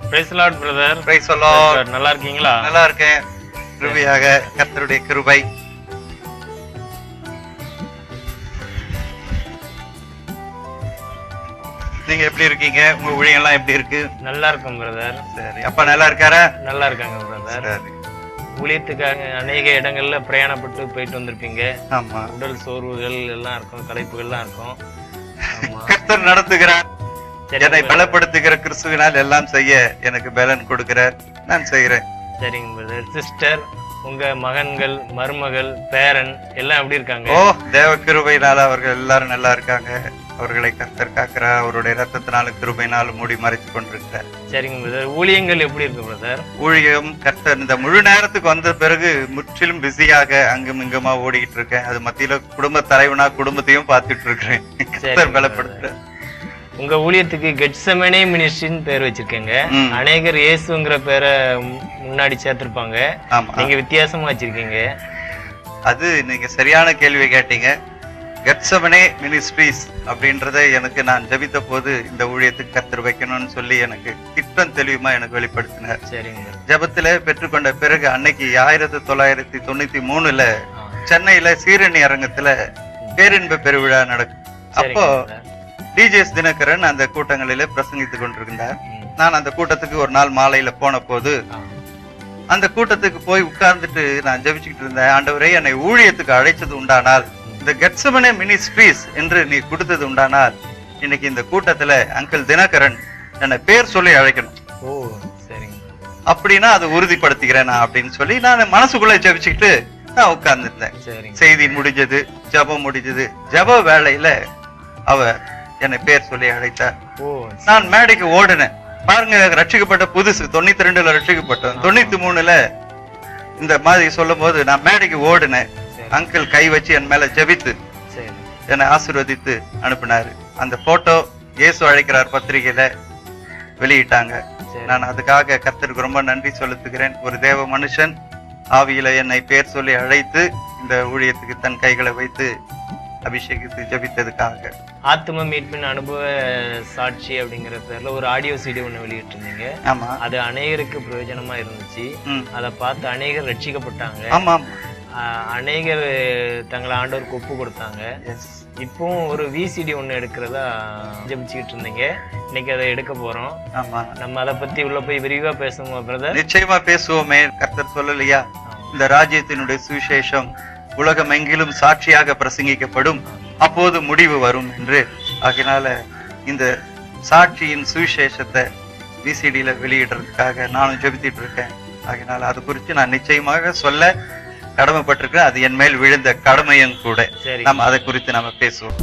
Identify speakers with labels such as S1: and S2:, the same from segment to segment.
S1: Price Lord brother
S2: praise அல்லாஹ்.
S1: நல்லா இருக்கீங்களா
S2: நல்லா இருக்கேன் கிருபையாக கர்த்தருடைய கிருபை நீங்க எப்படி இருக்கீங்க உங்க ஊழியெல்லாம் எப்படி இருக்கு
S1: நல்லா இருக்கும் பிரதர்
S2: சரி அப்பா நல்லா இருக்காரா
S1: நல்லா இருக்காங்க பிரதர்
S2: சரி
S1: ஊழியத்துக்காக அநேக இடங்கள்ல பிரயாணப்பட்டு போயிட்டு வந்திருப்பீங்க
S2: ஆமா
S1: உடல் சோர்வுகள் எல்லாம் இருக்கும் களைப்புகள்லாம் இருக்கும் ஆமா
S2: கர்த்தர் நடத்துகிறார்
S1: சரி
S2: என்னை பலப்படுத்துகிற கிறிஸ்துவினால் எல்லாம் செய்ய எனக்கு பலன் கொடுக்கிறார் நான் செய்கிறேன்
S1: சரிங்க பிரதர் சிஸ்டர் உங்க மகன்கள் மருமகள் பேரன் எல்லாம் எப்படி இருக்காங்க
S2: ஓ தேவ கிருபையினால அவர்கள் எல்லாரும் நல்லா இருக்காங்க அவர்களை கர்த்தர் காக்கிறார் அவருடைய ரத்தத்தினால கிருபையினால் மூடி மறைத்து கொண்டிருக்கிறார்
S1: சரிங்க பிரதர் ஊழியங்கள் எப்படி இருக்கு பிரதர்
S2: ஊழியம் கர்த்தர் இந்த முழு நேரத்துக்கு வந்த பிறகு முற்றிலும் பிஸியாக அங்கும் இங்குமா ஓடிக்கிட்டு இருக்கேன் அது மத்தியில குடும்ப தலைவனா குடும்பத்தையும் பார்த்துட்டு இருக்கிறேன் கர்த்தர் பலப்படுத்த
S1: உங்க ஊழியத்துக்கு கெட்சமனே மினிஸ்ட்ரின்னு பேர் வச்சிருக்கீங்க
S2: ம்.
S1: அநேகர் இயேசுங்கிற பேரை மு- முன்னாடி சேர்த்திருப்பாங்க
S2: ஆமா
S1: நீங்க வித்தியாசமா வச்சிருக்கீங்க
S2: அது நீங்க சரியான கேள்வி கேட்டீங்க கட்சமனே மினிஸ்ட்ரீஸ் அப்படின்றத எனக்கு நான் ஜெபித்த போது இந்த ஊழியத்துக்கு கர்த்தர் வைக்கணும்னு சொல்லி எனக்கு திட்டம் தெளிவுமா எனக்கு வெளிப்படுத்தினார்
S1: சரிங்க brother.
S2: ஜெபத்துல பெற்றுக்கொண்ட பிறகு அன்னைக்கு ஆயிரத்தி தொள்ளாயிரத்தி தொண்ணூத்தி மூணுல
S1: ஆ,
S2: சென்னையில சீரணி அரங்கத்துல பேரின்ப பெருவிழா நடக்கும்
S1: சரிங்க
S2: அப்போ
S1: brother.
S2: டிஜேஎஸ் தினகரன் அந்த கூட்டங்களிலே பிரசங்கித்துக் கொண்டிருந்தார்
S1: ம்.
S2: நான் அந்த கூட்டத்துக்கு ஒரு நாள் மாலையில போன போது
S1: ஆ,
S2: அந்த கூட்டத்துக்கு போய் உட்கார்ந்துட்டு நான் ஜெபிச்சுக்கிட்டு இருந்தேன் ஆண்டவரே என்னை ஊழியத்துக்கு அழைச்சது உண்டானால் இந்த கெட்சமனே மினிஸ்ட்ரீஸ் என்று நீ கொடுத்தது உண்டானால் இன்னைக்கு இந்த கூட்டத்துல அங்கிள் தினகரன் என்னை பேர் சொல்லி அழைக்கணும்
S1: ஓ சரிங்க brother.
S2: அப்படின்னா அதை உறுதிப்படுத்திக்கிறேன் நான் அப்படின்னு சொல்லி நான் மனசுக்குள்ள ஜெபிச்சுக்கிட்டு நான் உட்கார்ந்துருந்தேன்
S1: சரிங்க
S2: செய்தி முடிஞ்சது ஜெபம் முடிஞ்சது ஜெப வேளையில அவ என்னை பேர் சொல்லி அழைத்தார்
S1: ஓ
S2: நான் மேடைக்கு ஓடினேன் பாருங்க ரட்சிக்கப்பட்ட புதுசு தொண்ணூத்தி ரெண்டுல ரட்சிக்கப்பட்டோம் தொண்ணூத்தி மூணுல இந்த மாதிரி சொல்லும் போது நான் மேடைக்கு ஓடினேன்
S1: சரி
S2: அங்கிள் கை வச்சு என் மேல ஜெபித்து
S1: சரி
S2: என்னை ஆசீர்வதித்து அனுப்பினாரு அந்த போட்டோ இயேசு அழைக்கிறார் பத்திரிகையில வெளியிட்டாங்க
S1: சரி
S2: நான் அதுக்காக கர்த்தருக்கு ரொம்ப நன்றி செலுத்துகிறேன் ஒரு தேவ மனுஷன் ஆவியில என்னை பேர் சொல்லி அழைத்து இந்த ஊழியத்துக்கு தன் கைகளை வைத்து அபிஷேகித்து ஜெபித்ததுக்காக
S1: ஆத்ம மீட்பின் அனுபவ சாட்சி அப்படிங்கிற பேர்ல ஒரு ஆடியோ சிடி ஒண்ணு வெளியிட்டிருந்தீங்க
S2: ஆமா
S1: அது அநேகருக்கு பிரயோஜனமா இருந்துச்சு
S2: ம்.
S1: அதை பார்த்து அநேகர் ரட்சிக்கப்பட்டாங்க
S2: ஆமா
S1: ஆஹ் அநேகர் தங்களை ஆண்டவருக்கு ஒப்பு கொடுத்தாங்க
S2: எஸ்
S1: இப்பவும் ஒரு விசிடி ஒண்ணு எடுக்கிறதா ஜெபிச்சுக்கிட்டு இருந்தீங்க இன்னைக்கு அதை எடுக்க போறோம்
S2: ஆமா
S1: நம்ம அதை பத்தி உள்ள போய் விரிவா பேசுவோம் பிரதர்
S2: நிச்சயமா பேசுவோமே கர்த்தர் சொல்லலையா இந்த ராஜ்யத்தினுடைய சுவிசேஷம் உலகம் எங்கிலும் சாட்சியாக பிரசங்கிக்கப்படும் அப்போது முடிவு வரும் என்று ஆகினால இந்த சாட்சியின் சுவிசேஷத்தை விசிடியில வெளியிடுறதுக்காக நானும் ஜெபித்துட்டு இருக்கேன் ஆகினால அது குறித்து நான் நிச்சயமாக சொல்ல கடமைப்பட்டிருக்கேன் அது என் மேல் விழுந்த கடமையும் கூட
S1: சரி
S2: நம்ம அதை குறித்து நம்ம பேசுவோம்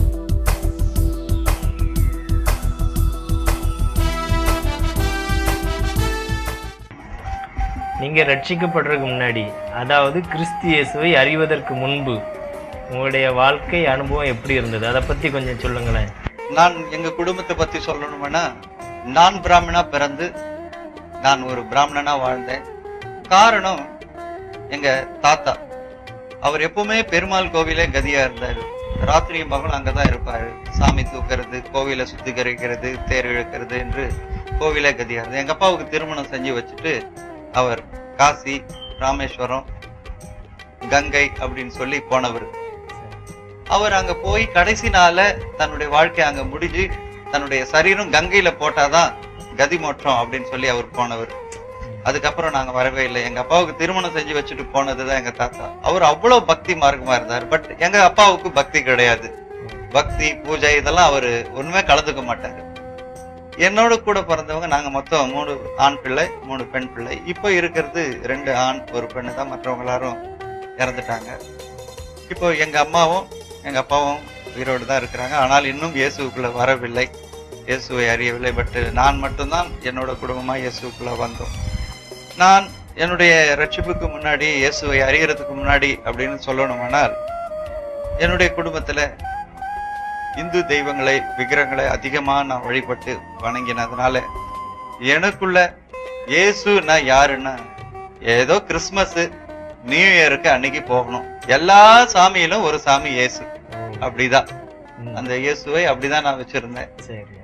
S1: நீங்க ரட்சிக்கப்படுறதுக்கு முன்னாடி அதாவது கிறிஸ்து இயேசுவை அறிவதற்கு முன்பு உங்களுடைய வாழ்க்கை அனுபவம் எப்படி இருந்தது அதை பத்தி கொஞ்சம் சொல்லுங்களேன்
S2: நான் எங்க குடும்பத்தை பத்தி சொல்லணும்னா நான் பிராமணா பிறந்து நான் ஒரு பிராமணனா வாழ்ந்தேன் காரணம் எங்க தாத்தா அவர் எப்பவுமே பெருமாள் கோவிலே கதியா இருந்தாரு ராத்திரியும் பகலும் அங்கதான் இருப்பாரு சாமி தூக்குறது கோவிலை சுத்திகரிக்கிறது தேர் இழுக்கிறது என்று கோவிலே கதியா இருந்தது எங்க அப்பாவுக்கு திருமணம் செஞ்சு வச்சுட்டு அவர் காசி ராமேஸ்வரம் கங்கை அப்படின்னு சொல்லி போனவர் அவர் அங்க போய் கடைசி நாள்ல தன்னுடைய வாழ்க்கை அங்க முடிஞ்சு தன்னுடைய சரீரம் கங்கையில போட்டாதான் கதி மோட்சம் அப்படின்னு சொல்லி அவர் போனவர் அதுக்கப்புறம் நாங்க வரவே இல்லை எங்க அப்பாவுக்கு திருமணம் செஞ்சு வச்சுட்டு போனதுதான் எங்க தாத்தா அவர் அவ்வளவு பக்தி மார்க்கமா இருந்தார் பட் எங்க அப்பாவுக்கு பக்தி கிடையாது பக்தி பூஜை இதெல்லாம் அவரு ஒண்ணுமே கலந்துக்க மாட்டாரு என்னோட கூட பிறந்தவங்க நாங்க மொத்தம் மூணு ஆண் பிள்ளை மூணு பெண் பிள்ளை இப்போ இருக்கிறது ரெண்டு ஆண் ஒரு பெண்ணு தான் மற்றவங்க எல்லாரும் இறந்துட்டாங்க இப்போ எங்க அம்மாவும் எங்க அப்பாவும் உயிரோடு தான் இருக்கிறாங்க ஆனால் இன்னும் இயேசுக்குள்ள வரவில்லை இயேசுவை அறியவில்லை பட் நான் மட்டும்தான் என்னோட குடும்பமா இயேசுக்குள்ள வந்தோம் நான் என்னுடைய ரட்சிப்புக்கு முன்னாடி இயேசுவை அறியறதுக்கு முன்னாடி அப்படின்னு சொல்லணுமானால் என்னுடைய குடும்பத்துல இந்து தெய்வங்களை விக்கிரகங்களை அதிகமா நான் வழிபட்டு வணங்கினதுனால எனக்குள்ள இயேசுனா யாருன்னா ஏதோ கிறிஸ்மஸ் நியூ இயருக்கு அன்னைக்கு போகணும் எல்லா சாமியிலும் ஒரு சாமி இயேசு அப்படிதான்
S1: ம்,
S2: அந்த இயேசுவை அப்படிதான் நான் வச்சிருந்தேன்
S1: சரி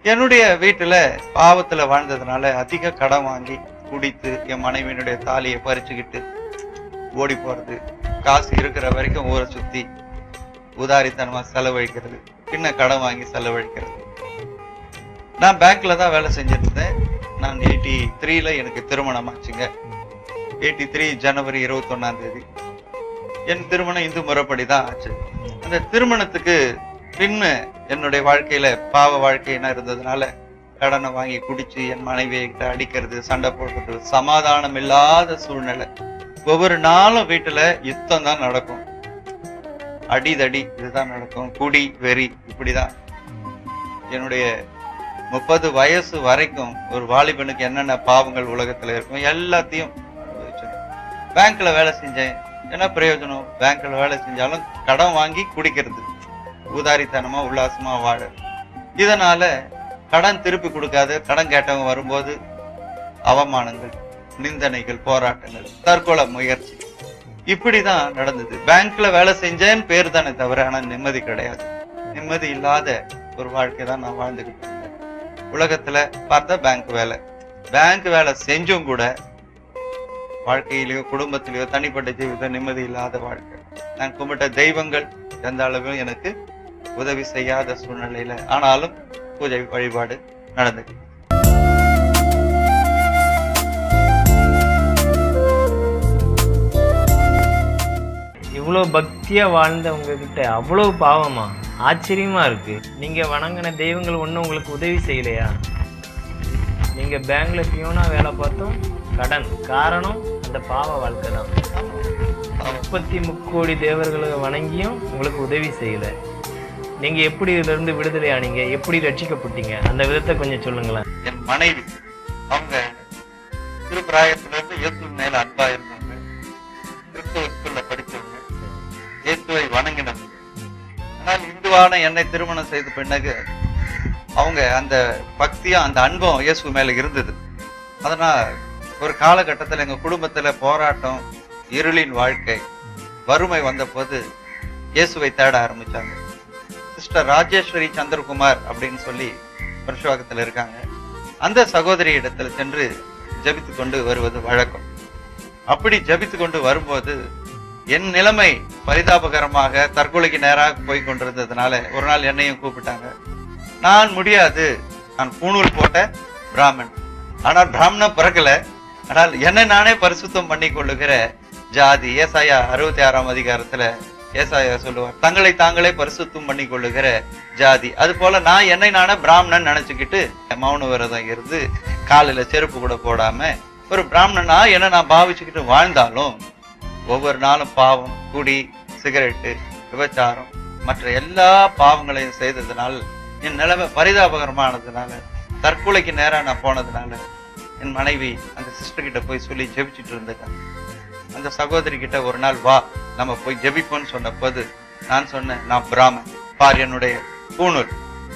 S2: என்னுடைய வீட்டுல பாவத்துல வாழ்ந்ததுனால அதிக கடன் வாங்கி குடித்து என் மனைவியினுடைய தாலியை பறிச்சுக்கிட்டு ஓடி போறது காசு இருக்கிற வரைக்கும் ஊரை சுத்தி உதாரித்தனமா செலவழிக்கிறது பின்ன கடன் வாங்கி செலவழிக்கிறது நான் பேங்க்ல தான் வேலை செஞ்சிருந்தேன் நான் எயிட்டி த்ரீல எனக்கு திருமணம் ஆச்சுங்க எயிட்டி த்ரீ ஜனவரி இருபத்தொன்னாம் தேதி என் திருமணம் இந்து முறைப்படி தான் ஆச்சு அந்த திருமணத்துக்கு பின்ன என்னுடைய வாழ்க்கையில பாவ வாழ்க்கையினா இருந்ததுனால கடனை வாங்கி குடிச்சு என் மனைவியை கிட்ட அடிக்கிறது சண்டை போடுறது சமாதானம் இல்லாத சூழ்நிலை ஒவ்வொரு நாளும் வீட்டுல யுத்தம் தான் நடக்கும் அடிதடி இதுதான் நடக்கும் குடி வெறி இப்படிதான் என்னுடைய முப்பது வயசு வரைக்கும் ஒரு வாலிபனுக்கு என்னென்ன பாவங்கள் உலகத்துல இருக்கும் எல்லாத்தையும் அனுபவிச்சேன். பேங்க்ல வேலை செஞ்சேன் என்ன பிரயோஜனம் பேங்க்ல வேலை செஞ்சாலும் கடன் வாங்கி குடிக்கிறது ஊதாரித்தனமா உல்லாசமா வாழ இதனால கடன் திருப்பி கொடுக்காத கடன் கேட்டவங்க வரும்போது அவமானங்கள் நிந்தனைகள் போராட்டங்கள் தற்கொலை முயற்சி இப்படிதான் நடந்தது பேங்க்ல வேலை செஞ்சேன்னு பேர் தானே தவிர ஆனா நிம்மதி கிடையாது நிம்மதி இல்லாத ஒரு வாழ்க்கை தான் நான் வாழ்ந்துகிட்டு இருந்தேன் உலகத்துல பார்த்தா பேங்க் வேலை பேங்க் வேலை செஞ்சும் கூட வாழ்க்கையிலயோ குடும்பத்திலயோ தனிப்பட்ட ஜீவிதம் நிம்மதி இல்லாத வாழ்க்கை நான் கும்பிட்ட தெய்வங்கள் எந்த அளவிலும் எனக்கு உதவி செய்யாத சூழ்நிலையில ஆனாலும் பூஜை வழிபாடு நடந்தது
S1: இவ்வளோ பக்தியா வாழ்ந்த உங்ககிட்ட அவ்வளோ பாவமா ஆச்சரியமா இருக்கு நீங்க வணங்கின தெய்வங்கள் ஒன்றும் உங்களுக்கு உதவி செய்யலையா நீங்க பேங்க்ல பியூனா வேலை பார்த்தோம் கடன் காரணம் அந்த பாவ வாழ்க்கை தான் முப்பத்தி முக்கோடி தேவர்களை வணங்கியும் உங்களுக்கு உதவி செய்யல நீங்க எப்படி இதுல இருந்து விடுதலை ஆனீங்க எப்படி ரட்சிக்கப்பட்டீங்க அந்த விதத்தை கொஞ்சம் சொல்லுங்களேன்
S2: என் மனைவி அவங்க திருப்பிராயத்துல இருந்து இயேசு மேல அன்பா இருந்தாங்க கிறிஸ்துவ ஸ்கூல்ல படிச்சவங்க இயேசுவை வணங்கினவங்க ஆனால் இந்துவான என்னை திருமணம் செய்த பின்னகு அவங்க அந்த பக்தியும் அந்த அன்பும் இயேசு மேல இருந்தது அதனால் ஒரு காலகட்டத்துல எங்க குடும்பத்துல போராட்டம் இருளின் வாழ்க்கை வறுமை வந்தபோது இயேசுவை தேட ஆரம்பிச்சாங்க சிஸ்டர் ராஜேஸ்வரி சந்திரகுமார் அப்படின்னு சொல்லி பரிசுவாக்கத்துல இருக்காங்க அந்த சகோதரி இடத்துல சென்று ஜெபித்து கொண்டு வருவது வழக்கம் அப்படி ஜெபித்து கொண்டு வரும்போது என் நிலைமை பரிதாபகரமாக தற்கொலைக்கு நேராக போய் கொண்டிருந்ததுனால ஒரு நாள் என்னையும் கூப்பிட்டாங்க நான் முடியாது நான் பூணூல் போட்ட பிராமன் ஆனால் பிராமணன் பிறக்கல ஆனால் என்னை நானே பரிசுத்தம் பண்ணி கொள்ளுகிற ஜாதி ஏசாயா அறுபத்தி ஆறாம் அதிகாரத்துல ஏசாயா சொல்லுவார் தங்களை தாங்களே பரிசுத்தம் பண்ணி கொள்ளுகிற ஜாதி அது போல நான் என்னை நானே பிராமணன் நினைச்சுக்கிட்டு மௌன விரதம் இருந்து காலில செருப்பு கூட போடாம ஒரு பிராமணனா என்ன நான் பாவிச்சுக்கிட்டு வாழ்ந்தாலும் ஒவ்வொரு நாளும் பாவம் குடி சிகரெட்டு விபச்சாரம் மற்ற எல்லா பாவங்களையும் செய்ததுனால் என் நிலைமை பரிதாபகரமானதுனால தற்கொலைக்கு நேரா நான் போனதுனால என் மனைவி அந்த சிஸ்டர் கிட்ட போய் சொல்லி ஜெபிச்சுட்டு இருந்திருக்காங்க அந்த சகோதரி கிட்ட ஒரு நாள் வா நம்ம போய் ஜெபிப்போம்னு சொன்னபோது நான் சொன்னேன் நான் பிராமன் பார் என்னுடைய பூணூல்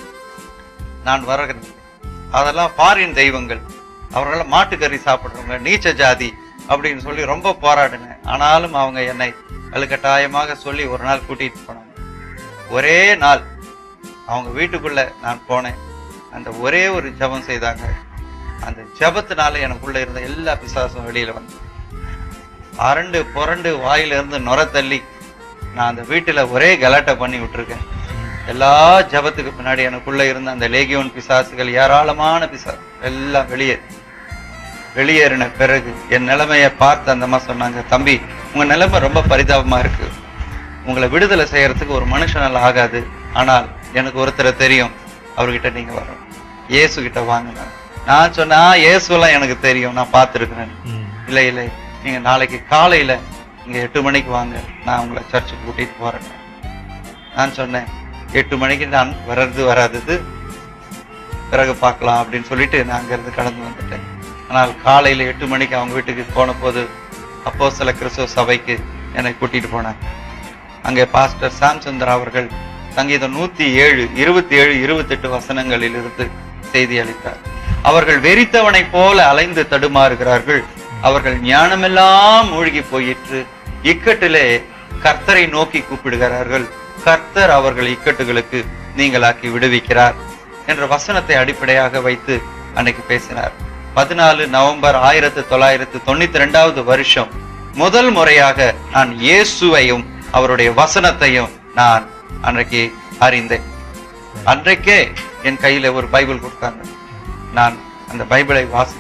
S2: நான் வருகிறேன் அதெல்லாம் பாரின் தெய்வங்கள் அவர்கள் மாட்டுக்கறி சாப்பிடுறவங்க நீச்ச ஜாதி அப்படின்னு சொல்லி ரொம்ப போராடினேன் ஆனாலும் அவங்க என்னை வலுக்கட்டாயமாக சொல்லி ஒரு நாள் கூட்டிட்டு போனாங்க ஒரே நாள் அவங்க வீட்டுக்குள்ள நான் போனேன் அந்த ஒரே ஒரு ஜெபம் செய்தாங்க அந்த ஜெபத்தினால எனக்குள்ள இருந்த எல்லா பிசாசும் வெளியில வந்து அரண்டு புரண்டு வாயில இருந்து நுர தள்ளி நான் அந்த வீட்டுல ஒரே கலாட்டை பண்ணி விட்டுருக்கேன் எல்லா ஜபத்துக்கு பின்னாடி எனக்குள்ள இருந்த அந்த லேகியோன் பிசாசுகள் ஏராளமான பிசாசு எல்லாம் வெளியே வெளியேறின பிறகு என் நிலைமையை பார்த்து அந்த அம்மா சொன்னாங்க தம்பி உங்க நிலைமை ரொம்ப பரிதாபமா இருக்கு உங்களை விடுதலை செய்யறதுக்கு ஒரு மனுஷனால ஆகாது ஆனால் எனக்கு ஒருத்தரை தெரியும் அவர்கிட்ட நீங்க வரணும் இயேசு கிட்ட வாங்கின நான் சொன்னா இயேசுலாம் எனக்கு தெரியும் நான் பார்த்துருக்கிறேன் இல்லை இல்லை நீங்க நாளைக்கு காலையில இங்க எட்டு மணிக்கு வாங்க நான் உங்களை சர்ச்சுக்கு கூட்டிட்டு போறேன் நான் சொன்னேன் எட்டு மணிக்கு நான் வர்றது வராதது பிறகு பார்க்கலாம் அப்படின்னு சொல்லிட்டு நான் அங்கிருந்து கடந்து வந்துட்டேன் ஆனால் காலையில எட்டு மணிக்கு அவங்க வீட்டுக்கு போன போது அப்போ சில கிறிஸ்துவ சபைக்கு என்னை கூட்டிட்டு போனாங்க அங்கே பாஸ்டர் சாம்சந்திரா அவர்கள் சங்கீதம் நூத்தி ஏழு இருபத்தி ஏழு இருபத்தெட்டு வசனங்களில் இருந்து செய்தி அளித்தார் அவர்கள் வெறித்தவனைப் போல அலைந்து தடுமாறுகிறார்கள் அவர்கள் ஞானமெல்லாம் மூழ்கி போயிற்று இக்கட்டிலே கர்த்தரை நோக்கி கூப்பிடுகிறார்கள் கர்த்தர் அவர்கள் இக்கட்டுகளுக்கு நீங்களாக்கி விடுவிக்கிறார் என்ற வசனத்தை அடிப்படையாக வைத்து அன்னைக்கு பேசினார் பதினாலு நவம்பர் ஆயிரத்தி தொள்ளாயிரத்தி தொண்ணூத்தி ரெண்டாவது வருஷம் முதல் முறையாக நான் இயேசுவையும் அவருடைய வசனத்தையும் நான் அன்றைக்கு அறிந்தேன் அன்றைக்கே என் கையில ஒரு பைபிள் கொடுத்தாங்க நான் அந்த பைபிளை வாசி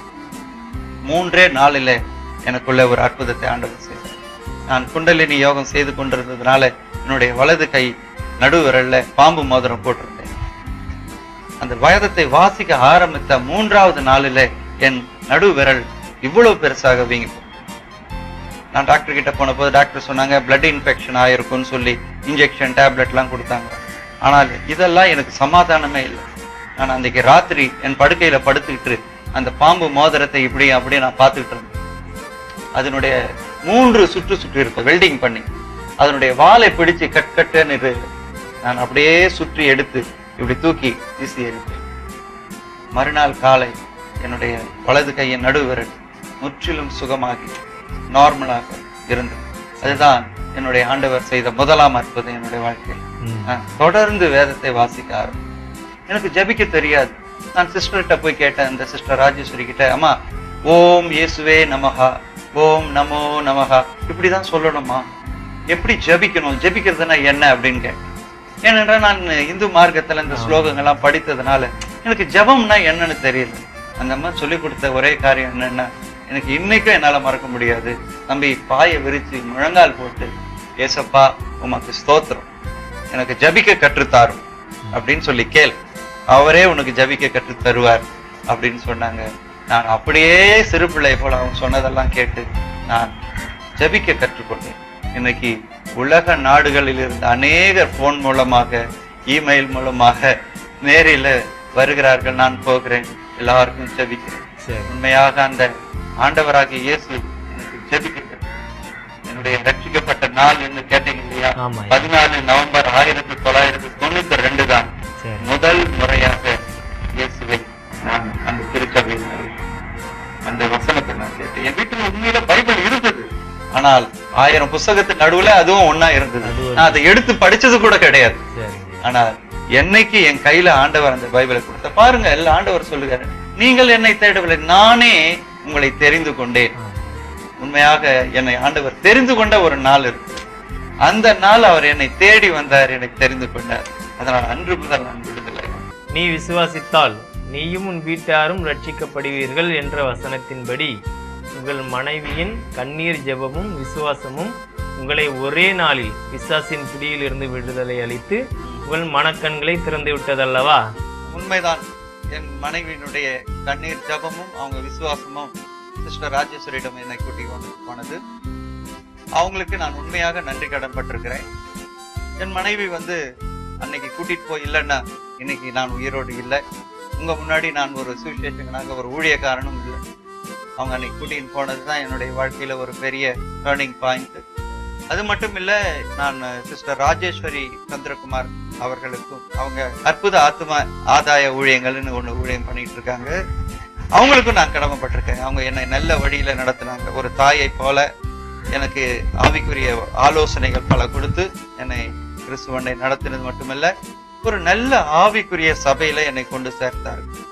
S2: மூன்றே நாளில எனக்குள்ள ஒரு அற்புதத்தை ஆண்டவர் செய்தார் நான் குண்டலினி யோகம் செய்து கொண்டிருந்ததுனால என்னுடைய வலது கை நடுவிரல்ல பாம்பு மோதிரம் போட்டிருந்தேன் அந்த வயதத்தை வாசிக்க ஆரம்பித்த மூன்றாவது நாளில என் நடுவிரல் இவ்வளவு பெருசாக வீங்கி போச்சு. நான் டாக்டர் கிட்ட போன போது டாக்டர் சொன்னாங்க பிளட் இன்ஃபெக்ஷன் ஆயிருக்கும்னு சொல்லி இன்ஜெக்ஷன் டேப்லெட்லாம் கொடுத்தாங்க ஆனால் இதெல்லாம் எனக்கு சமாதானமே இல்லை நான் அன்றைக்கு ராத்திரி என் படுக்கையில படுத்துக்கிட்டு அந்த பாம்பு மோதிரத்தை இப்படி அப்படியே நான் பார்த்துக்கிட்டு இருந்தேன் அதனுடைய மூன்று சுற்று சுற்றி இருக்கும் வெல்டிங் பண்ணி அதனுடைய வாலை பிடிச்சு கட் கட்டுன்னு இது நான் அப்படியே சுற்றி எடுத்து இப்படி தூக்கி வீசி எறிந்தேன் மறுநாள் காலை என்னுடைய வலது கையின் நடுவிரல் முற்றிலும் சுகமாகி நார்மலாக இருந்தது அதுதான் என்னுடைய ஆண்டவர் செய்த முதலாம் அற்புதம் என்னுடைய வாழ்க்கையில்
S1: ம்.
S2: நான் தொடர்ந்து வேதத்தை வாசிக்க ஆரம்பிச்சேன் எனக்கு ஜெபிக்க தெரியாது நான் சிஸ்டர்கிட்ட போய் கேட்டேன் இந்த சிஸ்டர் ராஜேஸ்வரி கிட்ட அம்மா ஓம் இயேசுவே நமஹா ஓம் நமோ நமஹா இப்படிதான் சொல்லணுமா எப்படி ஜெபிக்கணும் ஜெபிக்கிறதுனா என்ன அப்படின்னு கேட்டேன் ஏனென்றால் நான் இந்து மார்க்கத்துல இந்த ஸ்லோகங்கள்லாம் படித்ததுனால எனக்கு ஜெபம்னா என்னன்னு தெரியல அந்த அம்மா சொல்லி கொடுத்த ஒரே காரியம் என்னன்னா எனக்கு இன்னைக்கும் என்னால மறக்க முடியாது தம்பி பாயை விரிச்சு முழங்கால் போட்டு ஏசப்பா உமக்கு ஸ்தோத்திரம் எனக்கு ஜபிக்க கற்றுத்தாரும் அப்படின்னு சொல்லி கேள் அவரே உனக்கு ஜபிக்க கற்று தருவார் அப்படின்னு சொன்னாங்க நான் அப்படியே சிறு பிள்ளை போல அவங்க சொன்னதெல்லாம் கேட்டு நான் ஜபிக்க கற்றுக்கொண்டேன் இன்னைக்கு உலக நாடுகளில் இருந்து அநேகர் போன் மூலமாக இமெயில் மூலமாக நேரில் வருகிறார்கள் நான் போகிறேன் எல்லாருக்கும் ஜெபிக்கிறேன்
S1: சரி
S2: உண்மையாக அந்த ஆண்டவராகிய இயேசு எனக்கு ஜெபிக்க கற்று- என்னுடைய ரட்சிக்கப்பட்ட நாள் என்று கேட்டீங்க இல்லையா
S1: ஆமா
S2: பதினாலு நவம்பர் ஆயிரத்தி தொள்ளாயிரத்தி தொண்ணூத்தி ரெண்டு தான்
S1: சரி
S2: முதல் முறையாக இயேசுவை நான் அந்த திருச்சபையில் அறிந்தேன். அந்த வசனத்தை நான் கேட்டேன் என் வீட்டுல உண்மையில பைபிள் இருந்தது ஆனால் ஆயிரம் புஸ்தகத்து நடுவுல அதுவும் ஒண்ணா இருந்தது
S1: அது ஒரு-
S2: நான் அதை எடுத்து படிச்சது கூட கிடையாது
S1: சரிங்க
S2: ஆனால் என்னைக்கு என் கையில ஆண்டவர் அந்த பைபிளை கொடுத்த பாருங்க எல்லா ஆண்டவர் சொல்லுகிறாரு நீங்கள் என்னை தேடவில்லை நானே உங்களை தெரிந்து கொண்டேன்
S1: ஆ.
S2: உண்மையாக என்னை ஆண்டவர் தெரிந்து கொண்ட ஒரு நாள் இருக்கு அந்த நாள் அவர் என்னை தேடி வந்தார் என்னை தெரிந்து கொண்டார் அதனால் அன்று முதல் நான் விடுதலை
S1: நீ விசுவாசித்தால் நீயும் உன் வீட்டாரும் ரட்சிக்கப்படுவீர்கள் என்ற வசனத்தின்படி உங்கள் மனைவியின் கண்ணீர் ஜெபமும் விசுவாசமும் உங்களை ஒரே நாளில் பிசாசின் பிடியிலிருந்து விடுதலை அளித்து உங்கள் மனக்கண்களை திறந்து விட்டதல்லவா
S2: உண்மைதான் என் மனைவியினுடைய கண்ணீர் ஜபமும் அவங்க விசுவாசமும் சிஸ்டர் ராஜேஸ்வரியிடம் என்னை கூட்டி கொண்டு போனது அவங்களுக்கு நான் உண்மையாக நன்றி கடன் பட்டிருக்கிறேன் என் மனைவி வந்து அன்னைக்கு கூட்டிட்டு போய் இல்லைன்னா இன்னைக்கு நான் உயிரோடு இல்லை உங்க முன்னாடி நான் ஒரு சுவிசேஷங்கனாக ஒரு ஊழியக்காரனும் இல்லை அவங்க அன்னைக்கு கூட்டின்னு போனது தான் என்னுடைய வாழ்க்கையில ஒரு பெரிய டேர்னிங் பாயிண்ட் அது மட்டும் இல்ல நான் சிஸ்டர் ராஜேஸ்வரி சந்திரகுமார் அவர்களுக்கும் அவங்க அற்புத ஆத்ம ஆதாய ஊழியங்கள்னு ஒண்ணு ஊழியம் பண்ணிட்டு இருக்காங்க அவங்களுக்கும் நான் கடமைப்பட்டிருக்கேன் அவங்க என்னை நல்ல வழியில நடத்தினாங்க ஒரு தாயை போல எனக்கு ஆவிக்குரிய ஆலோசனைகள் பல கொடுத்து என்னை கிறிஸ்துவனை நடத்தினது மட்டுமல்ல ஒரு நல்ல ஆவிக்குரிய சபையில என்னை கொண்டு சேர்த்தார்கள்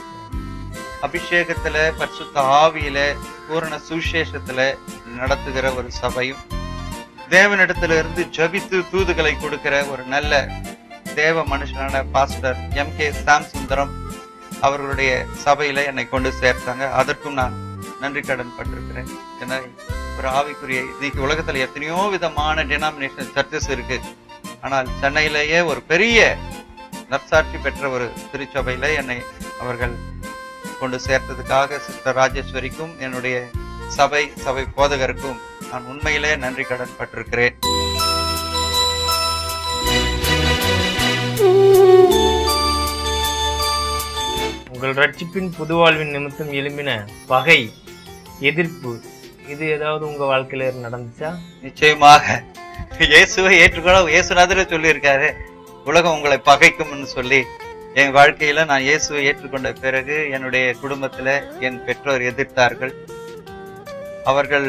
S2: அபிஷேகத்துல பரிசுத்த ஆவியில பூரண சுவிசேஷத்துல நடத்துகிற ஒரு சபையும் தேவனிடத்துல இருந்து ஜபித்து தூதுகளை கொடுக்கிற ஒரு நல்ல தேவ மனுஷனான pastor M K Sam Sundaram அவர்களுடைய சபையில என்னை கொண்டு சேர்த்தாங்க அதற்கும் நான் நன்றி கடன் பட்டிருக்கிறேன் ஏன்னா ஒரு ஆவிக்குரிய இன்னைக்கு உலகத்துல எத்தனையோ விதமான டினாமினேஷன் சர்ச்சஸ் இருக்கு ஆனால் சென்னையிலேயே ஒரு பெரிய நற்சாட்சி பெற்ற ஒரு திருச்சபையில என்னை அவர்கள் கொண்டு சேர்த்ததுக்காக சிஸ்டர் ராஜேஸ்வரிக்கும் என்னுடைய சபை சபை போதகருக்கும் நான் உண்மையிலே நன்றி கடன் பட்டிருக்கிறேன்
S1: உங்கள் ரட்சிப்பின் புதுவாழ்வின் நிமித்தம் எழும்பின பகை எதிர்ப்பு இது ஏதாவது உங்க வாழ்க்கையில நடந்துச்சா
S2: நிச்சயமாக இயேசுவை ஏற்றுக்கொள்ள இயேசுநாதரே சொல்லியிருக்காரு உலகம் உங்களை பகைக்கும்னு சொல்லி என் வாழ்க்கையில நான் இயேசுவை ஏற்றுக்கொண்ட பிறகு என்னுடைய குடும்பத்துல என் பெற்றோர் எதிர்த்தார்கள் அவர்கள்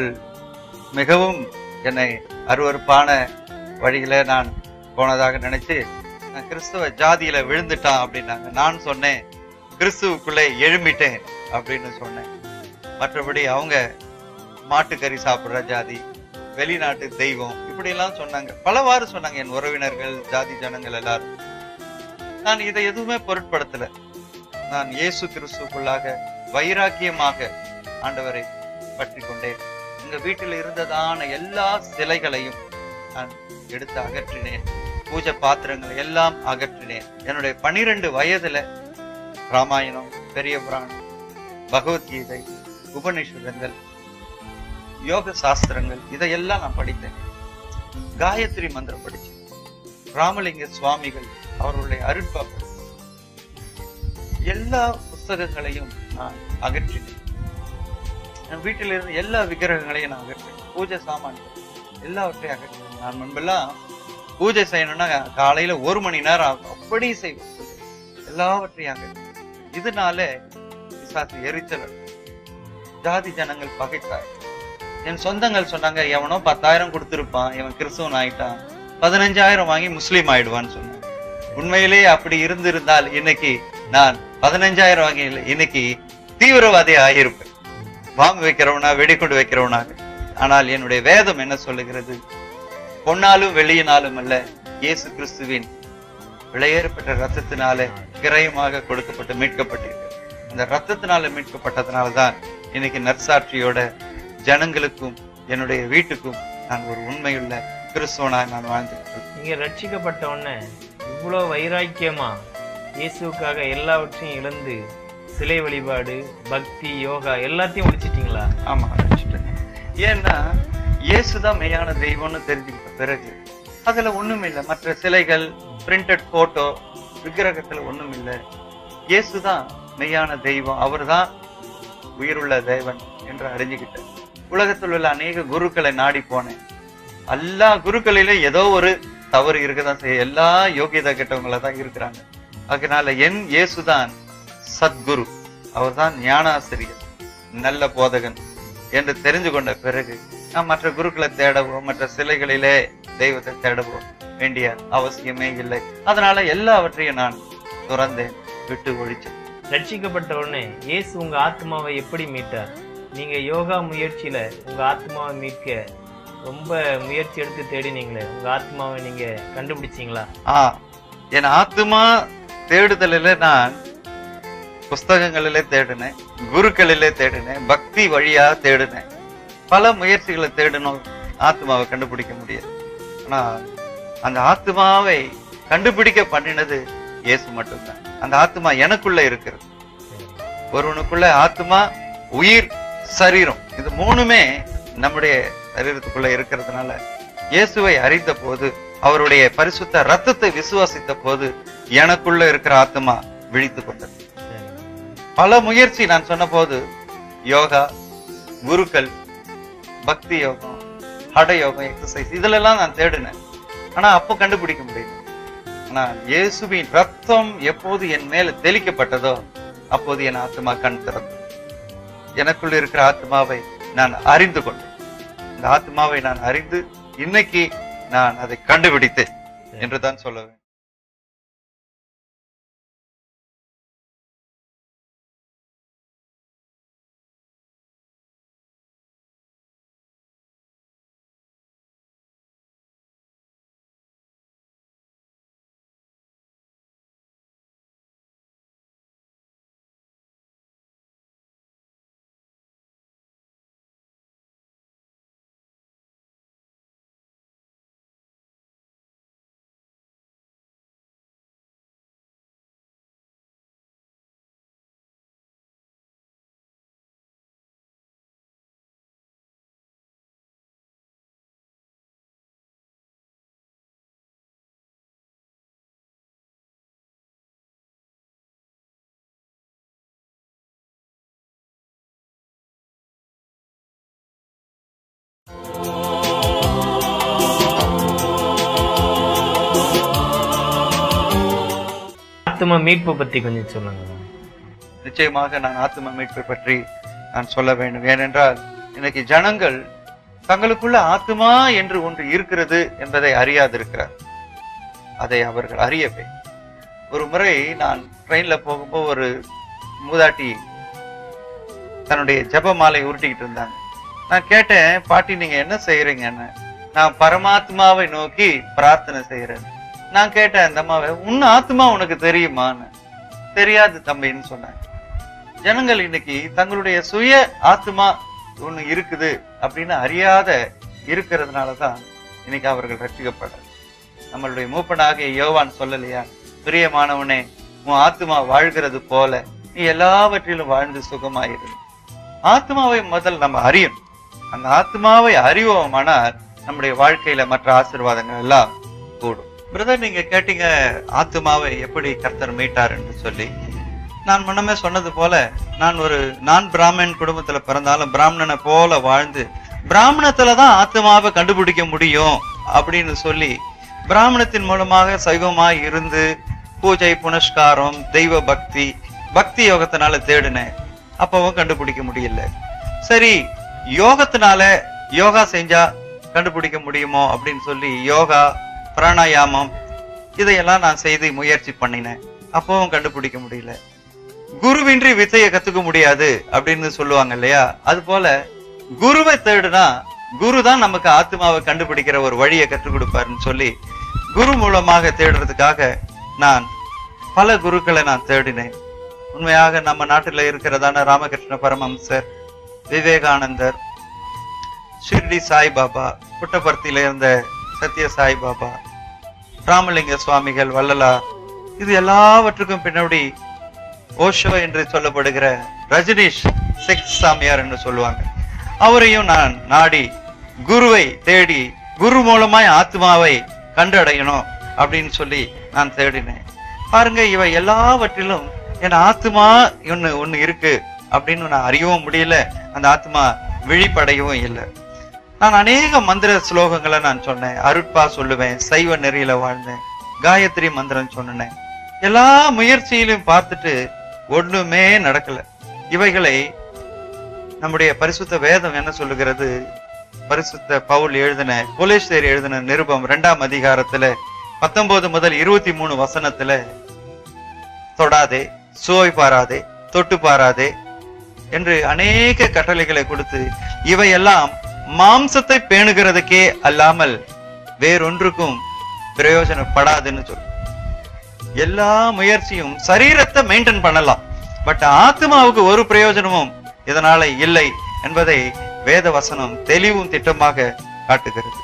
S2: மிகவும் என்னை அருவருப்பான வழியில நான் போனதாக நினைச்சு நான் கிறிஸ்தவ ஜாதியில விழுந்துட்டான் அப்படின்னாங்க நான் சொன்னேன் கிறிஸ்துவுக்குள்ளே எழும்பிட்டேன் அப்படின்னு சொன்னேன் மற்றபடி அவங்க மாட்டுக்கறி சாப்பிடுற ஜாதி வெளிநாட்டு தெய்வம் இப்படி எல்லாம் சொன்னாங்க பலவாறு சொன்னாங்க என் உறவினர்கள் ஜாதி ஜனங்கள் எல்லாரும் நான் இதை எதுவுமே பொருட்படுத்தல நான் இயேசு கிறிஸ்துக்குள்ளாக வைராக்கியமாக ஆண்டவரை பற்றி கொண்டேன் எங்க வீட்டில் இருந்ததான எல்லா சிலைகளையும் நான் எடுத்து அகற்றினேன் பூஜை பாத்திரங்களை எல்லாம் அகற்றினேன் என்னுடைய பனிரெண்டு வயதுல ராமாயணம் பெரிய புராணம் பகவத்கீதை உபநிஷதங்கள் யோக சாஸ்திரங்கள் இதையெல்லாம் நான் படித்தேன் காயத்ரி மந்திரம் படிச்சேன் ராமலிங்க சுவாமிகள் அவர்களுடைய அருட்பாப்பு எல்லா புஸ்தகங்களையும் நான் அகற்றினேன் என் வீட்டில் இருந்த எல்லா விக்கிரகங்களையும் நான் அகற்றினேன் பூஜை சாமான்கள் எல்லாவற்றையும் அகற்றினேன் நான் முன்பெல்லாம் பூஜை செய்யணும்னா காலையில ஒரு மணி நேரம் ஆகும் அப்படி செய்வேன் எல்லாவற்றையும் அகற்றினேன் இதனால பிசாசு எரிச்சல் அடைந்தான். ஜாதி ஜனங்கள் பகைத்தார் என் சொந்தங்கள் சொன்னாங்க எவனோ பத்தாயிரம் கொடுத்திருப்பான் இவன் கிறிஸ்துவன் ஆயிட்டான் பதினஞ்சாயிரம் வாங்கி முஸ்லீம் ஆயிடுவான்னு சொன்னான் உண்மையிலேயே அப்படி இருந்திருந்தால் இன்னைக்கு நான் பதினஞ்சாயிரம் வாங்கி இல்லை இன்னைக்கு தீவிரவாதி ஆகியிருப்பேன் பாம்பு வைக்கிறவனா வெடிகுண்டு வைக்கிறவனாக ஆனால் என்னுடைய வேதம் என்ன சொல்லுகிறது பொன்னாலும் வெளியினாலும் அல்ல இயேசு கிறிஸ்துவின் விலையேறப்பட்ட ரத்தத்தினாலே கிரயமாக கொடுக்கப்பட்டு மீட்கப்பட்டிருக்கு அந்த ரத்தத்தினால மீட்கப்பட்டதுனால தான் இன்னைக்கு நற்சாட்சியோட ஜனங்களுக்கும் என்னுடைய வீட்டுக்கும் நான் ஒரு உண்மையுள்ள கிறிஸ்துவனாய் நான் வாழ்ந்துட்டு இருக்கேன்.
S1: நீங்க ரட்சிக்கப்பட்ட உடனே இவ்வளோ வைராக்கியமா இயேசுவுக்காக எல்லாவற்றையும் இழந்து சிலை வழிபாடு பக்தி யோகா எல்லாத்தையும் முடிச்சிட்டீங்களா
S2: ஆமா நினைச்சிட்டேன் ஏன்னா இயேசுதான் மெய்யான தெய்வம்னு தெரிஞ்சுக்கிட்ட பிறகு அதுல ஒண்ணும் இல்லை மற்ற சிலைகள் பிரிண்டட் போட்டோ விக்கிரகத்துல ஒண்ணும் இல்லை இயேசுதான் மெய்யான தெய்வம் அவர்தான் உயிருள்ள தேவன் என்று அறிஞ்சுக்கிட்டேன் உலகத்தில் உள்ள அநேக குருக்களை நாடி போனேன் எல்லா குருக்களிலும் ஏதோ ஒரு தவறு இருக்கதான் செய்ய எல்லா யோகியதை கெட்டவங்கள தான் இருக்கிறாங்க அதனால என் இயேசுதான் சத்குரு அவர்தான் ஞானாசிரியர் நல்ல போதகன் என்று தெரிந்து கொண்ட பிறகு நாம் மற்ற குருக்களை தேடவோ மற்ற சிலைகளிலே தெய்வத்தை தேடவோ வேண்டிய அவசியமே இல்லை அதனால எல்லாவற்றையும் நான் துறந்தேன் விட்டு ஒழிச்சேன்
S1: ரட்சிக்கப்பட்ட உடனே இயேசு உங்க ஆத்மாவை எப்படி மீட்டார் நீங்க யோகா முயற்சியில உங்க ஆத்மாவை மீட்க ரொம்ப முயற்சி எடுத்து தேடினீங்களே உங்க ஆத்மாவை நீங்க கண்டுபிடிச்சீங்களா
S2: ஆ என் ஆத்துமா தேடுதலில் நான் புஸ்தகங்களிலே தேடினேன் குருக்களிலே தேடினேன் பக்தி வழியா தேடினேன் பல முயற்சிகளை தேடணும் ஆத்மாவை கண்டுபிடிக்க முடியாது ஆனா அந்த ஆத்மாவை கண்டுபிடிக்க பண்ணினது இயேசு மட்டும்தான் அந்த ஆத்மா எனக்குள்ள இருக்கிறது ஒருவனுக்குள்ள ஆத்மா உயிர் சரீரம் இது மூணுமே நம்முடைய சரீரத்துக்குள்ள இருக்கிறதுனால இயேசுவை அறிந்த போது அவருடைய பரிசுத்த ரத்தத்தை விசுவாசித்த போது எனக்குள்ள இருக்கிற ஆத்மா விழித்து கொண்டது
S1: சரி.
S2: பல முயற்சி நான் சொன்ன போது யோகா குருக்கள் பக்தி யோகம் ஹட யோகம் எக்ஸசைஸ் இதுல எல்லாம் நான் தேடினேன் ஆனா அப்போ கண்டுபிடிக்க முடியல ஆனா இயேசுவின் ரத்தம் எப்போது என் மேல தெளிக்கப்பட்டதோ அப்போது என் ஆத்மா கண் திறந்தது எனக்குள்ள இருக்கிற ஆத்மாவை நான் அறிந்து கொண்டேன் இந்த ஆத்மாவை நான் அறிந்து இன்னைக்கு நான் அதை கண்டுபிடித்தேன் என்றுதான் சொல்ல வேண்டும்
S1: ஆத்ம மீட்பை பத்தி கொஞ்சம் சொல்லுங்க
S2: நிச்சயமாக நான் ஆத்ம மீட்பை பற்றி நான் சொல்ல வேண்டும் ஏனென்றால் இன்னைக்கு ஜனங்கள் தங்களுக்குள்ள ஆத்மா என்று ஒன்று இருக்கிறது என்பதை அறியாதிருக்கிறார் அதை அவர்கள் அறியவே ஒரு முறை நான் ட்ரெயின்ல போகும்போது ஒரு மூதாட்டி தன்னுடைய ஜெப மாலை உருட்டிக்கிட்டு இருந்தாங்க நான் கேட்டேன் பாட்டி நீங்க என்ன செய்யறீங்கன்னு நான் பரமாத்மாவை நோக்கி பிரார்த்தனை செய்யறேன் நான் கேட்டேன் அந்த அம்மாவை உன் ஆத்மா உனக்கு தெரியுமான்னு தெரியாது தம்பின்னு சொன்னேன் ஜனங்கள் இன்னைக்கு தங்களுடைய சுய ஆத்மா ஒண்ணு இருக்குது அப்படின்னு அறியாத இருக்கிறதுனாலதான் இன்னைக்கு அவர்கள் ரட்சிக்கப்படல நம்மளுடைய மூப்பனாகிய யோவான் சொல்லலையா பிரியமானவனே உன் ஆத்மா வாழ்கிறது போல நீ எல்லாவற்றிலும் வாழ்ந்து சுகமாயிரு ஆத்மாவை முதல் நம்ம அறியணும் அந்த ஆத்மாவை அறிவோமானால் நம்முடைய வாழ்க்கையில மற்ற ஆசீர்வாதங்கள் எல்லாம் கூடும் பிரதர் நீங்க கேட்டீங்க ஆத்மாவை எப்படி கர்த்தர் மீட்டார் என்று சொல்லி நான் முன்னமே சொன்னது போல நான் ஒரு நான் பிராமணன் குடும்பத்துல பிறந்தாலும் பிராமணனை போல வாழ்ந்து பிராமணத்துல தான் ஆத்மாவை கண்டுபிடிக்க முடியும் அப்படின்னு சொல்லி பிராமணத்தின் மூலமாக சைவமாய் இருந்து பூஜை புனஸ்காரம் தெய்வ பக்தி பக்தி யோகத்தினால தேடினேன் அப்பவும் கண்டுபிடிக்க முடியல சரி யோகத்தினால யோகா செஞ்சா கண்டுபிடிக்க முடியுமோ அப்படின்னு சொல்லி யோகா பிராணாயாமம் இதையெல்லாம் நான் செய்து முயற்சி பண்ணினேன் அப்பவும் கண்டுபிடிக்க முடியல குருவின்றி வித்தையை கத்துக்க முடியாது அப்படின்னு சொல்லுவாங்க இல்லையா அது போல குருவை தேடுனா குரு தான் நமக்கு ஆத்மாவை கண்டுபிடிக்கிற ஒரு வழியை கற்றுக் கொடுப்பாருன்னு சொல்லி குரு மூலமாக தேடுறதுக்காக நான் பல குருக்களை நான் தேடினேன் உண்மையாக நம்ம நாட்டில் இருக்கிறதான ராமகிருஷ்ண பரமஹம்சர் விவேகானந்தர் ஷிர்டி சாய்பாபா புட்டபர்த்தியில இருந்த சத்ய சாய்பாபா ராமலிங்க சுவாமிகள் வள்ளலார் இது எல்லாவற்றுக்கும் பின்னாடி ஓஷோ என்று சொல்லப்படுகிற ரஜினிஷ் செக்ஸ் சாமியார் என்று சொல்லுவாங்க அவரையும் நான் நாடி குருவை தேடி குரு மூலமாய் ஆத்மாவை கண்டடையணும் அப்படின்னு சொல்லி நான் தேடினேன் பாருங்க இவை எல்லாவற்றிலும் என் ஆத்மா ஒண்ணு ஒண்ணு இருக்கு அப்படின்னு நான் அறியவும் முடியல அந்த ஆத்மா விழிப்படையவும் இல்லை நான் அநேக மந்திர ஸ்லோகங்களை நான் சொன்னேன் அருட்பா சொல்லுவேன் சைவ நெறியில வாழ்ந்தேன் காயத்ரி மந்திரம் சொன்னேன் எல்லா முயற்சியிலும் பார்த்துட்டு ஒண்ணுமே நடக்கல இவைகளை நம்முடைய பரிசுத்த வேதம் என்ன சொல்லுகிறது பரிசுத்த பவுல் எழுதின போலேஸ்தேர் எழுதின நிருபம் இரண்டாம் அதிகாரத்துல பத்தொன்பது முதல் இருபத்தி மூணு வசனத்துல தொடாதே சுவை பாராதே தொட்டு பாராதே என்று அநேக கட்டளைகளை கொடுத்து இவையெல்லாம் மாம்சத்தை பேணுகிறதுக்கே அல்லாமல் வேறொன்றுக்கும் பிரயோஜனப்படாதுன்னு சொல்லு எல்லா முயற்சியும் சரீரத்தை மெயின்டைன் பண்ணலாம் பட் ஆத்மாவுக்கு ஒரு பிரயோஜனமும் இதனால இல்லை என்பதை வேத வசனம் தெளிவும் திட்டமாக காட்டுகிறது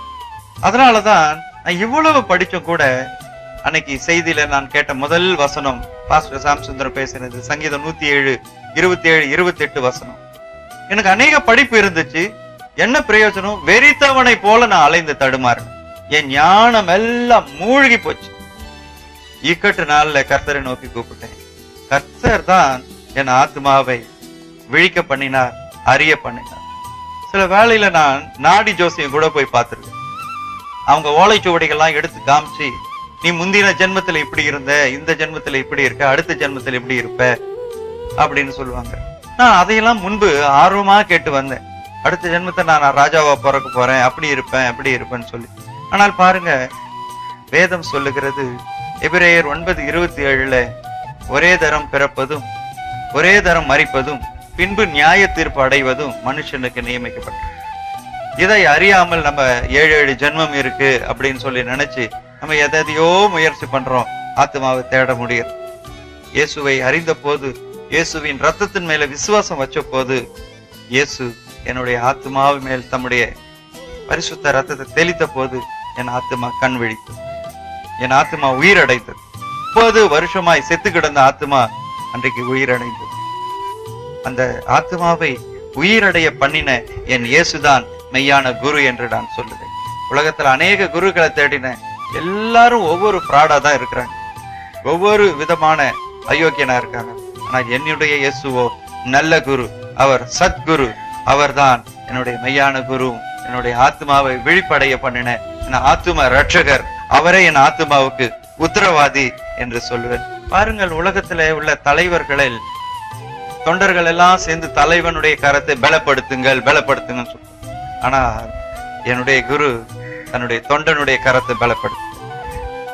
S2: அதனாலதான் நான் இவ்வளவு படிச்சும் கூட அன்னைக்கு செய்தியில நான் கேட்ட முதல் வசனம் பாஸ்டர் சாம் சுந்தரம் பேசினது சங்கீதம் நூத்தி ஏழு இருபத்தி ஏழு இருபத்தி எட்டு வசனம் எனக்கு அநேக படிப்பு இருந்துச்சு என்ன பிரயோஜனம் வெறித்தவனை போல நான் அலைந்து தடுமாறினேன் என் ஞானம் எல்லாம் மூழ்கி போச்சு இக்கட்டு நாள்ல கர்த்தரை நோக்கி கூப்பிட்டேன் கர்த்தர் தான் என் ஆத்மாவை விழிக்க பண்ணினார் அறிய பண்ணினார் சில வேளையில நான் நாடி ஜோசியம் கூட போய் பார்த்திருக்கேன் அவங்க ஓலைச்சுவடிகள்லாம் எடுத்து காமிச்சு நீ முந்தின ஜென்மத்துல இப்படி இருந்த இந்த ஜென்மத்துல இப்படி இருக்க அடுத்த ஜென்மத்துல இப்படி இருப்ப அப்படின்னு சொல்லுவாங்க நான் அதையெல்லாம் முன்பு ஆர்வமா கேட்டு வந்தேன் அடுத்த ஜென்மத்தை நான் ராஜாவா பிறக்க போறேன் அப்படி இருப்பேன் அப்படி இருப்பேன்னு சொல்லி ஆனால் பாருங்க வேதம் சொல்லுகிறது எபிரேயர் ஒன்பது இருபத்தி ஏழுல ஒரே தரம் பிறப்பதும் ஒரே தரம் மறிப்பதும் பின்பு நியாய தீர்ப்பு அடைவதும் மனுஷனுக்கு நியமிக்கப்பட்டது இதை அறியாமல் நம்ம ஏழு ஏழு ஜென்மம் இருக்கு அப்படின்னு சொல்லி நினைச்சு நம்ம எதையோ முயற்சி பண்றோம் ஆத்மாவை தேட முடியும் இயேசுவை அறிந்த போது இயேசுவின் ரத்தத்தின் மேல விசுவாசம் வச்ச போது இயேசு என்னுடைய ஆத்மாவின் மேல் தம்முடைய பரிசுத்த ரத்தத்தை தெளித்த போது என் ஆத்மா கண் விழித்தது என் ஆத்மா உயிரடைந்தது முப்பது வருஷமாய் செத்து கிடந்த ஆத்மா அன்றைக்கு உயிரடைந்தது அந்த ஆத்மாவை உயிரடைய பண்ணின என் இயேசுதான் மெய்யான குரு என்று நான் சொல்லுவேன் உலகத்துல அநேக குருக்களை தேடினேன் எல்லாரும் ஒவ்வொரு ஃப்ராடா தான் இருக்கிறாங்க ஒவ்வொரு விதமான அயோக்கியனா இருக்காங்க ஆனா என்னுடைய இயேசுவோ நல்ல குரு அவர் சத்குரு அவர்தான் என்னுடைய மெய்யான குரு என்னுடைய ஆத்மாவை விழிப்படைய பண்ணின என் ஆத்தும ரட்சகர் அவரே என் ஆத்மாவுக்கு உத்தரவாதி என்று சொல்லுவேன் பாருங்கள் உலகத்துல உள்ள தலைவர்களில் தொண்டர்கள் எல்லாம் சேர்ந்து தலைவனுடைய கரத்தை பலப்படுத்துங்கள் பலப்படுத்துங்கன்னு சொல்லுவாங்க ஆனா என்னுடைய குரு தன்னுடைய தொண்டனுடைய கரத்தை பலப்படுத்து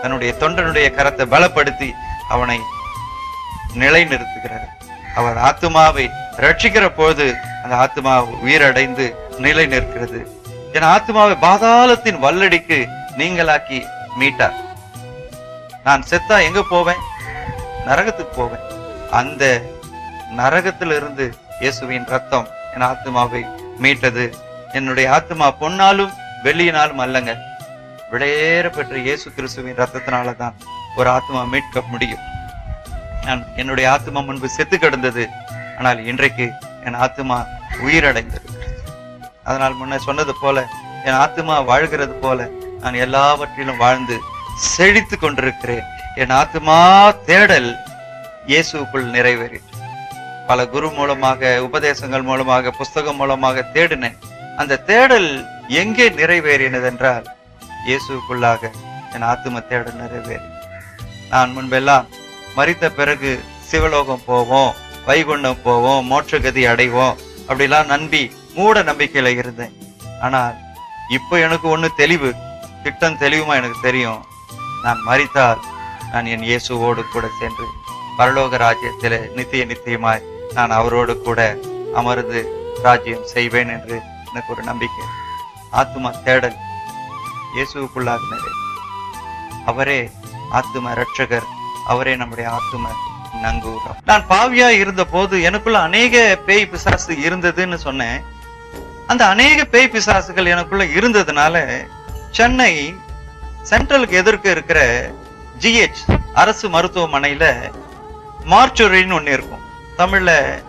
S2: தன்னுடைய தொண்டனுடைய கரத்தை பலப்படுத்தி அவனை நிலைநிறுத்துகிறார் அவர் ஆத்துமாவை ரட்சிக்கிற போது அந்த ஆத்துமா உயிரடைந்து நிலை நிற்கிறது என் ஆத்துமாவை பாதாளத்தின் வல்லடிக்கு நீங்களாக்கி மீட்டார் நான் செத்தா எங்க போவேன் நரகத்துக்கு போவேன் அந்த நரகத்திலிருந்து இயேசுவின் ரத்தம் என் ஆத்துமாவை மீட்டது என்னுடைய ஆத்துமா பொன்னாலும் வெள்ளியினாலும் அல்லங்க விடையேற பெற்ற இயேசு கிறிஸ்துவின் ரத்தத்தினால தான் ஒரு ஆத்மா மீட்க முடியும் நான் என்னுடைய ஆத்மா முன்பு செத்து கிடந்தது ஆனால் இன்றைக்கு என் ஆத்மா உயிரடைந்திருக்கிறது அதனால் முன்ன சொன்னது போல என் ஆத்மா வாழ்கிறது போல நான் எல்லாவற்றிலும் வாழ்ந்து செழித்து கொண்டிருக்கிறேன் என் ஆத்மா தேடல் இயேசுவுக்குள் நிறைவேறிற்று பல குரு மூலமாக உபதேசங்கள் மூலமாக புஸ்தகம் மூலமாக தேடினேன் அந்த தேடல் எங்கே நிறைவேறினது என்றால் இயேசுக்குள்ளாக என் ஆத்தும தேடல் நிறைவேறி நான் முன்பெல்லாம் மரித்த பிறகு சிவலோகம் போவோம் வைகுண்டம் போவோம் மோட்சகதி அடைவோம் அப்படிலாம் நம்பி மூட நம்பிக்கையில இருந்தேன் ஆனால் இப்போ எனக்கு ஒண்ணு தெளிவு திட்டம் தெளிவுமா எனக்கு தெரியும் நான் மரித்தால் நான் என் இயேசுவோடு கூட சென்று பரலோக ராஜ்யத்திலே நித்திய நித்தியமாய் நான் அவரோடு கூட அமர்ந்து ராஜ்யம் செய்வேன் என்று எனக்கு ஒரு நம்பிக்கை ஆத்தும தேடல் இயேசுவுக்குள்ளாக நிறை அவரே ஆத்தும ரட்சகர் அவரே நம்முடைய ஆத்தும நங்கூரம் நான் பாவியா இருந்த போது எனக்குள்ள அநேக பேய் பிசாசு இருந்ததுன்னு சொன்னேன் அந்த அநேக பேய் பிசாசுகள் எனக்குள்ள இருந்ததுனால சென்னை சென்ட்ரலுக்கு எதிர்க்க இருக்கிற ஜிஹெச் அரசு மருத்துவமனையில மார்ச்சுரின்னு ஒண்ணு இருக்கும் தமிழ்ல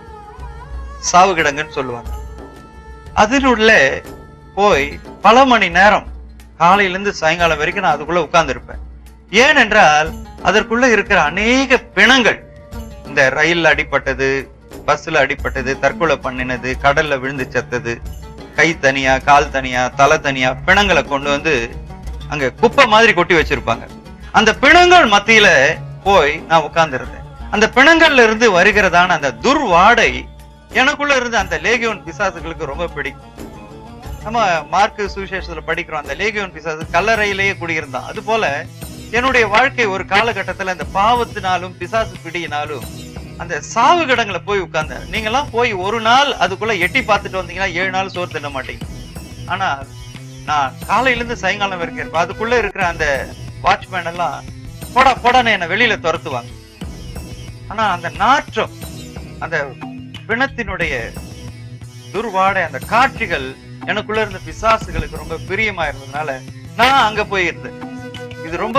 S2: சாவு கிடங்குன்னு சொல்லுவாங்க அதனுள்ள போய் பல மணி நேரம் காலையில இருந்து சாயங்காலம் வரைக்கும் நான் அதுக்குள்ள உட்கார்ந்து இருப்பேன் ஏனென்றால் அதற்குள்ள இருக்கிற அநேக பிணங்கள் இந்த ரயில் அடிபட்டது பஸ்ல அடிபட்டது தற்கொலை பண்ணினது கடல்ல விழுந்து செத்தது கை தனியா கால் தனியா தலை தனியா பிணங்களை கொண்டு வந்து அங்க குப்பை மாதிரி கொட்டி வச்சிருப்பாங்க அந்த பிணங்கள் மத்தியில போய் நான் உட்கார்ந்து அந்த பிணங்கள்ல இருந்து வருகிறதான அந்த துர்வாடை எனக்குள்ள இருந்து அந்த லேகியோன் பிசாசுகளுக்கு ரொம்ப பிடிக்கும் நம்ம மார்க்கு சுவிசேஷத்துல படிக்கிறோம் அந்த லேகியோன் பிசாசு கல்லறையிலேயே குடியிருந்தான் அது போல என்னுடைய வாழ்க்கை ஒரு காலகட்டத்துல அந்த பாவத்தினாலும் பிசாசு பிடியினாலும் அந்த சாவு கிடங்குல போய் உட்கார்ந்தேன் நீங்க எல்லாம் போய் ஒரு நாள் அதுக்குள்ள எட்டி பார்த்துட்டு வந்தீங்கன்னா ஏழு நாள் சோறு தின்ன மாட்டீங்க ஆனா நான் காலையில இருந்து சாயங்காலம் வரைக்கும் இருப்பேன் அதுக்குள்ள இருக்கிற அந்த வாட்ச்மேன் எல்லாம் போடா போடான்னு என்ன வெளியில துரத்துவாங்க ஆனா அந்த நாற்றம் அந்த பிணத்தினுடைய துர்வாடை அந்த காட்சிகள் எனக்குள்ள இருந்த பிசாசுகளுக்கு ரொம்ப பிரியமா இருந்ததுனால நான் அங்க போய் இருந்தேன் இது ரொம்ப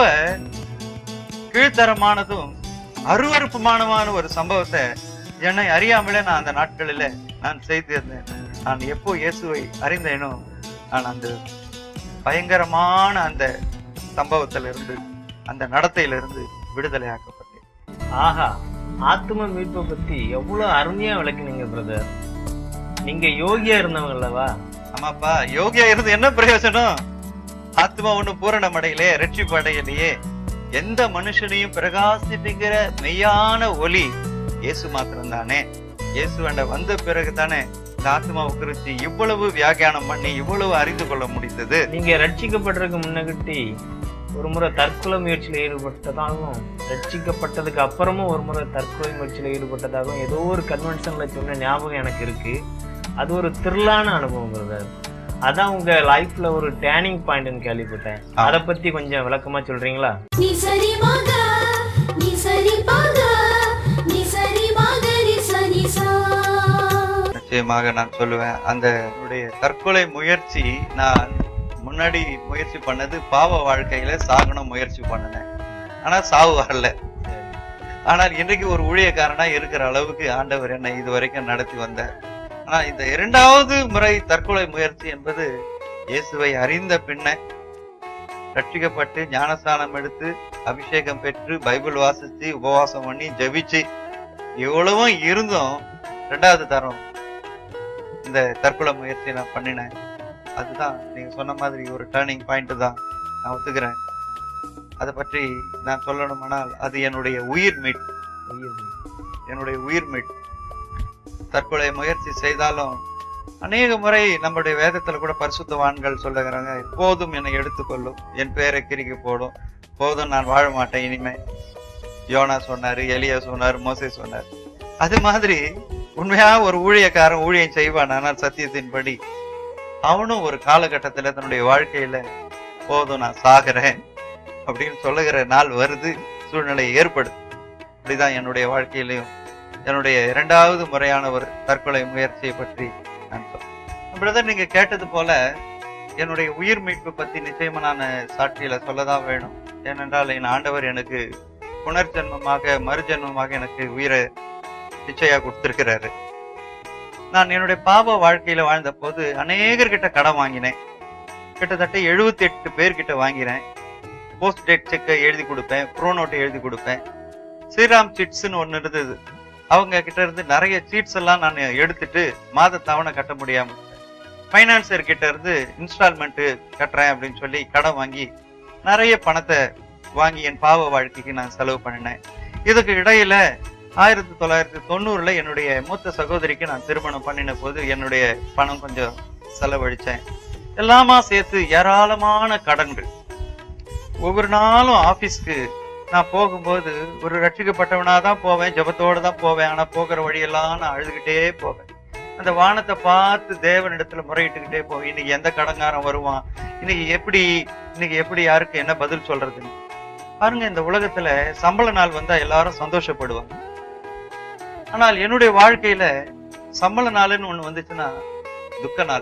S2: கீழ்த்தரமானதும் அருவருப்புமானமான ஒரு சம்பவத்தை என்னை அறியாமலே நான் அந்த நாட்களில நான் செய்திருந்தேன் நான் எப்போ இயேசுவை அறிந்தேனோ நான் அந்த பயங்கரமான அந்த சம்பவத்திலிருந்து அந்த நடத்தையிலிருந்து விடுதலை ஆக்கப்பட்டேன்
S1: ஆஹா ஆத்தும மீட்பை பத்தி எவ்வளவு அருமையா விளக்குனீங்க பிரதர் நீங்க யோகியா இருந்தவங்க அல்லவா
S2: ஆமாப்பா யோகியா இருந்து என்ன பிரயோஜனம் ஆத்மா ஒண்ணு பூரணம் அடையலையே ரட்சிப்பு அடையலையே எந்த மனுஷனையும் பிரகாசிப்பிக்கிற மெய்யான ஒளி இயேசு மாத்திரம் தானே இயேசு வந்த பிறகு தானே இந்த ஆத்மாவை குறித்து இவ்வளவு வியாக்கியானம் பண்ணி இவ்வளவு அறிந்து கொள்ள முடிந்தது
S1: நீங்க ரட்சிக்கப்படுறதுக்கு முன்னகட்டி ஒரு முறை தற்கொலை முயற்சியில் ஈடுபட்டதாகவும் ரட்சிக்கப்பட்டதுக்கு அப்புறமும் ஒரு முறை தற்கொலை முயற்சியில் ஈடுபட்டதாகவும் ஏதோ ஒரு கன்வென்ஷன்ல சொன்ன ஞாபகம் எனக்கு இருக்கு அது ஒரு த்ரில்லான அனுபவம் பிரதர் அதான் உங்க லைஃப்ல ஒரு டேர்னிங் பாயிண்ட்னு கேள்விப்பட்டேன்
S2: ஆ.
S1: அதை பத்தி கொஞ்சம் விளக்கமா சொல்றீங்களா
S3: ni sari maga ni sari paga ni sari maga ni sa ni sa
S2: நிச்சயமாக நான் சொல்லுவேன் அந்த என்னுடைய தற்கொலை முயற்சி நான் முன்னாடி முயற்சி பண்ணது பாவ வாழ்க்கையில சாகணும் முயற்சி பண்ணினேன் ஆனா சாவு வரல ஆனால் இன்றைக்கு ஒரு ஊழியக்காரனா இருக்கிற அளவுக்கு ஆண்டவர் என்னை இது வரைக்கும் நடத்தி வந்தார் ஆனா இந்த இரண்டாவது முறை தற்கொலை முயற்சி என்பது இயேசுவை அறிந்த பின்ன ரட்சிக்கப்பட்டு ஞானஸ்தானம் எடுத்து அபிஷேகம் பெற்று பைபிள் வாசிச்சு உபவாசம் பண்ணி ஜெபிச்சு இவ்வளவும் இருந்தும் ரெண்டாவது தரம் இந்த தற்கொலை முயற்சி நான் பண்ணினேன் அதுதான் நீங்க சொன்ன மாதிரி ஒரு டேர்னிங் பாயிண்ட் தான் நான் ஒத்துக்கிறேன் அதை பற்றி நான் சொல்லணுமானால் அது என்னுடைய உயிர் மீட் என்னுடைய உயிர் மீட் தற்கொலை முயற்சி செய்தாலும் அநேக முறை நம்முடைய வேதத்துல கூட பரிசுத்தவான்கள் சொல்லுகிறாங்க போதும் என்னை எடுத்துக்கொள்ளும் என் பெயரை கிறுக்கி போடும் போதும் நான் வாழ மாட்டேன் இனிமே யோனா சொன்னாரு எலியா சொன்னாரு மோசே சொன்னார் அது மாதிரி உண்மையா ஒரு ஊழியக்காரன் ஊழியம் செய்வான் ஆனால் சத்தியத்தின்படி அவனும் ஒரு காலகட்டத்துல தன்னுடைய வாழ்க்கையில போதும் நான் சாகிறேன் அப்படின்னு சொல்லுகிற நாள் வருது சூழ்நிலை ஏற்படுது அப்படிதான் என்னுடைய வாழ்க்கையிலையும் என்னுடைய இரண்டாவது முறையான ஒரு தற்கொலை முயற்சியை பற்றி நான் சொல்றேன் பிரதர் நீங்க கேட்டது போல என்னுடைய உயிர் மீட்பு பத்தி நிச்சயமா நான் சாட்சியில சொல்லதான் வேணும் ஏனென்றால் என் ஆண்டவர் எனக்கு புனர்ஜென்மமாக மறுஜென்மமாக எனக்கு உயிரை பிச்சையா கொடுத்திருக்கிறாரு நான் என்னுடைய பாவ வாழ்க்கையில வாழ்ந்த போது அநேகர்கிட்ட கடன் வாங்கினேன் கிட்டத்தட்ட எழுபத்தி எட்டு பேர்கிட்ட வாங்கினேன் போஸ்ட் டேட் செக்கை எழுதி கொடுப்பேன் ப்ரோ நோட்டை எழுதி கொடுப்பேன் ஸ்ரீராம் சிட்ஸ்னு ஒன்று இருந்தது அவங்க கிட்ட இருந்து நிறைய சீட்ஸ் எல்லாம் நான் எடுத்துட்டு மாத தவணை கட்ட முடியாம ஃபைனான்சர் கிட்ட இருந்து இன்ஸ்டால்மெண்ட் கட்டுறேன் அப்படின்னு சொல்லி கடன் வாங்கி நிறைய பணத்தை வாங்கி என் பாவ வாழ்க்கைக்கு நான் செலவு பண்ணினேன் இதுக்கு இடையில ஆயிரத்தி தொள்ளாயிரத்தி தொண்ணூறுல என்னுடைய மூத்த சகோதரிக்கு நான் திருமணம் பண்ணின போது என்னுடைய பணம் கொஞ்சம் செலவழிச்சேன் எல்லாமா சேர்த்து ஏராளமான கடன்கள் ஒவ்வொரு நாளும் ஆபீஸ்க்கு நான் போகும்போது ஒரு ரட்சிக்கப்பட்டவனா தான் போவேன் ஜெபத்தோட தான் போவேன் ஆனா போகிற வழியெல்லாம் நான் அழுதுகிட்டே போவேன் அந்த வானத்தை பார்த்து தேவனிடத்துல முறையிட்டுக்கிட்டே போவேன் இன்னைக்கு எந்த கடங்காரன் வருவான் இன்னைக்கு எப்படி இன்னைக்கு எப்படி யாருக்கு என்ன பதில் சொல்றதுன்னு பாருங்க இந்த உலகத்துல சம்பள நாள் வந்தா எல்லாரும் சந்தோஷப்படுவாங்க ஆனால் என்னுடைய வாழ்க்கையில சம்பள நாள்னு ஒண்ணு வந்துச்சுன்னா துக்க நாள்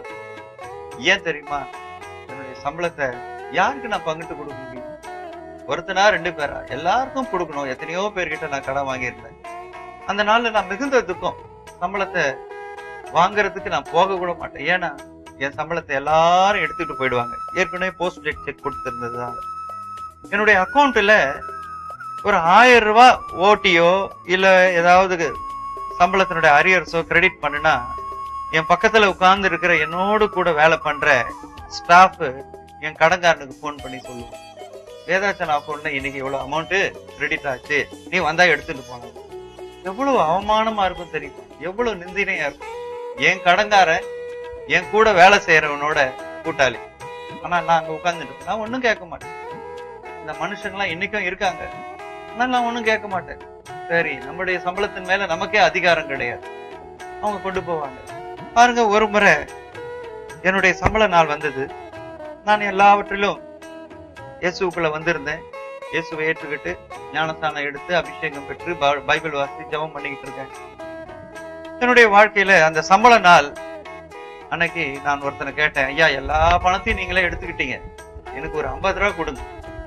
S2: ஏன் தெரியுமா என்னுடைய சம்பளத்தை யாருக்கு நான் பங்கிட்டு கொடுக்க முடியும் ஒருத்தனா ரெண்டு பேரா எல்லாருக்கும் கொடுக்கணும் எத்தனையோ பேர்கிட்ட நான் கடன் வாங்கியிருந்தேன் அந்த நாள்ல நான் மிகுந்த துக்கம் சம்பளத்தை வாங்குறதுக்கு நான் போக கூட மாட்டேன் ஏன்னா என் சம்பளத்தை எல்லாரும் எடுத்துட்டு போயிடுவாங்க ஏற்கனவே போஸ்ட் டேட் செக் கொடுத்திருந்ததுனால என்னுடைய அக்கௌண்ட்ல ஒரு ஆயிரம் ரூபாய் ஓட்டியோ இல்ல ஏதாவது சம்பளத்தினுடைய அரியர்ஸோ கிரெடிட் பண்ணுனா என் பக்கத்துல உட்கார்ந்து இருக்கிற என்னோடு கூட வேலை பண்ற ஸ்டாஃப் என் கடன்காரனுக்கு ஃபோன் பண்ணி சொல்லுவோம் வேதாச்சன் அக்கௌண்ட்ல இன்னைக்கு இவ்வளவு அமௌண்ட் கிரெடிட் ஆச்சு நீ வந்தா எடுத்துட்டு போன எவ்வளவு அவமானமா இருக்கும் தெரியுமா எவ்வளவு நிந்தினையா இருக்கும் என் கடன்காரன் என் கூட வேலை செய்யறவனோட கூட்டாளி ஆனா நான் அங்க உட்கார்ந்துட்டு நான் ஒண்ணும் கேட்க மாட்டேன் இந்த மனுஷங்களாம் இன்னைக்கும் இருக்காங்க ஆனா நான் ஒண்ணும் கேட்க மாட்டேன் சரி நம்முடைய சம்பளத்தின் மேல நமக்கே அதிகாரம் கிடையாது அவங்க கொண்டு போவாங்க பாருங்க ஒரு முறை என்னுடைய சம்பள நாள் வந்தது நான் எல்லாவற்றிலும் இயேசுக்குள்ள வந்திருந்தேன் இயேசுவை ஏற்றுக்கிட்டு ஞானஸ்தானம் எடுத்து அபிஷேகம் பெற்று பை- பைபிள் வாசி ஜெபம் பண்ணிக்கிட்டு இருக்கேன் என்னுடைய வாழ்க்கையில அந்த சம்பள நாள் அன்னைக்கு நான் ஒருத்தனை கேட்டேன் ஐயா எல்லா பணத்தையும் நீங்களே எடுத்துக்கிட்டீங்க எனக்கு ஒரு ஐம்பது ரூபா கொடுங்க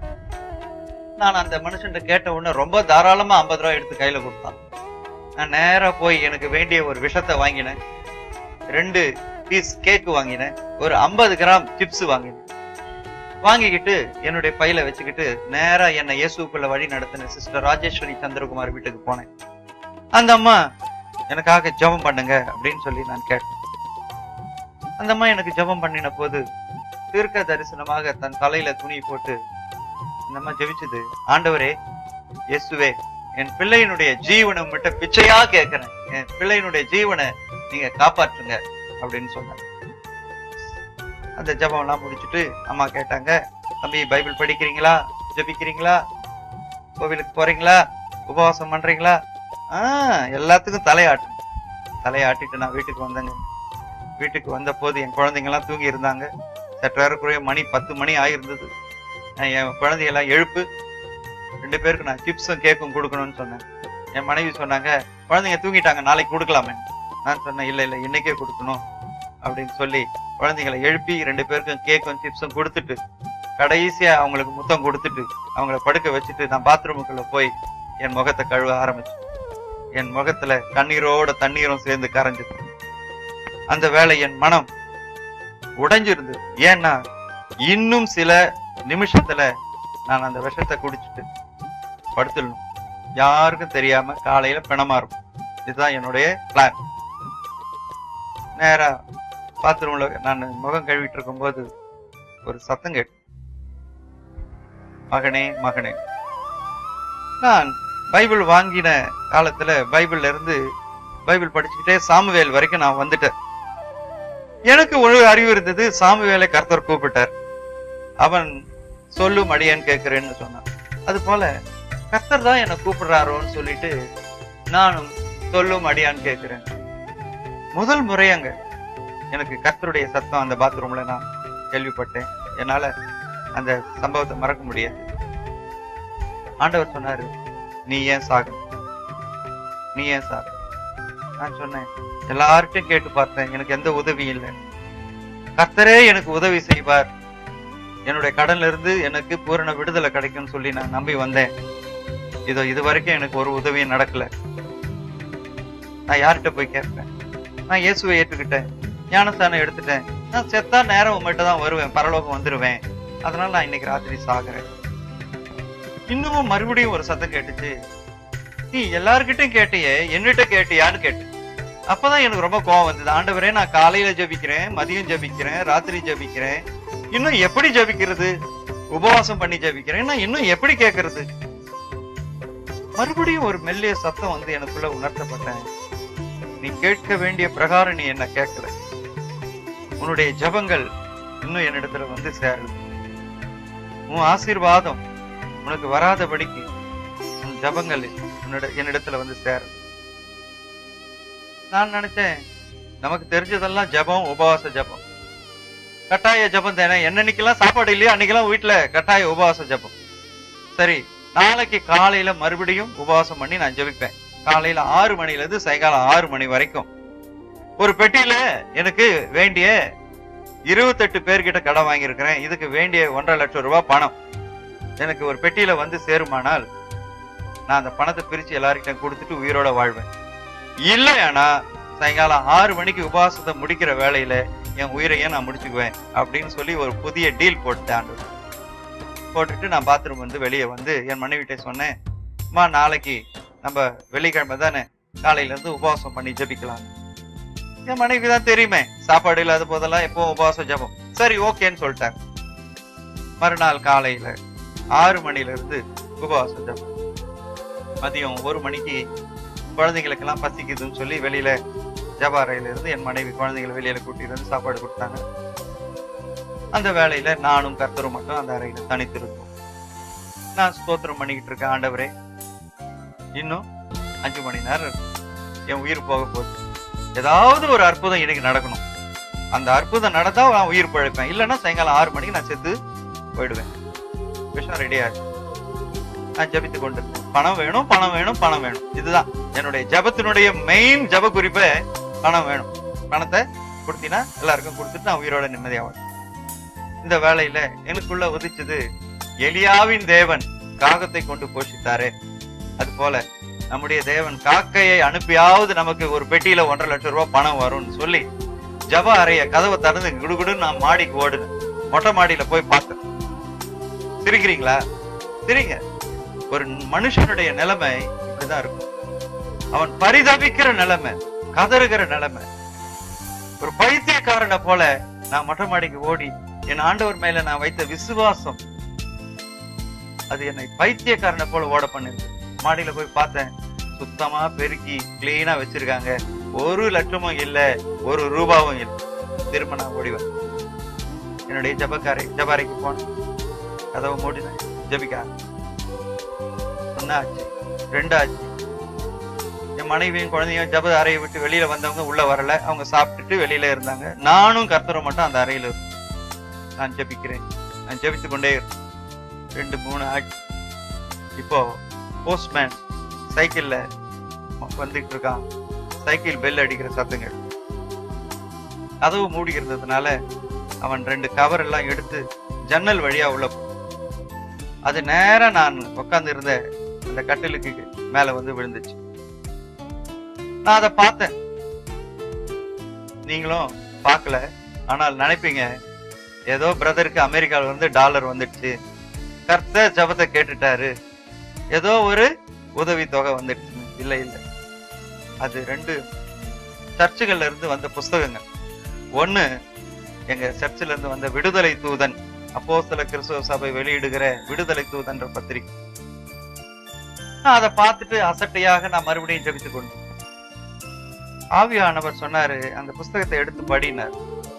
S2: நான் அந்த மனுஷன்ட்ட கேட்ட உடனே ரொம்ப தாராளமா ஐம்பது ரூபா எடுத்து கையில கொடுத்தான் நான் நேரா போய் எனக்கு வேண்டிய ஒரு விஷத்தை வாங்கினேன் ரெண்டு பீஸ் கேக் வாங்கினேன் ஒரு ஐம்பது கிராம் சிப்ஸ் வாங்கினேன் வாங்கிக்கிட்டு என்னுடைய பையில வச்சுக்கிட்டு நேரா என்னை இயேசுக்குள்ள வழி நடத்தின சிஸ்டர் ராஜேஸ்வரி சந்திரகுமார் வீட்டுக்கு போனேன் அந்த அம்மா எனக்காக ஜெபம் பண்ணுங்க அப்படின்னு சொல்லி நான் கேட்டேன் அந்த அம்மா எனக்கு ஜெபம் பண்ணின போது தீர்க்க தரிசனமாக தன் தலையில துணி போட்டு இந்த அம்மா ஜெபிச்சது ஆண்டவரே இயேசுவே என் பிள்ளையினுடைய ஜீவனை உங்கள்கிட்ட பிச்சையா கேட்கிறேன் என் பிள்ளையினுடைய ஜீவனை நீங்க காப்பாற்றுங்க அப்படின்னு சொன்னாங்க அந்த ஜெபம் எல்லாம் முடிச்சுட்டு அம்மா கேட்டாங்க தம்பி பைபிள் படிக்கிறீங்களா ஜெபிக்கிறீங்களா கோவிலுக்கு போறீங்களா உபவாசம் பண்றீங்களா ஆஹ் எல்லாத்துக்கும் தலையாட்டு தலையாட்டிட்டு நான் வீட்டுக்கு வந்தேங்க வீட்டுக்கு வந்த போது என் குழந்தைங்க எல்லாம் தூங்கி இருந்தாங்க சற்றேறக்குறைய மணி பத்து மணி ஆயிருந்தது நான் என் குழந்தையெல்லாம் எழுப்பு ரெண்டு பேருக்கு நான் சிப்ஸும் கேக்கும் கொடுக்கணும்னு சொன்னேன் என் மனைவி சொன்னாங்க குழந்தைங்க தூங்கிட்டாங்க நாளைக்கு கொடுக்கலாமே நான் சொன்னேன் இல்ல இல்ல இன்னைக்கே கொடுக்கணும் அப்படின்னு சொல்லி குழந்தைங்களை எழுப்பி ரெண்டு பேருக்கும் கேக்கும் சிப்ஸும் கொடுத்துட்டு கடைசியா அவங்களுக்கு முத்தம் கொடுத்துட்டு அவங்கள படுக்க வச்சுட்டு நான் பாத்ரூமுக்குள்ள போய் என் முகத்தை கழுவ ஆரம்பிச்சேன் என் முகத்துல கண்ணீரோட தண்ணீரும் சேர்ந்து கரைஞ்சது அந்த வேளை என் மனம் உடைஞ்சிருந்தது ஏன்னா இன்னும் சில நிமிஷத்துல நான் அந்த விஷத்தை குடிச்சிட்டு படுத்துடணும் யாருக்கும் தெரியாம காலையில பிணமா இருக்கும் இதுதான் என்னுடைய பிளான் நேரா பாத்ரூம்ல நான் முகம் கழுவிட்டு இருக்கும்போது ஒரு சத்தம் கேட்டு மகனே மகனே நான் பைபிள் வாங்கின காலத்துல பைபிள்ல இருந்து பைபிள் படிச்சுக்கிட்டே சாமுவேல் வரைக்கும் நான் வந்துட்டேன் எனக்கு ஒரு அறிவு இருந்தது சாமுவேலை கர்த்தர் கூப்பிட்டார் அவன் சொல்லும் அடியேன் கேட்கிறேன்னு சொன்னான் அது போல கர்த்தர் தான் என்னை கூப்பிடுறாரோன்னு சொல்லிட்டு நானும் சொல்லும் அடியான்னு கேட்கிறேன் முதல் முறையாங்க எனக்கு கர்த்தருடைய சத்தம் அந்த பாத்ரூம்ல நான் கேள்விப்பட்டேன் என்னால அந்த சம்பவத்தை மறக்க முடியாது ஆண்டவர் சொன்னாரு நீ ஏன் சாகணும் நீ ஏன் சாக நான் சொன்னேன் எல்லார்ட்டையும் கேட்டு பார்த்தேன் எனக்கு எந்த உதவியும் இல்லை கர்த்தரே எனக்கு உதவி செய்வார் என்னுடைய கடன்ல இருந்து எனக்கு பூரண விடுதலை கிடைக்கும்னு சொல்லி நான் நம்பி வந்தேன் இதோ இது வரைக்கும் எனக்கு ஒரு உதவியும் நடக்கல நான் யார்கிட்ட போய் கேட்பேன் நான் இயேசுவை ஏற்றுக்கிட்டேன் ஞானஸ்தானம் எடுத்துட்டேன் நான் செத்தா நேரம் உங்கள்கிட்ட தான் வருவேன் பரலோகம் வந்துருவேன் அதனால நான் இன்னைக்கு ராத்திரி சாகுறேன் இன்னமும் மறுபடியும் ஒரு சத்தம் கேட்டுச்சு நீ எல்லார்கிட்டயும் கேட்டியே என்னிட்ட கேட்டியான்னு கேட்டு அப்பதான் எனக்கு ரொம்ப கோவம் வந்தது ஆண்டவரே நான் காலையில ஜெபிக்கிறேன் மதியம் ஜெபிக்கிறேன் ராத்திரி ஜெபிக்கிறேன் இன்னும் எப்படி ஜெபிக்கிறது உபவாசம் பண்ணி ஜெபிக்கிறேன் நான் இன்னும் எப்படி கேட்கறது மறுபடியும் ஒரு மெல்லிய சத்தம் வந்து எனக்குள்ள உணர்த்தப்பட்டேன் நீ கேட்க வேண்டிய பிரகாரம் நீ என்ன கேட்கல உன்னுடைய ஜெபங்கள் இன்னும் என்னிடத்துல வந்து சேரல உன் ஆசீர்வாதம் உனக்கு வராதபடிக்கு உன் ஜபங்கள் உன்னிட என்னிடத்துல வந்து சேரல நான் நினைச்சேன் நமக்கு தெரிஞ்சதெல்லாம் ஜெபம் உபவாச ஜெபம் கட்டாய ஜெபம் தானே என்னன்னைக்கெல்லாம் சாப்பாடு இல்லையோ அன்னைக்கெல்லாம் வீட்டுல கட்டாய உபவாச ஜெபம் சரி நாளைக்கு காலையில மறுபடியும் உபவாசம் பண்ணி நான் ஜெபிப்பேன் காலையில ஆறு மணில இருந்து சாயங்காலம் ஆறு மணி வரைக்கும் ஒரு பெட்டியில எனக்கு வேண்டிய இருபத்தெட்டு பேர்கிட்ட கடன் வாங்கியிருக்கிறேன் இதுக்கு வேண்டிய ஒன்றரை லட்சம் ரூபாய் பணம் எனக்கு ஒரு பெட்டியில வந்து சேருமானால் நான் அந்த பணத்தை பிரிச்சு எல்லார்கிட்டையும் கொடுத்துட்டு உயிரோட வாழ்வேன் இல்லையானா சாயங்காலம் ஆறு மணிக்கு உபவாசத்தை முடிக்கிற வேலையில என் உயிரையே நான் முடிச்சுக்குவேன் அப்படின்னு சொல்லி ஒரு புதிய டீல் போட்டேன் ஆண்டவர் போட்டுட்டு நான் பாத்ரூம் வந்து வெளியே வந்து என் மனைவிட்ட சொன்னேன் அம்மா நாளைக்கு நம்ம வெள்ளிக்கிழமை தானே காலையில இருந்து உபவாசம் பண்ணி ஜெபிக்கலாம் என் மனைவி தான் தெரியுமே சாப்பாடு இல்லாத போதெல்லாம் எப்போ உபவாசம் ஜெபம் சரி ஓகேன்னு சொல்லிட்டாங்க மறுநாள் காலையில ஆறு மணில இருந்து உபவாசம் ஜெபம் மதியம் ஒரு மணிக்கு குழந்தைங்களுக்கெல்லாம் பசிக்குதுன்னு சொல்லி வெளியில ஜப அறையில இருந்து என் மனைவி குழந்தைகளை வெளியில கூட்டிட்டு வந்து சாப்பாடு கொடுத்தாங்க அந்த வேலையில நானும் கர்த்தரும் மட்டும் அந்த அறையில தனித்திருந்தோம் நான் ஸ்தோத்திரம் பண்ணிக்கிட்டு இருக்கேன் ஆண்டவரே இன்னும் அஞ்சு மணி நேரம் இருக்கு. என் உயிர் போக போகுது ஏதாவது ஒரு அற்புதம் இன்னைக்கு நடக்கணும் அந்த அற்புதம் நடந்தா நான் உயிர் பழைப்பேன் இல்லைன்னா சாயங்காலம் ஆறு மணிக்கு நான் செத்து போயிடுவேன் விஷயம் ரெடியா இருக்கு நான் ஜபித்து கொண்டிருந்தேன் பணம் வேணும் பணம் வேணும் பணம் வேணும் இதுதான் என்னுடைய ஜபத்தினுடைய மெயின் ஜப குறிப்பே பணம் வேணும் பணத்தை கொடுத்தீங்கன்னா எல்லாருக்கும் கொடுத்துட்டு நான் உயிரோட நிம்மதியாவேன் இந்த வேலையில எனக்குள்ள உதிச்சது எலியாவின் தேவன் காகத்தை கொண்டு போஷித்தாரே அது போல நம்முடைய தேவன் காக்கையை அனுப்பியாவது நமக்கு ஒரு பெட்டியில ஒன்றரை லட்சம் ரூபாய் பணம் வரும்னு சொல்லி ஜப அறைய கதவை திறந்து குடுகுடுன்னு நான் மாடிக்கு ஓடுனேன் மொட்டை மாடியில போய் பார்த்தேன் சிரிக்கிறீங்களா சிரிங்க ஒரு மனுஷனுடைய நிலைமை இப்படிதான் இருக்கும் அவன் பரிதபிக்கிற நிலைமை கதறுகிற நிலைமை ஒரு பைத்தியக்காரனை போல நான் மொட்டை மாடிக்கு ஓடி என் ஆண்டவர் மேல நான் வைத்த விசுவாசம் அது என்னை பைத்தியக்காரனை போல ஓட பண்ணுது மாடியில போய் பார்த்தேன் சுத்தமா பெருக்கி கிளீனா வச்சிருக்காங்க ஒரு லட்சமும் இல்ல ஒரு ரூபாவும் இல்ல திரும்ப நான் ஓடிவேன் என்னுடைய ஜபக்காரை ஜபாரைக்கு போனேன் கதவை மூடினேன் ஜபிக்க ஆரம்பிச்சேன். ஒண்ணு ஆச்சு ரெண்டு ஆச்சு என் மனைவியும் குழந்தையும் ஜப அறையை விட்டு வெளியில வந்தவங்க உள்ள வரல அவங்க சாப்பிட்டுட்டு வெளியில இருந்தாங்க நானும் கர்த்தரும் மட்டும் அந்த அறையில இருந்தோம் நான் ஜெபிக்கிறேன் நான் ஜெபித்து கொண்டே இருந்தேன் ரெண்டு மூணு ஆச்சு இப்போ போஸ்ட்மேன் சைக்கிள்ல வந்துட்டு இருக்கான் சைக்கிள் பெல் அடிக்கிற சத்தங்கள் கதவு மூடி இருந்ததுனால அவன் ரெண்டு கவர் எல்லாம் எடுத்து ஜன்னல் வழியா உள்ள போ- அது நேரா நான் உட்கார்ந்து இருந்த அந்த கட்டிலுக்கு மேல வந்து விழுந்துச்சு நான் அதை பார்த்தேன் நீங்களும் பார்க்கல ஆனால் நினைப்பீங்க ஏதோ பிரதருக்கு அமெரிக்கால இருந்து டாலர் வந்துடுச்சு கர்த்தர் ஜபத்தை கேட்டுட்டாரு ஏதோ ஒரு உதவி தொகை வந்துடுச்சு இல்ல இல்ல அது ரெண்டு சர்ச்சுகள்ல இருந்து வந்த புஸ்தகங்கள் ஒண்ணு எங்க சர்ச்சில் இருந்து வந்த விடுதலை தூதன் அப்போஸ்தல கிறிஸ்துவ சபை வெளியிடுகிற விடுதலை தூதன்ற பத்திரிகை நான் அதை பார்த்துட்டு அசட்டையாக நான் மறுபடியும் ஜெபித்துக் கொண்டேன் ஆவியானவர் சொன்னாரு அந்த புஸ்தகத்தை எடுத்து படினார்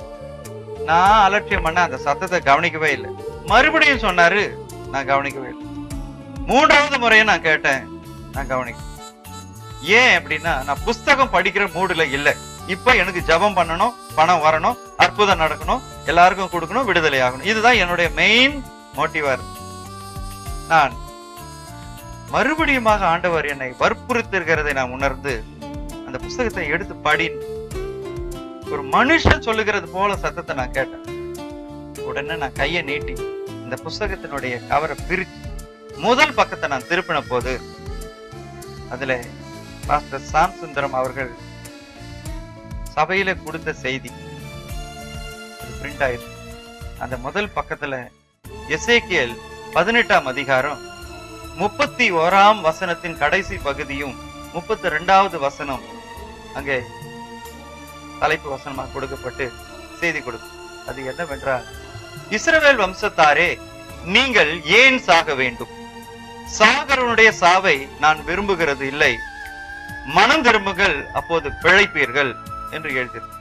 S2: நான் அலட்சியம் பண்ண அந்த சத்தத்தை கவனிக்கவே இல்லை மறுபடியும் சொன்னாரு நான் கவனிக்கவே இல்லை மூன்றாவது முறையை நான் கேட்டேன் நான் கவனிக்க ஏன் அப்படின்னா நான் புஸ்தகம் படிக்கிற மூடுல இல்ல இப்ப எனக்கு ஜெபம் பண்ணணும் பணம் வரணும் அற்புதம் நடக்கணும் எல்லாருக்கும் கொடுக்கணும் விடுதலை ஆகணும் இதுதான் என்னுடைய மெயின் மோட்டிவா இருக்கு நான் மறுபடியுமாக ஆண்டவர் என்னை வற்புறுத்திருக்கிறதை நான் உணர்ந்து அந்த புஸ்தகத்தை எடுத்து படி ஒரு மனுஷன் சொல்லுகிறது போல சத்தத்தை நான் கேட்டேன் உடனே நான் கையை நீட்டி இந்த புஸ்தகத்தினுடைய கவரை பிரிச்சு முதல் பக்கத்தை நான் திருப்பின போது அதுல பாஸ்டர் சாம் சுந்தரம் அவர்கள் சபையில கொடுத்த செய்தி பிரிண்ட் ஆயிருக்கு அந்த முதல் பக்கத்துல எசேக்கியல் பதினெட்டாம் அதிகாரம் முப்பத்தி ஓராம் வசனத்தின் கடைசி பகுதியும் முப்பத்தி ரெண்டாவது வசனம் அங்கே தலைப்பு வசனமாக கொடுக்கப்பட்டு செய்தி கொடுக்கும் அது என்னவென்றால் இஸ்ரவேல் வம்சத்தாரே நீங்கள் ஏன் சாக வேண்டும் சாகரனுடைய சாவை நான் விரும்புகிறது இல்லை மனம் திரும்புங்கள் அப்போது பிழைப்பீர்கள் என்று எழுதியிருக்க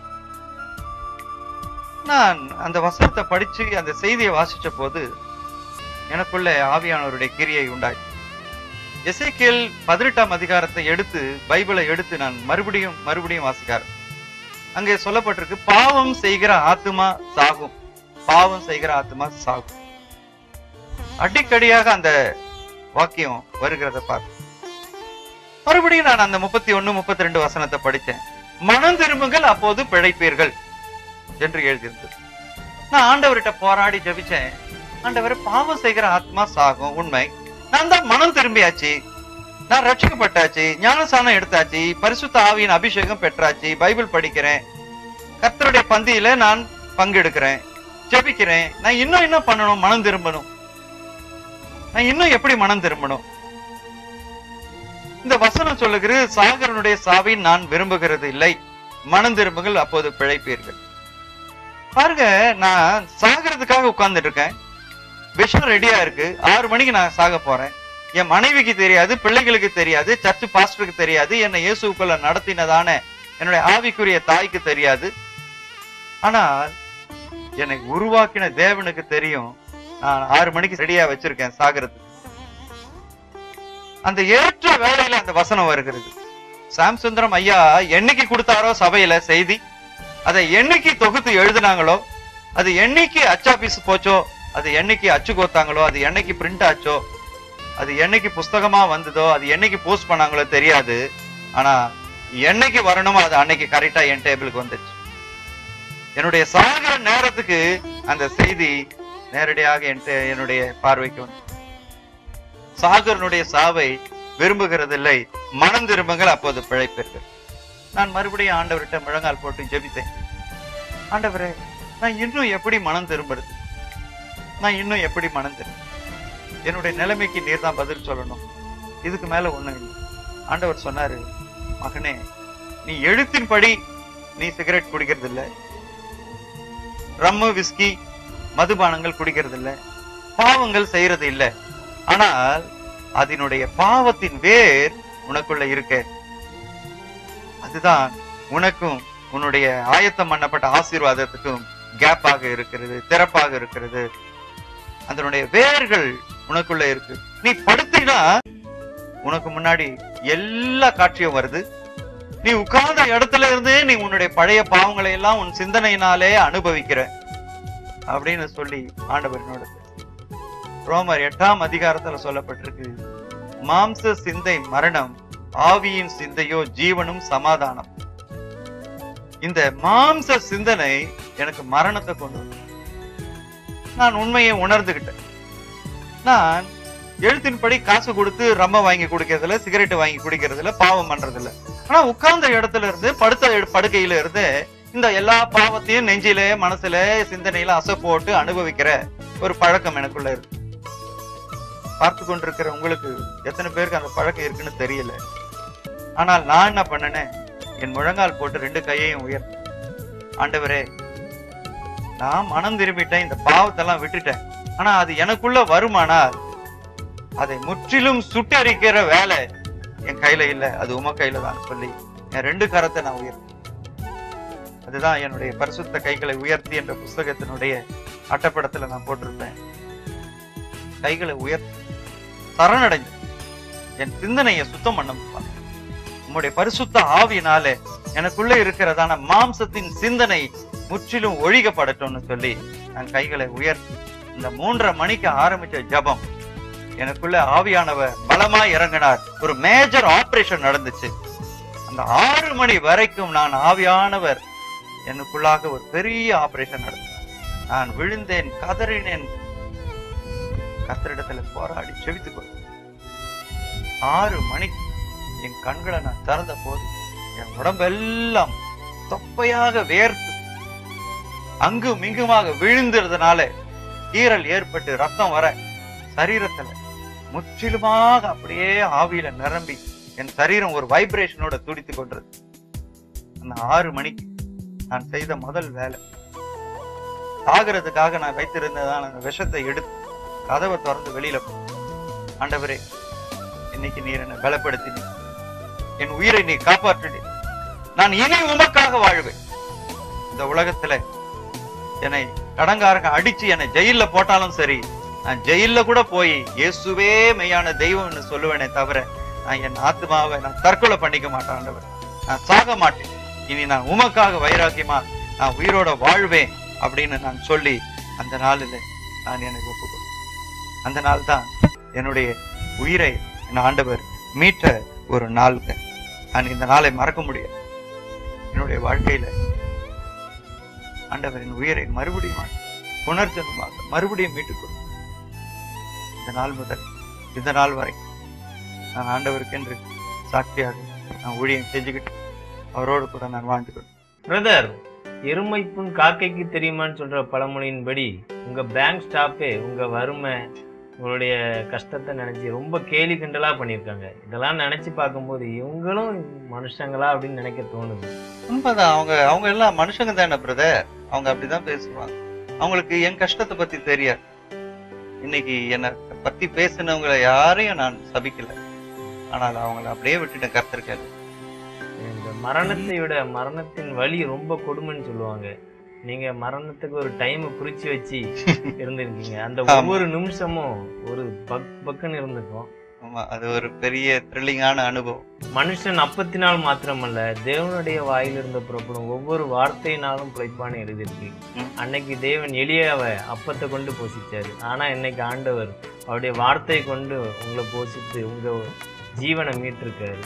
S2: நான் அந்த வசனத்தை படிச்சு அந்த செய்தியை வாசிச்ச போது எனக்குள்ள ஆவியானவருடைய கிரியை உண்டாய் எசேக்கியேல் பதினெட்டாம் அதிகாரத்தை எடுத்து பைபிளை எடுத்து நான் மறுபடியும் மறுபடியும் வாசிக்கார் அங்கே சொல்லப்பட்டிருக்கு பாவம் செய்கிற ஆத்துமா சாகும் பாவம் செய்கிற ஆத்துமா சாகும் அடிக்கடியாக அந்த வாக்கியம் வருகிறத பார்த்து மறுபடியும் நான் அந்த முப்பத்தி ஒண்ணு முப்பத்தி ரெண்டு வசனத்தை படித்தேன் மனம் திரும்புங்கள் அப்போது பிழைப்பீர்கள் என்று எழுதியிருந்தது நான் ஆண்டவர்கிட்ட போராடி ஜெபிச்சேன் ஆண்டவர் பாவம் செய்கிற ஆத்மா சாகும் உண்மை நான் தான் மனம் திரும்பியாச்சு நான் ரட்சிக்கப்பட்டாச்சு ஞானசானம் எடுத்தாச்சு பரிசுத்த ஆவியின் அபிஷேகம் பெற்றாச்சு பைபிள் படிக்கிறேன் கர்த்தருடைய பந்தியில நான் பங்கெடுக்கிறேன் ஜெபிக்கிறேன் நான் இன்னும் என்ன பண்ணணும் மனம் திரும்பணும் நான் இன்னும் எப்படி மனம் திரும்பணும் இந்த வசனம் சொல்லுகிறது சாகரனுடைய சாவை நான் விரும்புகிறது இல்லை மனம் திரும்புங்கள் அப்போது பிழைப்பீர்கள் பாருங்க நான் சாகிறதுக்காக உட்கார்ந்துட்டு இருக்கேன் விஷம் ரெடியா இருக்கு ஆறு மணிக்கு நான் சாக போறேன் என் மனைவிக்கு தெரியாது பிள்ளைகளுக்கு தெரியாது சர்ச் பாஸ்டருக்கு தெரியாது என்னை இயேசுக்குள்ள நடத்தினதான என்னுடைய ஆவிக்குரிய தாய்க்கு தெரியாது ஆனால் என்னை உருவாக்கின தேவனுக்கு தெரியும் நான் ஆறு மணிக்கு ரெடியா வச்சிருக்கேன் சாகிறதுக்கு அந்த ஏற்ற வேளையில அந்த வசனம் வருகிறது சாம் சுந்தரம் ஐயா என்னைக்கு கொடுத்தாரோ சபையில செய்தி அதை என்னைக்கு தொகுத்து எழுதுனாங்களோ அது என்னைக்கு அச்சாபீஸ் போச்சோ அது என்னைக்கு அச்சு கோத்தாங்களோ அது என்னைக்கு பிரிண்ட் ஆச்சோ அது என்னைக்கு புஸ்தகமா வந்ததோ அது என்னைக்கு போஸ்ட் பண்ணாங்களோ தெரியாது ஆனா என்னைக்கு வரணுமோ அது அன்னைக்கு கரெக்டா என் டேபிளுக்கு வந்துச்சு என்னுடைய சாகிற நேரத்துக்கு அந்த செய்தி நேரடியாக என் டே- என்னுடைய பார்வைக்கு வந்து சாகரனுடைய சாவை விரும்புகிறதில்லை மனம் திரும்புங்கள் அப்போது பிழைப்பீர்கள் நான் மறுபடியும் ஆண்டவர்கிட்ட முழங்கால் போட்டு ஜெபித்தேன் ஆண்டவரே நான் இன்னும் எப்படி மனம் திரும்புறது நான் இன்னும் எப்படி மனம் திரும்ப என்னுடைய நிலைமைக்கு நீர் தான் பதில் சொல்லணும் இதுக்கு மேல ஒண்ணும் இல்லை ஆண்டவர் சொன்னாரு மகனே நீ எழுத்தின்படி நீ சிகரெட் குடிக்கிறது இல்ல ரம்மு விஸ்கி மதுபானங்கள் குடிக்கிறது இல்ல பாவங்கள் செய்யறது இல்ல ஆனால் அதனுடைய பாவத்தின் வேர் உனக்குள்ள இருக்க அதுதான் உனக்கும் உன்னுடைய ஆயத்தம் பண்ணப்பட்ட ஆசீர்வாதத்துக்கும் கேப்பாக இருக்கிறது திறப்பாக இருக்கிறது அதனுடைய வேர்கள் உனக்குள்ள இருக்கு நீ படுத்தினா உனக்கு முன்னாடி எல்லா காட்சியும் வருது நீ உட்கார்ந்த இடத்துல இருந்து நீ உன்னுடைய பழைய பாவங்களை எல்லாம் உன் சிந்தனையினாலே அனுபவிக்கிற அப்படின்னு சொல்லி ஆண்டவர் என்னோட பேசினார். ரோமர் எட்டாம் அதிகாரத்துல சொல்லப்பட்டிருக்கு மாம்ச சிந்தை மரணம் ஆவியின் சிந்தையோ ஜீவனும் சமாதானம் இந்த மாம்ச சிந்தனை எனக்கு மரணத்தை கொண்டு வந்தது. நான் உண்மையை உணர்ந்துகிட்டேன் நான் எழுத்தின்படி காசு கொடுத்து ரம்ம வாங்கி குடிக்கிறதுல சிகரெட் வாங்கி குடிக்கிறதுல பாவம் பண்றதில்ல ஆனா உட்கார்ந்த இடத்துல இருந்து படுத்த எடு- படுக்கையில இருந்து இந்த எல்லா பாவத்தையும் நெஞ்சில மனசுல சிந்தனையில அசை போட்டு அனுபவிக்கிற ஒரு பழக்கம் எனக்குள்ள இருக்கு பார்த்து கொண்டிருக்கிற உங்களுக்கு எத்தனை பேருக்கு அந்த பழக்கம் இருக்குன்னு தெரியல ஆனால் நான் என்ன பண்ணனேன் என் முழங்கால் போட்டு ரெண்டு கையையும் உயர்த்த ஆண்டவரே நான் மனம் திரும்பிட்டேன் இந்த பாவத்தெல்லாம் விட்டுட்டேன் ஆனா அது எனக்குள்ள வருமானால் அதை முற்றிலும் சுட்டரிக்கிற வேலை என் கையில இல்ல அது உம கையில தான் சொல்லி என் ரெண்டு கரத்தை நான் உயர்த்தி அதுதான் என்னுடைய பரிசுத்த கைகளை உயர்த்தி என்ற புஸ்தகத்தினுடைய அட்டப்படத்துல நான் போட்டிருப்பேன் கைகளை உயர்த்தி சரணடைஞ்சு என் சிந்தனையை சுத்தம் பண்ணப்பா உம்முடைய பரிசுத்த ஆவியினாலே எனக்குள்ள இருக்கிறதான மாம்சத்தின் சிந்தனை முற்றிலும் ஒழிகப்படட்டும்னு சொல்லி நான் கைகளை உயர்த்தி இந்த மூன்றரை மணிக்கு ஆரம்பிச்ச ஜெபம் எனக்குள்ள ஆவியானவர் பலமா இறங்கினார் ஒரு மேஜர் ஆபரேஷன் நடந்துச்சு அந்த ஆறு மணி வரைக்கும் நான் ஆவியானவர் எனக்குள்ளாக ஒரு பெரிய ஆபரேஷன் நடந்தது நான் விழுந்தேன் கதறினேன் கத்தரிடத்துல போராடி செவித்துக் கொண்டேன் ஆறு மணிக்கு என் கண்களை நான் திறந்த போது என் உடம்பெல்லாம் தொப்பையாக வேர்த்து அங்கும் இங்குமாக விழுந்துறதுனால கீறல் ஏற்பட்டு ரத்தம் வர சரீரத்துல முற்றிலுமாக அப்படியே ஆவியில நிரம்பி என் சரீரம் ஒரு வைப்ரேஷனோட துடித்துக் கொண்டது அந்த ஆறு மணிக்கு நான் செய்த முதல் வேலை சாகிறதுக்காக நான் வைத்திருந்ததான அந்த விஷத்தை எடுத்து கதவை திறந்து வெளியில போ ஆண்டவரே இன்னைக்கு நீர் என்னை பலப்படுத்தினீர் என் உயிரை நீ காப்பாற்றினீர் நான் இனி உமக்காக வாழ்வேன் இந்த உலகத்துல என்னை கடங்காரங்க அடிச்சு என்னை ஜெயில்ல போட்டாலும் சரி நான் ஜெயில்ல கூட போய் இயேசுவே மெய்யான தெய்வம்னு சொல்லுவேனே தவிர நான் என் ஆத்மாவை நான் தற்கொலை பண்ணிக்க மாட்டேன் ஆண்டவர் நான் சாக மாட்டேன் இனி நான் உமக்காக வைராக்கியமா நான் உயிரோட வாழ்வேன் அப்படின்னு நான் சொல்லி அந்த நாளில் நான் எனக்கு ஒப்புக்கொண்டேன் அந்த நாள் தான் என்னுடைய உயிரை என் ஆண்டவர் மீட்ட ஒரு நாளுங்க நான் இந்த நாளை மறக்க முடியாது என்னுடைய வாழ்க்கையில ஆண்டவரின் உயிரை மறுபடியும் புனர்ஜன்மமாக மறுபடியும் மீட்டுக் கொடு இந்த நாள் முதல் இந்த நாள் வரை நான் ஆண்டவருக்கு என்று சாட்சியாக நான் ஊழியம் செஞ்சுக்கிட்டு அவரோடு கூட நான் வாழ்ந்து கொண்டேன்
S1: பிரதர் எருமை புண் காக்கைக்கு தெரியுமான்னு சொல்ற பழமொழியின்படி உங்க பேங்க் ஸ்டாஃபே உங்க வறுமை உங்களுடைய கஷ்டத்தை நினைச்சு ரொம்ப கேலி கிண்டலா பண்ணியிருக்காங்க இதெல்லாம் நினைச்சு பார்க்கும்போது இவங்களும் மனுஷங்களா அப்படின்னு நினைக்க தோணுது
S2: உண்மைதான் அவங்க அவங்க எல்லாம் மனுஷங்க தானே பிரதர் அவங்க அப்படிதான் பேசுவாங்க அவங்களுக்கு என் கஷ்டத்தை பத்தி தெரியாது இன்னைக்கு என்னை பத்தி பேசினவங்களை யாரையும் நான் சபிக்கல ஆனால் அவங்கள அப்படியே விட்டுட்டேன் கர்த்தருக்காது
S1: இந்த மரணத்தை விட மரணத்தின் வலி ரொம்ப கொடுமைன்னு சொல்லுவாங்க நீங்க மரணத்துக்கு ஒரு டைம் குறிச்சு வச்சு இருந்திருக்கீங்க அந்த
S2: ஆமா.
S1: ஒவ்வொரு நிமிஷமும் ஒரு பக் பக்குன்னு இருந்திருக்கும்
S2: ஆமா அது ஒரு பெரிய த்ரில்லிங்கான அனுபவம்
S1: மனுஷன் அப்பத்தினால் மாத்திரமல்ல தேவனுடைய வாயிலிருந்து புறப்படும் ஒவ்வொரு வார்த்தையினாலும் பிழைப்பான்னு எழுதியிருக்கு
S2: ம்.
S1: அன்னைக்கு தேவன் எளியாவை அப்பத்தை கொண்டு போஷிச்சாரு ஆனா இன்னைக்கு ஆண்டவர் அவருடைய வார்த்தையை கொண்டு உங்களை போஷித்து உங்க ஜீவனை மீட்டிருக்காரு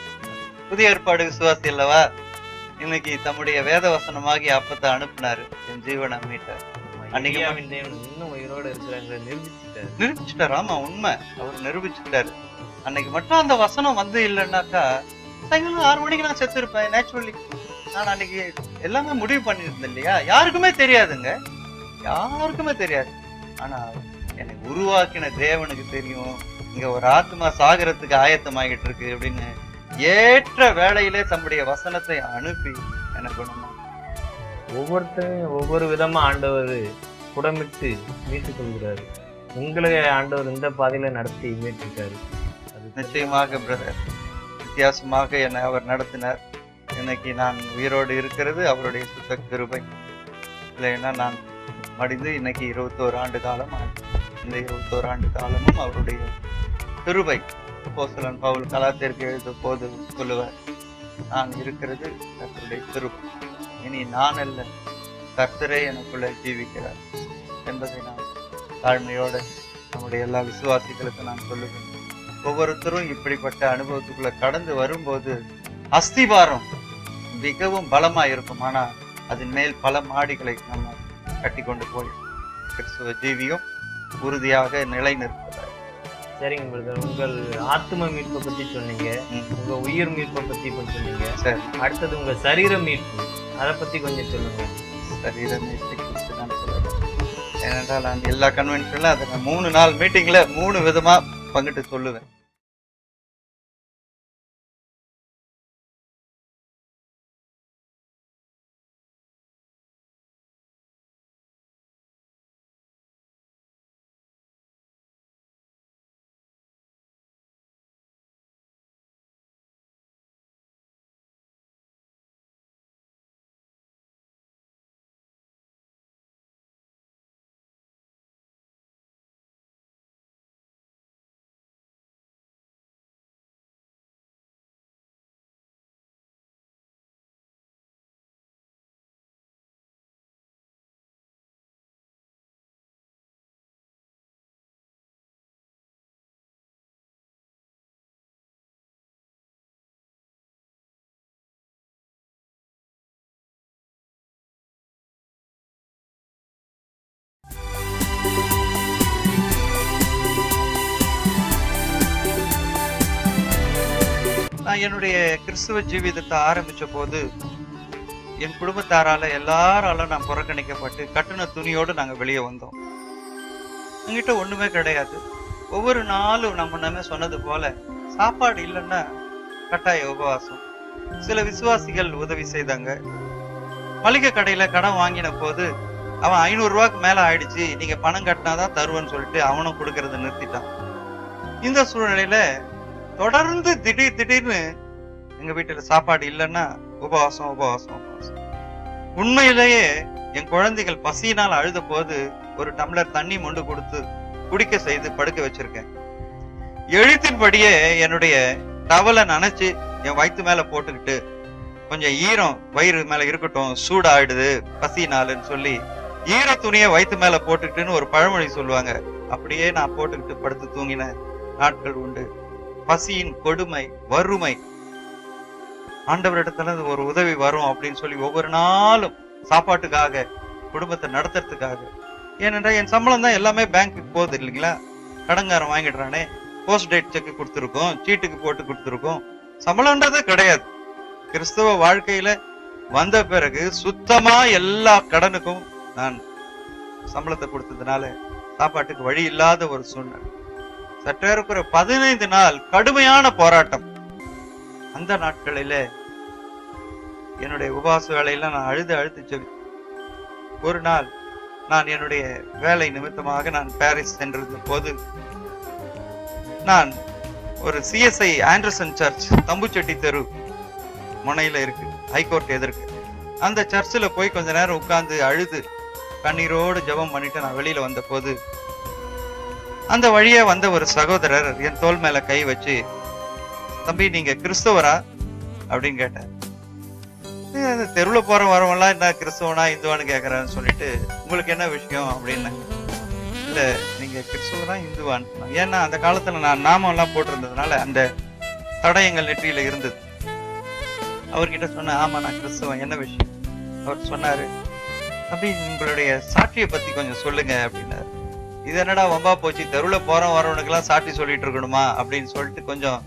S2: புதிய ஏற்பாடு விசுவாசி அல்லவா இன்னைக்கு தம்முடைய வேத வசனமாகி அப்பத்தை அனுப்புனாரு என் ஜீவனை மீட்டார் அன்னைக்கு
S1: எலியாவின் தேவன் இன்னும் உயிரோடு இருக்கிறாங்க நிரூபிச்சுட்டாரு
S2: நிரூபிச்சுட்டாரு ஆமா உண்மை அவர் நிரூபிச்சுட்டாரு அன்னைக்கு மட்டும் அந்த வசனம் வந்து இல்லைன்னாக்கா சாயங்காலம் ஆறு மணிக்கு நான் செத்து இருப்பேன் நேச்சுரலி நான் அன்னைக்கு எல்லாமே முடிவு பண்ணியிருந்தேன் இல்லையா யாருக்குமே தெரியாதுங்க யாருக்குமே தெரியாது ஆனா என்னை உருவாக்கின தேவனுக்கு தெரியும் இங்க ஒரு ஆத்மா சாகரத்துக்கு ஆயத்தமாகிட்டு இருக்கு அப்படின்னு ஏற்ற வேளையிலே தம்முடைய வசனத்தை அனுப்பி எனக்கு குணமா
S1: ஒவ்வொருத்தரையும் ஒவ்வொரு விதமா ஆண்டவர் புடமிட்டு மீட்டுக் கொள்கிறாரு உங்களை ஆண்டவர் இந்த பாதையில நடத்தி மீட்டிருக்காரு அது
S2: நிச்சயமாக பிரதர் வித்தியாசமாக என்னை அவர் நடத்தினார் இன்னைக்கு நான் உயிரோடு இருக்கிறது அவருடைய சுத்த கிருபை இல்லைன்னா நான் மடிந்து இன்னைக்கு இருபத்தோரு ஆண்டு காலம் ஆச்சு. இந்த இருபத்தோரு ஆண்டு காலமும் அவருடைய கிருபை போசலன் பவுல் கலாத்திற்கு எழுத போது சொல்லுவார் நான் இருக்கிறது கர்த்தருடைய கிருபை இனி நான் அல்ல கர்த்தரே எனக்குள்ள ஜீவிக்கிறார் என்பதை நான் தாழ்மையோடு நம்முடைய எல்லா விசுவாசிகளுக்கும் நான் சொல்லுவேன் ஒவ்வொருத்தரும் இப்படிப்பட்ட அனுபவத்துக்குள்ள கடந்து வரும்போது அஸ்திபாரம் மிகவும் பலமா இருக்கும் ஆனா அதன் மேல் பல மாடிகளை நம்ம கட்டி கொண்டு போய் கிறிஸ்துவ ஜீவியம் உறுதியாக நிலை நிற்பதாய்
S1: சரிங்க பிரதர் உங்கள் ஆத்ம மீட்பை பத்தி சொன்னீங்க உங்க உயிர் மீட்பை பத்தி கொஞ்சம் சொன்னீங்க
S2: சரி
S1: அடுத்தது உங்க சரீர மீட்பு அதை பத்தி கொஞ்சம் சொல்லுங்க
S2: சரீர மீட்பை குறித்து நான் சொல்லுவேன் ஏனென்றால் நான் எல்லா கன்வென்ஷன்ல அதை நான் மூணு நாள் மீட்டிங்ல மூணு விதமா பங்கிட்டு சொல்லுவேன் நான் என்னுடைய கிறிஸ்துவ ஜீவிதத்தை ஆரம்பிச்ச போது என் குடும்பத்தாரால எல்லாராலும் நான் புறக்கணிக்கப்பட்டு கட்டுன துணியோடு நாங்க வெளியே வந்தோம் என்கிட்ட ஒண்ணுமே கிடையாது ஒவ்வொரு நாளும் நம்ம நம்ம சொன்னது போல சாப்பாடு இல்லைன்னா கட்டாய உபவாசம் சில விசுவாசிகள் உதவி செய்தாங்க மளிகை கடையில கடன் வாங்கின போது அவன் ஐநூறு ரூபாய்க்கு மேல ஆயிடுச்சு நீங்க பணம் கட்டினாதான் தருவேன்னு சொல்லிட்டு அவனும் கொடுக்கறத நிறுத்திட்டான் இந்த சூழ்நிலையில தொடர்ந்து திடீர் திடீர்னு எங்க வீட்டுல சாப்பாடு இல்லைன்னா உபவாசம் உபவாசம் உபவாசம் உண்மையிலேயே என் குழந்தைகள் பசியினால் அழுத போது ஒரு டம்ளர் தண்ணி மொண்டு கொடுத்து குடிக்க செய்து படுக்க வச்சிருக்கேன் எழுத்தின்படியே என்னுடைய டவலை நனைச்சு என் வயித்து மேல போட்டுக்கிட்டு கொஞ்சம் ஈரம் வயிறு மேல இருக்கட்டும் சூடாயிடுது பசினாலுன்னு சொல்லி ஈர துணியை வயித்து மேல போட்டுக்கிட்டுன்னு ஒரு பழமொழி சொல்லுவாங்க அப்படியே நான் போட்டுக்கிட்டு படுத்து தூங்கின நாட்கள் உண்டு பசியின் கொடுமை வறுமை ஆண்டவரிடத்துல இருந்து ஒரு உதவி வரும் அப்படின்னு சொல்லி ஒவ்வொரு நாளும் சாப்பாட்டுக்காக குடும்பத்தை நடத்துறதுக்காக ஏனென்றால் என் சம்பளம் தான் எல்லாமே பேங்க்குக்கு போகுது இல்லைங்களா கடன்காரன் வாங்கிடுறானே போஸ்ட் டேட் செக் கொடுத்துருக்கோம் சீட்டுக்கு போட்டு கொடுத்துருக்கோம் சம்பளம்ன்றதே கிடையாது கிறிஸ்தவ வாழ்க்கையில வந்த பிறகு சுத்தமா எல்லா கடனுக்கும் நான் சம்பளத்தை கொடுத்ததுனால சாப்பாட்டுக்கு வழி இல்லாத ஒரு சூழ்நிலை சற்றேறக்குற பதினைந்து நாள் கடுமையான போராட்டம் அந்த நாட்களில என்னுடைய உபவாச வேலையில நான் அழுது அழுது செவி ஒரு நாள் நான் என்னுடைய வேலை நிமித்தமாக நான் பாரிஸ் சென்றிருந்த போது நான் ஒரு சிஎஸ்ஐ ஆண்டர்சன் சர்ச் தம்புச்செட்டி தெரு முனையில இருக்கு ஹைகோர்ட் எதிர்க்கு அந்த சர்ச்சில் போய் கொஞ்ச நேரம் உட்கார்ந்து அழுது கண்ணீரோடு ஜெபம் பண்ணிட்டு நான் வெளியில வந்த போது அந்த வழியே வந்த ஒரு சகோதரர் என் தோள் மேல கை வச்சு தம்பி நீங்க கிறிஸ்தவரா அப்படின்னு கேட்டார் "ஏய், அது தெருவுல போற வரவெல்லாம் என்ன கிறிஸ்தவனா இந்துவான்னு கேக்குறான்னு சொல்லிட்டு உங்களுக்கு என்ன விஷயம் அப்படின்னு இல்ல நீங்க கிறிஸ்துவனா இந்துவான் ஏன்னா அந்த காலத்துல நான் நாமம் எல்லாம் போட்டிருந்ததுனால அந்த தடயங்கள் நெற்றியில இருந்தது அவர்கிட்ட சொன்னேன் ஆமா நான் கிறிஸ்துவன் என்ன விஷயம் அவர் சொன்னாரு அப்படி உங்களுடைய சாட்சியை பத்தி கொஞ்சம் சொல்லுங்க அப்படின்னாரு இது என்னடா வம்பா போச்சு தெருவுல போறோம் வரவனுக்கு எல்லாம் சாட்சி சொல்லிட்டு இருக்கணுமா அப்படின்னு சொல்லிட்டு கொஞ்சம்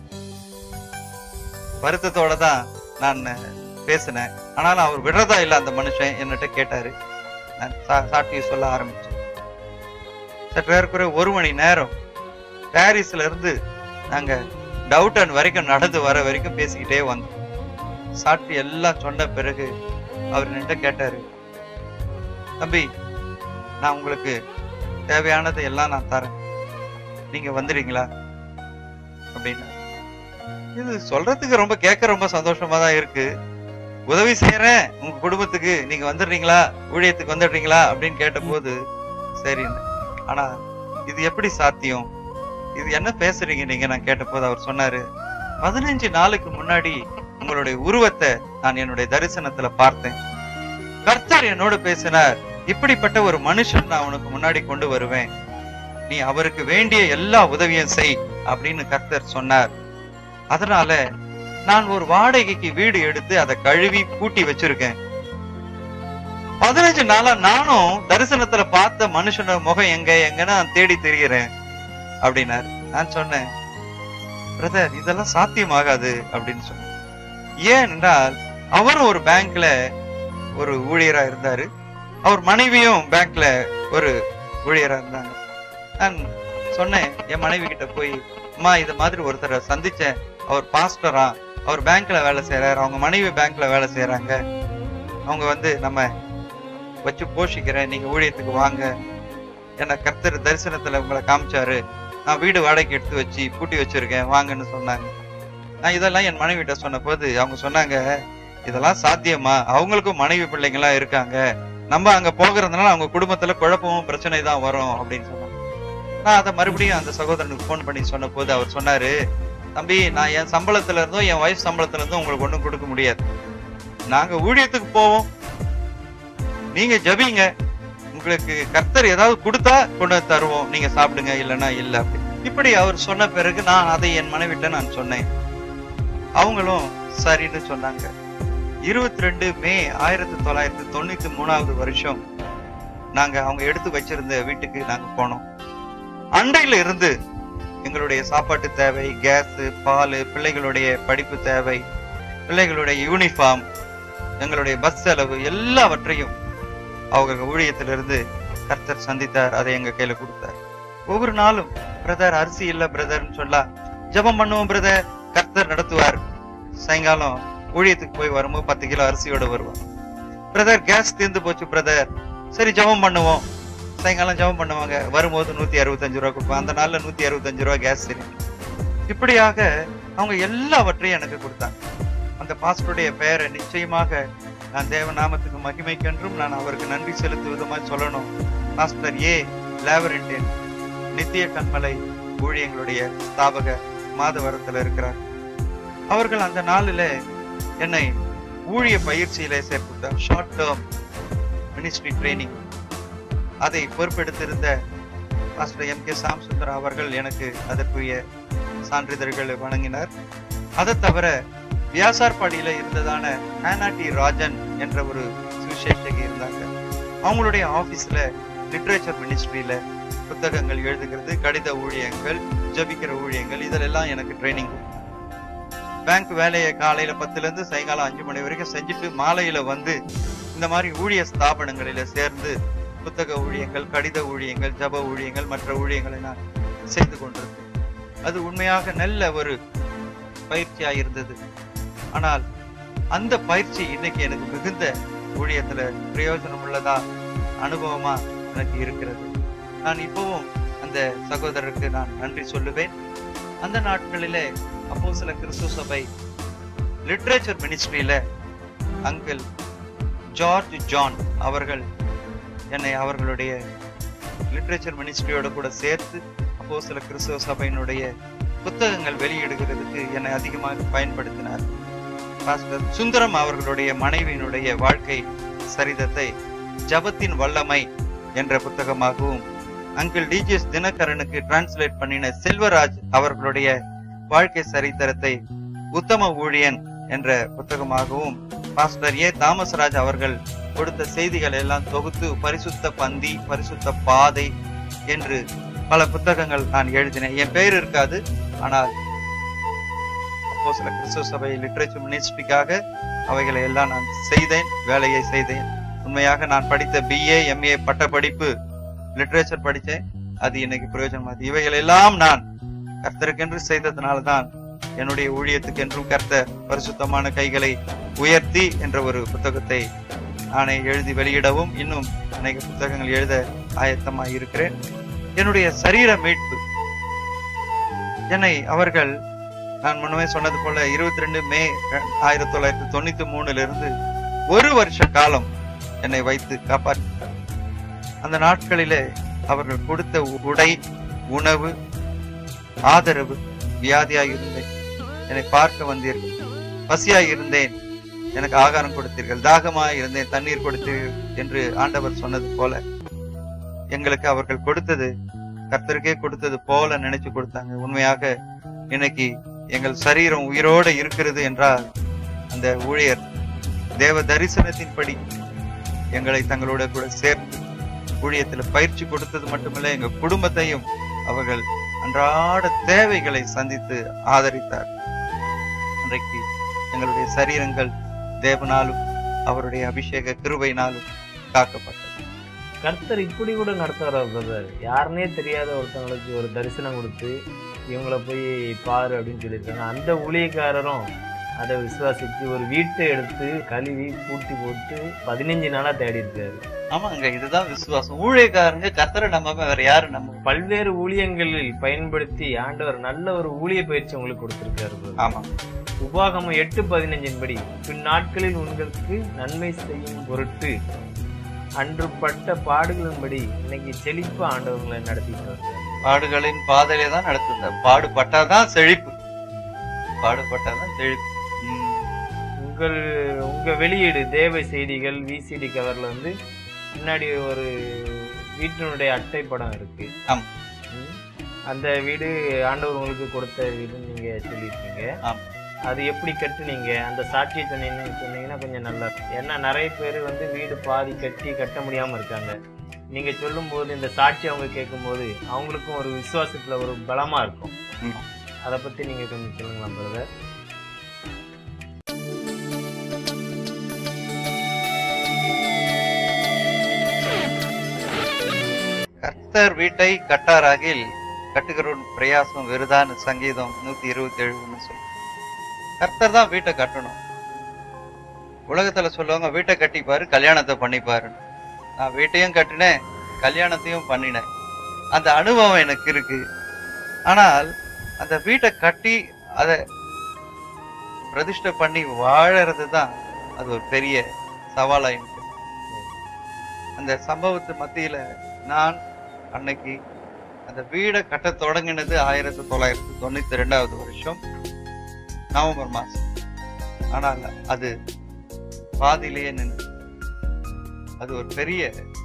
S2: வருத்தத்தோட தான் நான் பேசினேன் ஆனாலும் அவர் விடுறதா இல்ல அந்த மனுஷன் என்னட்ட கேட்டாரு நான் சா- சாட்சியை சொல்ல ஆரம்பிச்சேன் சற்று ஏறக்குறைய ஒரு மணி நேரம் பாரிஸ்ல இருந்து நாங்க டவுட்டன் வரைக்கும் நடந்து வர வரைக்கும் பேசிக்கிட்டே வந்தோம் சாட்சி எல்லாம் சொன்ன பிறகு அவர் என்கிட்ட கேட்டாரு தம்பி நான் உங்களுக்கு தேவையானதை எல்லாம் நான் தரேன் நீங்க வந்துடுறீங்களா அப்படின்னா இது சொல்றதுக்கு ரொம்ப கேட்க ரொம்ப சந்தோஷமா தான் இருக்கு உதவி செய்யறேன் உங்க குடும்பத்துக்கு நீங்க வந்துடுறீங்களா ஊழியத்துக்கு வந்துடுறீங்களா அப்படின்னு கேட்டபோது சரின்னு ஆனா இது எப்படி சாத்தியம் இது என்ன பேசுறீங்க நீங்க நான் கேட்டபோது அவர் சொன்னாரு பதினஞ்சு நாளுக்கு முன்னாடி உங்களுடைய உருவத்தை நான் என்னுடைய தரிசனத்துல பார்த்தேன் கர்த்தர் என்னோடு பேசினார் இப்படிப்பட்ட ஒரு மனுஷன் நான் உனக்கு முன்னாடி கொண்டு வருவேன் நீ அவருக்கு வேண்டிய எல்லா உதவியும் செய் அப்படின்னு கர்த்தர் சொன்னார் அதனால நான் ஒரு வாடகைக்கு வீடு எடுத்து அதை கழுவி பூட்டி வச்சிருக்கேன் பதினஞ்சு நாளா நானும் தரிசனத்துல பார்த்த மனுஷனோட முகம் எங்க எங்கன்னு நான் தேடி தெரிகிறேன் அப்படின்னாரு நான் சொன்னேன் பிரதர் இதெல்லாம் சாத்தியமாகாது அப்படின்னு சொன்னேன் ஏன் என்றால் அவரும் ஒரு பேங்க்ல ஒரு ஊழியரா இருந்தாரு அவர் மனைவியும் பேங்க்ல ஒரு ஊழியரா இருந்தாங்க நான் சொன்னேன் என் மனைவி கிட்ட போய் அம்மா இது மாதிரி ஒருத்தரை சந்திச்சேன் அவர் பாஸ்டரா அவர் பேங்க்ல வேலை செய்யறாரு அவங்க மனைவி பேங்க்ல வேலை செய்யறாங்க அவங்க வந்து நம்ம வச்சு போஷிக்கிறேன் நீங்க ஊழியத்துக்கு வாங்க என்ன கர்த்தர் தரிசனத்துல உங்களை காமிச்சாரு நான் வீடு வாடகைக்கு எடுத்து வச்சு பூட்டி வச்சிருக்கேன் வாங்கன்னு சொன்னாங்க நான் இதெல்லாம் என் மனைவி கிட்ட சொன்ன போது அவங்க சொன்னாங்க இதெல்லாம் சாத்தியமா அவங்களுக்கும் மனைவி பிள்ளைங்க எல்லாம் இருக்காங்க நம்ம அங்க போகிறதுனால அவங்க குடும்பத்துல குழப்பமும் பிரச்சனை தான் வரும் அப்படின்னு சொன்னாங்க நான் அதை மறுபடியும் அந்த சகோதரனுக்கு ஃபோன் பண்ணி சொன்ன போது அவர் சொன்னாரு தம்பி நான் என் சம்பளத்துல இருந்தும் என் ஒய்ஃப் சம்பளத்துல இருந்தும் உங்களுக்கு ஒண்ணும் கொடுக்க முடியாது நாங்க ஊழியத்துக்கு போவோம் நீங்க ஜபிங்க உங்களுக்கு கர்த்தர் ஏதாவது கொடுத்தா கொண்டு வந்து தருவோம் நீங்க சாப்பிடுங்க இல்லைன்னா இல்ல அப்படி இப்படி அவர் சொன்ன பிறகு நான் அதை என் மனைவிட்ட நான் சொன்னேன் அவங்களும் சரின்னு சொன்னாங்க இருபத்தி ரெண்டு மே ஆயிரத்தி தொள்ளாயிரத்தி தொண்ணூத்தி மூணாவது வருஷம் நாங்க அவங்க எடுத்து வச்சிருந்த வீட்டுக்கு நாங்க போனோம் அண்டையில இருந்து எங்களுடைய சாப்பாட்டு தேவை கேஸ் பால் பிள்ளைகளுடைய படிப்பு தேவை பிள்ளைகளுடைய யூனிஃபார்ம் எங்களுடைய பஸ் செலவு எல்லாவற்றையும் அவங்க ஊழியத்திலிருந்து கர்த்தர் சந்தித்தார் அதை எங்க கையில கொடுத்தார் ஒவ்வொரு நாளும் பிரதர் அரிசி இல்ல பிரதர்னு சொல்லா ஜெபம் பண்ணுவோம் பிரதர் கர்த்தர் நடத்துவார் சாயங்காலம் ஊழியத்துக்கு போய் வரும்போது பத்து கிலோ அரிசியோட வருவார் பிரதர் கேஸ் தீர்ந்து போச்சு பிரதர் சரி ஜெபம் பண்ணுவோம் சாயங்காலம் ஜெபம் பண்ணுவாங்க வரும்போது நூத்தி அறுபத்தஞ்சு ரூபா கொடுப்போம் அந்த நாள்ல நூத்தி அறுபத்தஞ்சு ரூபா கேஸ் சிலிண்டர் இப்படியாக அவங்க எல்லாவற்றையும் எனக்கு கொடுத்தாங்க அந்த பாஸ்டருடைய பெயரை நிச்சயமாக நான் தேவ நாமத்துக்கு மகிமைக்கென்றும் நான் அவருக்கு நன்றி செலுத்தும் விதமாய் சொல்லணும் பாஸ்டர் ஏ லேவரண்டின் நித்திய கண்மலை ஊழியங்களுடைய ஸ்தாபக மாதவரத்துல இருக்கிறார் அவர்கள் அந்த நாளில என்னை ஊழிய பயிற்சியில சேர்த்துட்டார் ஷார்ட் டேர்ம் மினிஸ்ட்ரி ட்ரைனிங் அதை பொறுப்பெடுத்திருந்த பாஸ்டர் எம் கே சாம்சுந்தர் அவர்கள் எனக்கு அதற்குரிய சான்றிதழ்களை வழங்கினார் அதை தவிர வியாசார்பாடியில இருந்ததான ஹேனாட்டி ராஜன் என்ற ஒரு சுவிசேஷகி இருந்தாங்க அவங்களுடைய ஆபீஸ்ல லிட்ரேச்சர் மினிஸ்ட்ரியில புத்தகங்கள் எழுதுகிறது கடித ஊழியங்கள் ஜபிக்கிற ஊழியங்கள் இதெல்லாம் எனக்கு ட்ரைனிங் பேங்க் வேலையை காலையில பத்துல இருந்து சாயங்காலம் அஞ்சு மணி வரைக்கும் செஞ்சுட்டு மாலையில வந்து இந்த மாதிரி ஊழிய ஸ்தாபனங்களில சேர்ந்து புத்தக ஊழியங்கள் கடித ஊழியங்கள் ஜப ஊழியங்கள் மற்ற ஊழியங்களை நான் செய்து கொண்டிருந்தேன் அது உண்மையாக நல்ல ஒரு பயிற்சியா இருந்தது ஆனால் அந்த பயிற்சி இன்னைக்கு எனக்கு மிகுந்த ஊழியத்துல பிரயோஜனம் உள்ளதா அனுபவமா எனக்கு இருக்கிறது நான் இப்பவும் அந்த சகோதரருக்கு நான் நன்றி சொல்லுவேன் அந்த நாட்களிலே அப்போ சில கிறிஸ்துவ சபை லிட்ரேச்சர் மினிஸ்ட்ரியில அங்கிள் ஜார்ஜ் ஜான் அவர்கள் என்னை அவர்களுடைய லிட்ரேச்சர் மினிஸ்ட்ரியோட கூட சேர்த்து அப்போ சில கிறிஸ்துவ சபையினுடைய புத்தகங்கள் வெளியிடுகிறதுக்கு என்னை அதிகமாக பயன்படுத்தினார் பாஸ்டர் சுந்தரம் அவர்களுடைய மனைவியினுடைய வாழ்க்கை சரிதத்தை ஜபத்தின் வல்லமை என்ற புத்தகமாகவும் அங்கிள் டிஜிஎஸ் தினகரனுக்கு டிரான்ஸ்லேட் பண்ணின செல்வராஜ் அவர்களுடைய வாழ்க்கை சரித்திரத்தை உத்தம ஊழியன் என்ற புத்தகமாகவும் பாஸ்டர் ஏ தாமஸ்ராஜ் அவர்கள் கொடுத்த செய்திகள் எல்லாம் தொகுத்து பரிசுத்த பந்தி பரிசுத்த பாதை என்று பல புத்தகங்கள் நான் எழுதினேன் என் பெயர் இருக்காது ஆனால் அப்போ சில கிறிஸ்துவ சபை லிட்ரேச்சர் மினிஸ்ட்ரிக்காக அவைகளை எல்லாம் நான் செய்தேன் வேலையை செய்தேன் உண்மையாக நான் படித்த பிஏ எம்ஏ பட்டப்படிப்பு லிட்ரேச்சர் படித்தேன் அது இன்னைக்கு பிரயோஜனமாது இவைகள் எல்லாம் நான் கர்த்தருக்கென்று செய்ததுனால்தான் என்னுடைய ஊழியத்துக்கென்றும் கர்த்தர் பரிசுத்தமான கைகளை உயர்த்தி என்ற ஒரு புத்தகத்தை நானே எழுதி வெளியிடவும் இன்னும் அநேக புத்தகங்கள் எழுத ஆயத்தமாய் இருக்கிறேன் என்னுடைய சரீர மீட்பு என்னை அவர்கள் நான் முன்னமே சொன்னது போல இருபத்தி ரெண்டு மே ஆயிரத்தி தொள்ளாயிரத்தி தொண்ணூத்தி மூணுல இருந்து ஒரு வருஷ காலம் என்னை வைத்து காப்பாற்றினார் அந்த நாட்களிலே அவர்கள் கொடுத்த உடை உணவு ஆதரவு வியாதியாய் இருந்தேன் என்னை பார்க்க வந்தீர்கள் பசியாய் இருந்தேன் எனக்கு ஆகாரம் கொடுத்தீர்கள் தாகமாய் இருந்தேன் தண்ணீர் கொடுத்தீர்கள் என்று ஆண்டவர் சொன்னது போல எங்களுக்கு அவர்கள் கொடுத்தது கர்த்தருக்கே கொடுத்தது போல நினைச்சு கொடுத்தாங்க உண்மையாக இன்னைக்கு எங்கள் சரீரம் உயிரோட இருக்கிறது என்றால் அந்த ஊழியர் தேவ தரிசனத்தின்படி எங்களை தங்களோட கூட சேர்த்து ஊழியத்துல பயிற்சி கொடுத்தது மட்டுமல்ல எங்க குடும்பத்தையும் அவர்கள் அன்றாட தேவைகளை சந்தித்து ஆதரித்தார் இன்றைக்கு எங்களுடைய சரீரங்கள் தேவனாலும் அவருடைய அபிஷேக கிருபையினாலும் காக்கப்பட்டது
S1: கர்த்தர் இப்படி கூட நடத்துகிறார் பிரதர் யாருன்னே தெரியாத ஒருத்தவங்களுக்கு ஒரு தரிசனம் கொடுத்து இவங்கள போய் பாரு அப்படின்னு சொல்லியிருக்காங்க அந்த ஊழியக்காரரும் அதை விசுவாசித்து ஒரு வீட்டை எடுத்து கழுவி பூட்டி போட்டு பதினஞ்சு நாளா தேடி இருக்காரு
S2: ஆமாங்க இதுதான் விசுவாசம் ஊழியக்காரங்க கர்த்தரை நம்பாம வேற யாரு நம்ம
S1: பல்வேறு ஊழியங்களில் பயன்படுத்தி ஆண்டவர் நல்ல ஒரு ஊழிய பயிற்சி உங்களுக்கு கொடுத்திருக்காரு brother.
S2: ஆமா
S1: உபாகமம் எட்டு பதினஞ்சின் படி பின் நாட்களில் உங்களுக்கு நன்மை செய்யும் பொருட்டு அன்று பட்ட பாடுகளின்படி இன்னைக்கு செழிப்பு ஆண்டவங்களை நடத்திட்டு வருகிறார்
S2: பாடுகளின் பாதையிலே தான் நடத்துங்க பாடுபட்டாதான் செழிப்பு பாடுபட்டாதான் செழிப்பு உம்.
S1: உங்கள் உங்க வெளியீடு தேவ செய்திகள் விசிடி கவர்ல வந்து முன்னாடி ஒரு வீட்டினுடைய அட்டை படம் இருக்கு
S2: ஆமா.
S1: ம். அந்த வீடு ஆண்டவர் உங்களுக்கு கொடுத்த வீடுன்னு நீங்க சொல்லியிருக்கீங்க
S2: ஆமா.
S1: அது எப்படி கட்டுனீங்க அந்த சாட்சியை சொன்னீங்கன்னு சொன்னீங்கன்னா கொஞ்சம் நல்லா இருக்கும் ஏன்னா நிறைய பேர் வந்து வீடு பாதி கட்டி கட்ட முடியாம இருக்காங்க நீங்க சொல்லும்போது இந்த சாட்சி அவங்க கேட்கும்போது அவங்களுக்கும் ஒரு விசுவாசத்துல ஒரு பலமா இருக்கும்
S2: ம்.
S1: அதை பத்தி நீங்க கொஞ்சம் சொல்லுங்களா பிரதர்
S2: கர்த்தர் வீட்டை கட்டாராகில் கட்டுகிறவன் பிரயாசம் வெறுதான்னு சங்கீதம் நூத்தி இருபத்தி ஏழுன்னு சொல்லு கர்த்தர் தான் வீட்டை கட்டணும் உலகத்துல சொல்லுவாங்க வீட்டை கட்டிப்பாரு கல்யாணத்தை பண்ணிப்பாரு நான் வீட்டையும் கட்டினேன் கல்யாணத்தையும் பண்ணினேன் அந்த அனுபவம் எனக்கு இருக்கு ஆனால் அந்த வீட்டை கட்டி அதை பிரதிஷ்டை பண்ணி வாழறது தான் அது ஒரு பெரிய சவாலா எனக்கு அந்த சம்பவத்து மத்தியில நான் அன்னைக்கு அந்த வீடை கட்ட தொடங்கினது ஆயிரத்தி தொள்ளாயிரத்தி தொண்ணூத்தி ரெண்டாவது வருஷம் நவம்பர் மாசம் ஆனால் அது பாதியிலேயே நின்று அது ஒரு பெரிய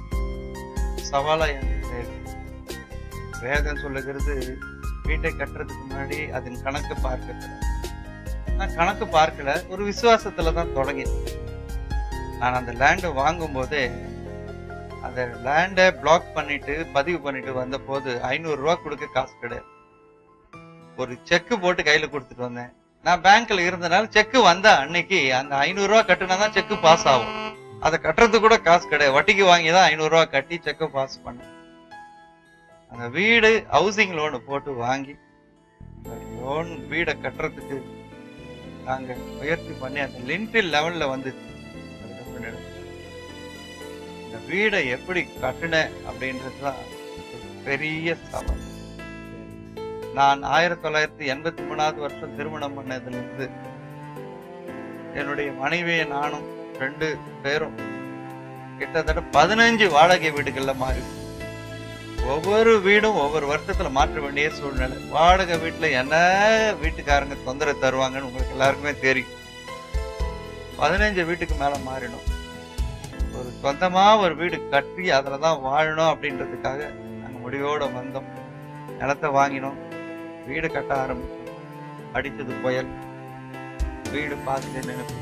S2: சவாலா எனக்கு இருக்கு. வேதம் சொல்லுகிறது வீட்டை கட்டுறதுக்கு முன்னாடி அதன் கணக்கு பார்க்க நான் கணக்கு பார்க்கல ஒரு விசுவாசத்துல தான் தொடங்கினேன் நான் அந்த லேண்டை வாங்கும் போதே அந்த லேண்டை பிளாக் பண்ணிட்டு பதிவு பண்ணிட்டு வந்த போது ஐநூறு ரூபா கொடுக்க காசு கிடையாது ஒரு செக் போட்டு கையில கொடுத்துட்டு வந்தேன் நான் பேங்க்ல இருந்தனால செக் வந்த அன்னைக்கு அந்த ஐநூறு ரூபா கட்டுனா தான் செக் பாஸ் ஆகும் அதை கட்டுறது கூட காசு கிடையாது வட்டிக்கு வாங்கி தான் ஐநூறு ரூபா கட்டி செக்கை பாஸ் பண்ணேன் அந்த வீடு ஹவுசிங் லோன் போட்டு வாங்கி லோன் வீடை கட்டுறதுக்கு நாங்க முயற்சி பண்ணி அந்த லிண்டில் லெவல்ல வந்துச்சு அதுக்கப்புறம் எடுத்தோம். இந்த வீடை எப்படி கட்டுனேன் அப்படின்றதுதான் ஒரு பெரிய சவால் நான் ஆயிரத்தி தொள்ளாயிரத்தி எண்பத்தி மூணாவது வருஷம் திருமணம் பண்ணதுல இருந்து என்னுடைய மனைவியை நானும் ரெண்டு பேரும் கிட்டத்தட்ட பதினஞ்சு வாடகை வீடுகள்ல மாறி ஒவ்வொரு வீடும் ஒவ்வொரு வருஷத்துல மாற்ற வேண்டிய சூழ்நிலை வாடகை வீட்டுல என்ன வீட்டுக்காரங்க தொந்தரவு தருவாங்கன்னு உங்களுக்கு எல்லாருக்குமே தெரியும் பதினஞ்சு வீட்டுக்கு மேல மாறிடும் ஒரு சொந்தமா ஒரு வீடு கட்டி அதுலதான் வாழணும் அப்படின்றதுக்காக நாங்க முடிவோட வந்தோம் நிலத்தை வாங்கினோம் வீடு கட்ட ஆரம்பிச்சோம் அடிச்சது புயல் வீடு பார்த்துட்டு நினைப்பு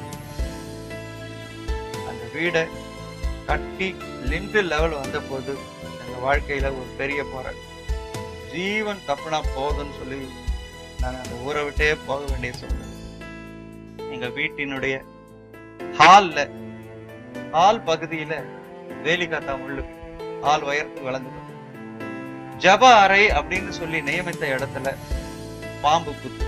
S2: அந்த வீடை கட்டி லிண்டு லெவல் வந்த போது எங்க வாழ்க்கையில ஒரு பெரிய போராட்டம் ஜீவன் தப்புனா போதும்னு சொல்லி நாங்க அந்த ஊரை விட்டே போக வேண்டிய சூழ்நிலை எங்க வீட்டினுடைய ஹால்ல ஹால் பகுதியில வேலிகாத்தா முள்ளு ஹால் உயரத்துக்கு வளர்ந்து ஜப அறை அப்படின்னு சொல்லி நியமித்த இடத்துல பாம்பு புத்து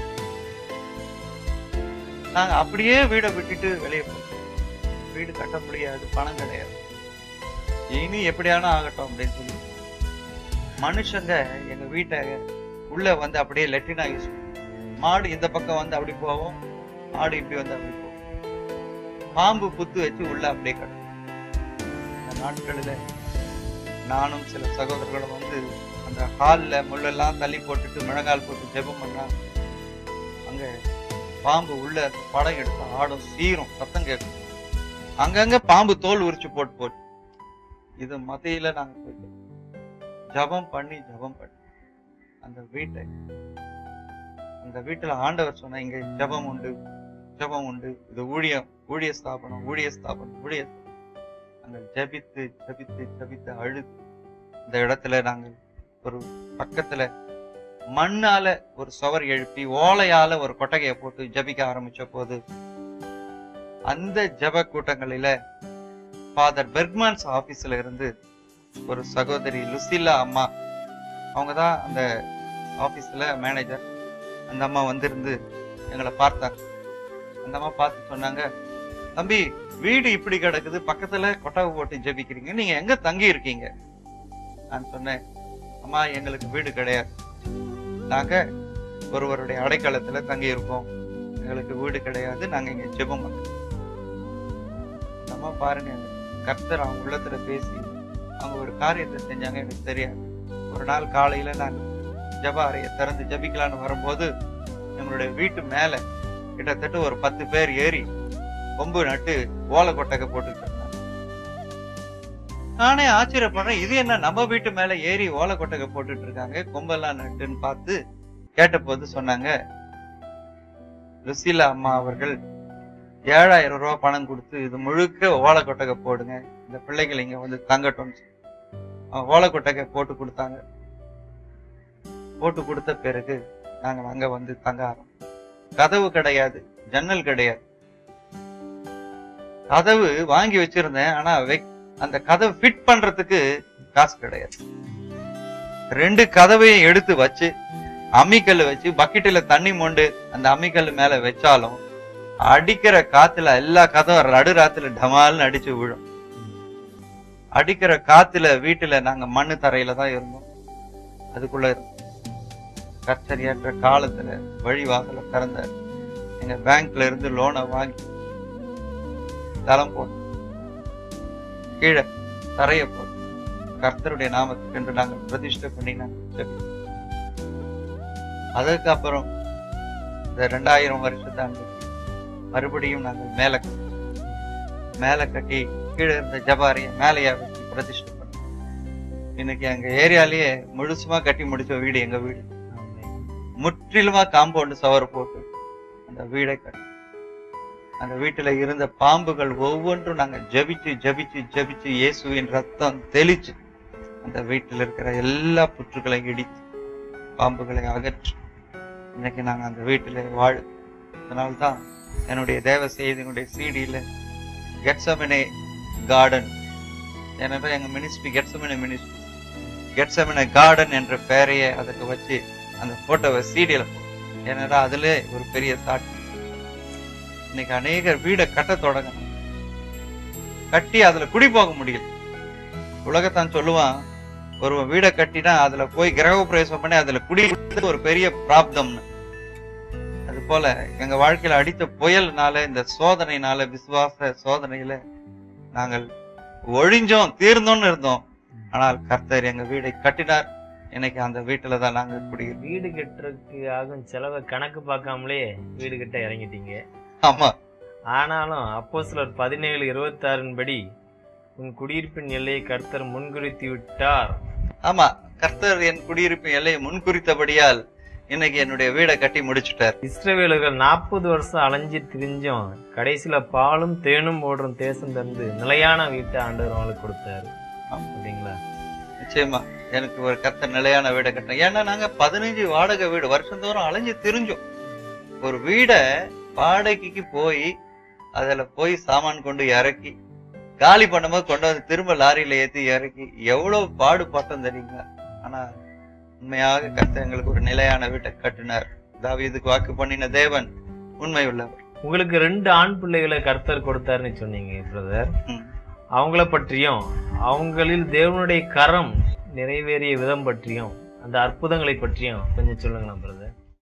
S2: நாங்க அப்படியே வீடை விட்டுட்டு வெளியே போயிட்டோம் வீடு கட்ட முடியாது பணம் கிடையாது இனி எப்படியானா ஆகட்டும் அப்படின்னு சொல்லி மனுஷங்க எங்க வீட்டை உள்ள வந்து அப்படியே லெட்டினா யூஸ் மாடு இந்த பக்கம் வந்து அப்படி போவோம் ஆடு இப்படி வந்து அப்படி போவோம் பாம்பு புத்து வச்சு உள்ள அப்படியே கட்டும் இந்த நாட்களில நானும் சில சகோதரர்களும் வந்து அந்த ஹால்ல முள்ளெல்லாம் தள்ளி போட்டுட்டு முழங்கால் போட்டு ஜெபம் பண்ணா அங்க பாம்பு உள்ள அந்த படம் எடுத்து ஆடும் சீரும் சத்தம் கேட்கும் அங்கங்க பாம்பு தோல் உரிச்சு போட்டு போட்டு இது மத்தியில நாங்க போயிட்டோம் ஜெபம் பண்ணி ஜெபம் பண்ணி அந்த வீட்டை அந்த வீட்டுல ஆண்டவர் சொன்ன இங்க ஜெபம் உண்டு ஜெபம் உண்டு இது ஊழியம் ஊழிய ஸ்தாபனம் ஊழிய ஸ்தாபனம் ஊழிய நாங்கள் ஜெபித்து ஜெபித்து ஜெபித்து அழுது இந்த இடத்துல நாங்கள் ஒரு பக்கத்துல மண்ணால ஒரு சுவர் எழுப்பி ஓலையால ஒரு கொட்டகையை போட்டு ஜெபிக்க ஆரம்பிச்ச போது அந்த ஜெப கூட்டங்களில ஃபாதர் பெர்க்மான்ஸ் ஆபீஸ்ல இருந்து ஒரு சகோதரி லுசிலா அம்மா அவங்க தான் அந்த ஆபீஸ்ல மேனேஜர் அந்த அம்மா வந்திருந்து எங்களை பார்த்தாங்க அந்த அம்மா பார்த்து சொன்னாங்க தம்பி வீடு இப்படி கிடக்குது பக்கத்துல கொட்டகை போட்டு ஜெபிக்கிறீங்க நீங்க எங்க தங்கி இருக்கீங்க நான் சொன்னேன் அம்மா எங்களுக்கு வீடு கிடையாது நாங்க ஒருவருடைய அடைக்கலத்துல தங்கி இருக்கோம் எங்களுக்கு வீடு கிடையாது நாங்க இங்க ஜெபம் பண்றோம் அந்த அம்மா பாருங்க கர்த்தர் அவங்க உள்ளத்துல பேசி அவங்க ஒரு காரியத்தை செஞ்சாங்க எனக்கு தெரியாது ஒரு நாள் காலையில நான் ஜெப அறையை திறந்து ஜெபிக்கலான்னு வரும்போது எங்களுடைய வீட்டு மேல கிட்டத்தட்ட ஒரு பத்து பேர் ஏறி கொம்பு நட்டு ஓலை கொட்டகை போட்டுட்டு இருந்தாங்க நானே ஆச்சரியப்படுறேன் இது என்ன நம்ம வீட்டு மேல ஏறி ஓலை கொட்டகை போட்டுட்டு இருக்காங்க கொம்பெல்லாம் நட்டுன்னு பார்த்து கேட்டபோது சொன்னாங்க லுசிலா அம்மா அவர்கள் ஏழாயிரம் ரூபாய் பணம் கொடுத்து இது முழுக்க ஓலை கொட்டகை போடுங்க இந்த பிள்ளைகள் இங்க வந்து தங்கட்டும் அவன் ஓலைக்கொட்டகை போட்டு கொடுத்தாங்க போட்டு கொடுத்த பிறகு நாங்கள் அங்க வந்து தங்க ஆரம்பிச்சோம் கதவு கிடையாது ஜன்னல் கிடையாது கதவு வாங்கி வச்சிருந்தேன் ஆனா வெக்- அந்த கதவு ஃபிட் பண்றதுக்கு காசு கிடையாது ரெண்டு கதவையும் எடுத்து வச்சு அம்மிக்கல் வச்சு பக்கெட்டில் தண்ணி மொண்டு அந்த அம்மிக்கல் மேல வச்சாலும் அடிக்கிற காத்துல எல்லா கதவும் நடுராத்துல டமால்னு அடிச்சு விழும் அடிக்கிற காத்துல வீட்டுல நாங்க மண்ணு தரையில தான் இருந்தோம் அதுக்குள்ள இருந்தோம் கர்த்தரியற்ற காலத்துல வழி வாசல திறந்த எங்க பேங்க்ல இருந்து லோனை வாங்கி தளம் போட்டோம் கீழே தரைய போட்டோம் கர்த்தருடைய நாமத்துக்கு என்று நாங்கள் பிரதிஷ்டை பண்ணி நாங்கள் ஜெபித்தோம். அதுக்கப்புறம் இந்த ரெண்டாயிரம் வருஷத்தை அன்னைக்கு மறுபடியும் நாங்கள் மேல கட்டி மேல கட்டி கீழே இருந்த ஜபாரிய மேலையா வச்சு பிரதிஷ்டை பண்ணோம் இன்னைக்கு எங்க ஏரியாலயே முழுசுமா கட்டி முடிச்ச வீடு எங்க வீடு முற்றிலுமா காம்பவுண்ட் சவர் போட்டு அந்த வீடை கட்டி அந்த வீட்டுல இருந்த பாம்புகள் ஒவ்வொன்றும் நாங்க ஜெபிச்சு ஜெபிச்சு ஜெபிச்சு இயேசுவின் ரத்தம் தெளிச்சு அந்த வீட்டில் இருக்கிற எல்லா புற்றுகளையும் இடித்து பாம்புகளை அகற்றி இன்னைக்கு நாங்க அந்த வீட்டில வாழ அதனால்தான் என்னுடைய தேவ செய்தியினுடைய சீடியில கெட்சமனே கார்டன் ஏன்னா எங்க ministry Gethsemane ministry Gethsemane garden என்ற பெயரையே அதுக்கு வச்சு அந்த போட்டோவை சீடியில போட்டோம் ஏன்னா அதுல ஒரு பெரிய சாட்சி இன்னைக்கு அநேகர் வீடை கட்ட தொடங்கணும் கட்டி அதுல குடி போக முடியல உலகத்தான் சொல்லுவான் ஒரு வீடை கட்டினா அதுல போய் கிரக பிரவேசம் பண்ணி அதுல குடி ஒரு பெரிய பிராப்தம்னு அது போல எங்க வாழ்க்கையில அடித்த புயல்னால இந்த சோதனைனால விசுவாச சோதனையில நாங்கள் ஒழிஞ்சோம் தீர்ந்தோம்னு இருந்தோம் ஆனால் கர்த்தர் எங்க வீடை கட்டினார் இன்னைக்கு அந்த வீட்டுல தான் நாங்க குடியிருக்கோம்
S1: வீடு கட்டுறதுக்கு ஆகும் செலவை கணக்கு பார்க்காமலே வீடு கட்ட இறங்கிட்டீங்க
S2: ஆமா
S1: ஆனாலும் அப்போ சிலர் பதினேழு இருபத்தாறின் படி உன் குடியிருப்பின் எல்லையை கர்த்தர் முன்குறித்து விட்டார்
S2: ஆமா கர்த்தர் என் குடியிருப்பின் எல்லையை முன்குறித்தபடியால் இன்னைக்கு என்னுடைய வீடை கட்டி முடிச்சுட்டார்
S1: இஸ்ரவேலர்கள் நாற்பது வருஷம் அலைஞ்சு திரிஞ்சோம் கடைசியில பாலும் தேனும் ஓடுற தேசம் தந்து நிலையான வீட்டை ஆண்டவர் அவங்களுக்கு கொடுத்தாரு அப்படிங்களா
S2: நிச்சயமா எனக்கு ஒரு கர்த்தர் நிலையான வீடை கட்டினேன் ஏன்னா நாங்க பதினஞ்சு வாடகை வீடு வருஷந்தோறும் அலைஞ்சு திரிஞ்சோம் ஒரு வீடை வாடகைக்கு போய் அதுல போய் சாமான் கொண்டு இறக்கி காலி பண்ணும்போது கொண்டு வந்து திரும்ப லாரியில ஏத்தி இறக்கி எவ்வளவு பாடுபட்டோம் தெரியுங்க ஆனா உண்மையாக கர்த்தர் எங்களுக்கு ஒரு நிலையான வீட்டை கட்டினார் தாவீதுக்கு வாக்கு பண்ணின தேவன் உண்மை உள்ளவர்
S1: உங்களுக்கு ரெண்டு ஆண் பிள்ளைகளை கர்த்தர் கொடுத்தாருன்னு சொன்னீங்க பிரதர்
S2: ம்.
S1: அவங்கள பற்றியும் அவங்களில் தேவனுடைய கரம் நிறைவேறிய விதம் பற்றியும் அந்த அற்புதங்களை பற்றியும் கொஞ்சம் சொல்லுங்களேன் பிரதர்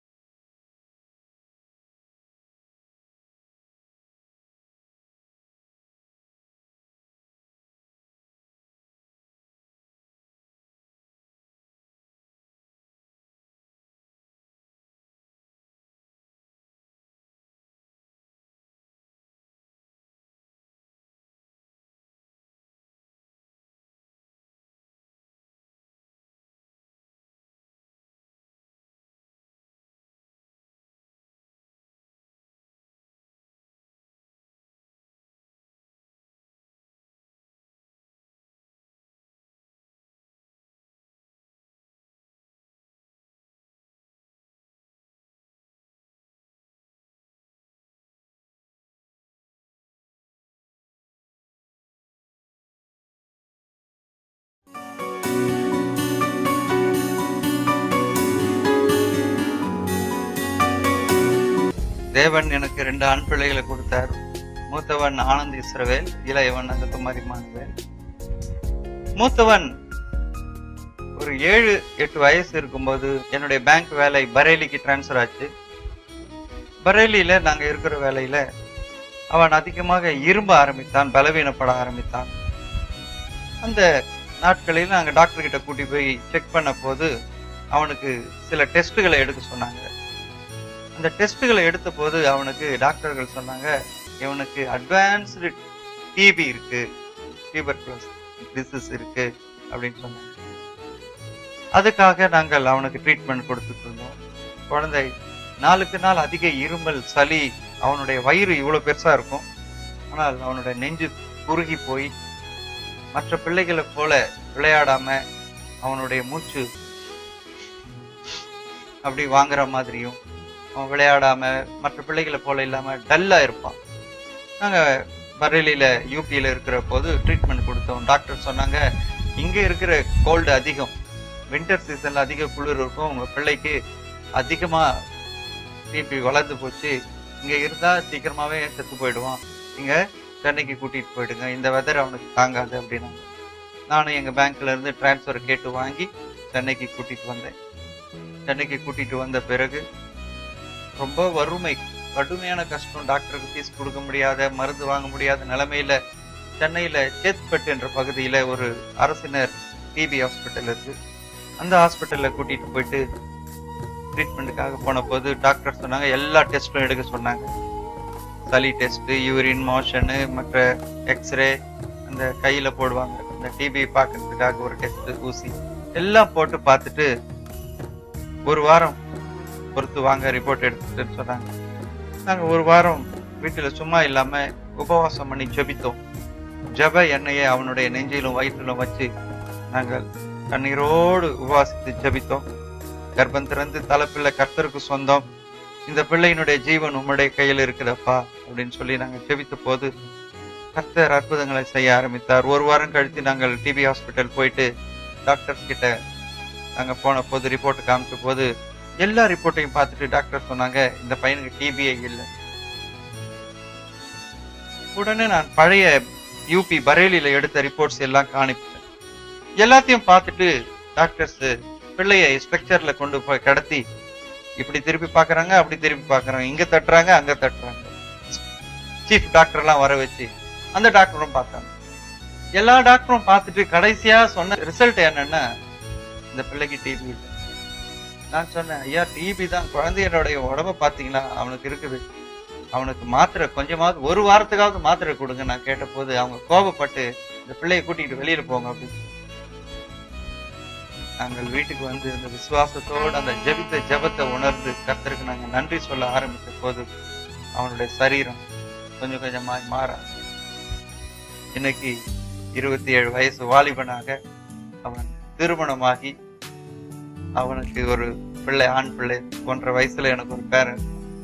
S2: தேவன் எனக்கு ரெண்டு ஆண் பிள்ளைகளை கொடுத்தார் மூத்தவன் ஆனந்த் இஸ்ரவேல் இளையவன் அந்த குமாரி மானுவேல் மூத்தவன் ஒரு ஏழு எட்டு வயசு இருக்கும்போது என்னுடைய பேங்க் வேலை பரேலிக்கு டிரான்ஸ்ஃபர் ஆச்சு பரேலியில நாங்க இருக்கிற வேலையில அவன் அதிகமாக இரும்ப ஆரம்பித்தான் பலவீனப்பட ஆரம்பித்தான் அந்த நாட்களில் நாங்க டாக்டர் கிட்ட கூட்டி போய் செக் பண்ண போது அவனுக்கு சில டெஸ்ட்டுகளை எடுக்க சொன்னாங்க அந்த டெஸ்ட்டுகளை எடுத்த போது அவனுக்கு டாக்டர்கள் சொன்னாங்க இவனுக்கு அட்வான்ஸ்டு டிபி இருக்கு டியூபர்குலோஸ் டிசீஸ் இருக்கு அப்படின்னு சொன்னாங்க அதுக்காக நாங்கள் அவனுக்கு ட்ரீட்மெண்ட் கொடுத்துட்டு இருந்தோம் குழந்தை நாளுக்கு நாள் அதிக இருமல் சளி அவனுடைய வயிறு இவ்வளவு பெருசா இருக்கும் ஆனால் அவனுடைய நெஞ்சு குறுகி போய் மற்ற பிள்ளைகளை போல விளையாடாம அவனுடைய மூச்சு அப்படி வாங்குற மாதிரியும் அவன் விளையாடாம மற்ற பிள்ளைகளை போல இல்லாம டல்லா இருப்பான் நாங்க பரேலியில யூபியில இருக்கிற போது ட்ரீட்மெண்ட் கொடுத்தோம் டாக்டர் சொன்னாங்க இங்க இருக்கிற கோல்டு அதிகம் வின்டர் சீசன்ல அதிக குளிர் இருக்கும் உங்க பிள்ளைக்கு அதிகமா பிபி வளர்ந்து போச்சு இங்க இருந்தா சீக்கிரமாவே செத்து போயிடுவான் இங்க சென்னைக்கு கூட்டிட்டு போயிடுங்க இந்த வெதர் அவனுக்கு தாங்காது அப்படின்னாங்க நானும் எங்க பேங்க்ல இருந்து டிரான்ஸ்ஃபர் கேட்டு வாங்கி சென்னைக்கு கூட்டிட்டு வந்தேன் சென்னைக்கு கூட்டிட்டு வந்த பிறகு ரொம்ப வறுமை கடுமையான கஷ்டம் டாக்டருக்கு ஃபீஸ் கொடுக்க முடியாத மருந்து வாங்க முடியாத நிலைமையில சென்னையில சேத்பட் என்ற பகுதியில ஒரு அரசினர் டிபி ஹாஸ்பிட்டல் இருக்கு அந்த ஹாஸ்பிட்டல்ல கூட்டிட்டு போயிட்டு ட்ரீட்மெண்ட்டுக்காக போன போது டாக்டர் சொன்னாங்க எல்லா டெஸ்ட்டும் எடுக்க சொன்னாங்க சளி டெஸ்ட் யூரின் மோஷனு மற்ற எக்ஸ்ரே அந்த கையில போடுவாங்க இந்த டிபி பார்க்கறதுக்காக ஒரு டெஸ்ட் ஊசி எல்லாம் போட்டு பார்த்துட்டு ஒரு வாரம் பொறுத்து வாங்க ரிப்போர்ட் எடுத்துட்டுன்னு சொன்னாங்க நாங்க ஒரு வாரம் வீட்டுல சும்மா இல்லாம உபவாசம் பண்ணி ஜெபித்தோம் ஜெப எண்ணெயை அவனுடைய நெஞ்சிலும் வயிற்றிலும் வச்சு நாங்கள் கண்ணீரோடு உபவாசித்து ஜெபித்தோம் கர்ப்பம் திறந்து தலைப்பிள்ளை கர்த்தருக்கு சொந்தம் இந்த பிள்ளையினுடைய ஜீவன் உம்முடைய கையில் இருக்குதப்பா அப்படின்னு சொல்லி நாங்கள் ஜெபித்த போது கர்த்தர் அற்புதங்களை செய்ய ஆரம்பித்தார் ஒரு வாரம் கழித்து நாங்கள் டிபி ஹாஸ்பிட்டல் போயிட்டு டாக்டர்ஸ் கிட்ட நாங்க போன போது ரிப்போர்ட் காமிச்ச போது எல்லா ரிப்போர்ட்டையும் பார்த்துட்டு டாக்டர் சொன்னாங்க இந்த பையனுக்கு டிபிஏ இல்லை உடனே நான் பழைய யூபி பரேலியில எடுத்த ரிப்போர்ட்ஸ் எல்லாம் காணிப்பேன் எல்லாத்தையும் பார்த்துட்டு டாக்டர்ஸ் பிள்ளைய ஸ்ட்ரக்சர்ல கொண்டு போய் கடத்தி இப்படி திருப்பி பார்க்கறாங்க அப்படி திருப்பி பார்க்கறாங்க இங்க தட்டுறாங்க அங்க தட்டுறாங்க சீஃப் டாக்டர் எல்லாம் வர வச்சு அந்த டாக்டரும் பார்த்தாங்க எல்லா டாக்டரும் பார்த்துட்டு கடைசியா சொன்ன ரிசல்ட் என்னன்னா இந்த பிள்ளைக்கு டிபி இல்லை நான் சொன்னேன் ஐயா டிபி தான் குழந்தையனுடைய உடம்ப பாத்தீங்களா அவனுக்கு இருக்குது அவனுக்கு மாத்திரை கொஞ்சமாவது ஒரு வாரத்துக்காவது மாத்திரை கொடுங்க நான் கேட்டபோது அவங்க கோபப்பட்டு இந்த பிள்ளையை கூட்டிட்டு வெளியில போங்க அப்படின்னு சொல்லி. நாங்கள் வீட்டுக்கு வந்து இந்த விசுவாசத்தோடு அந்த ஜெபித்த ஜெபத்தை உணர்ந்து கர்த்தருக்கு நாங்க நன்றி சொல்ல ஆரம்பித்த போது அவனுடைய சரீரம் கொஞ்சம் கொஞ்சமாய் மாற இன்னைக்கு இருபத்தி ஏழு வயசு வாலிபனாக அவன் திருமணமாகி அவனுக்கு ஒரு பிள்ளை ஆண் பிள்ளை ஒன்றரை வயசுல எனக்கு ஒரு பேரன்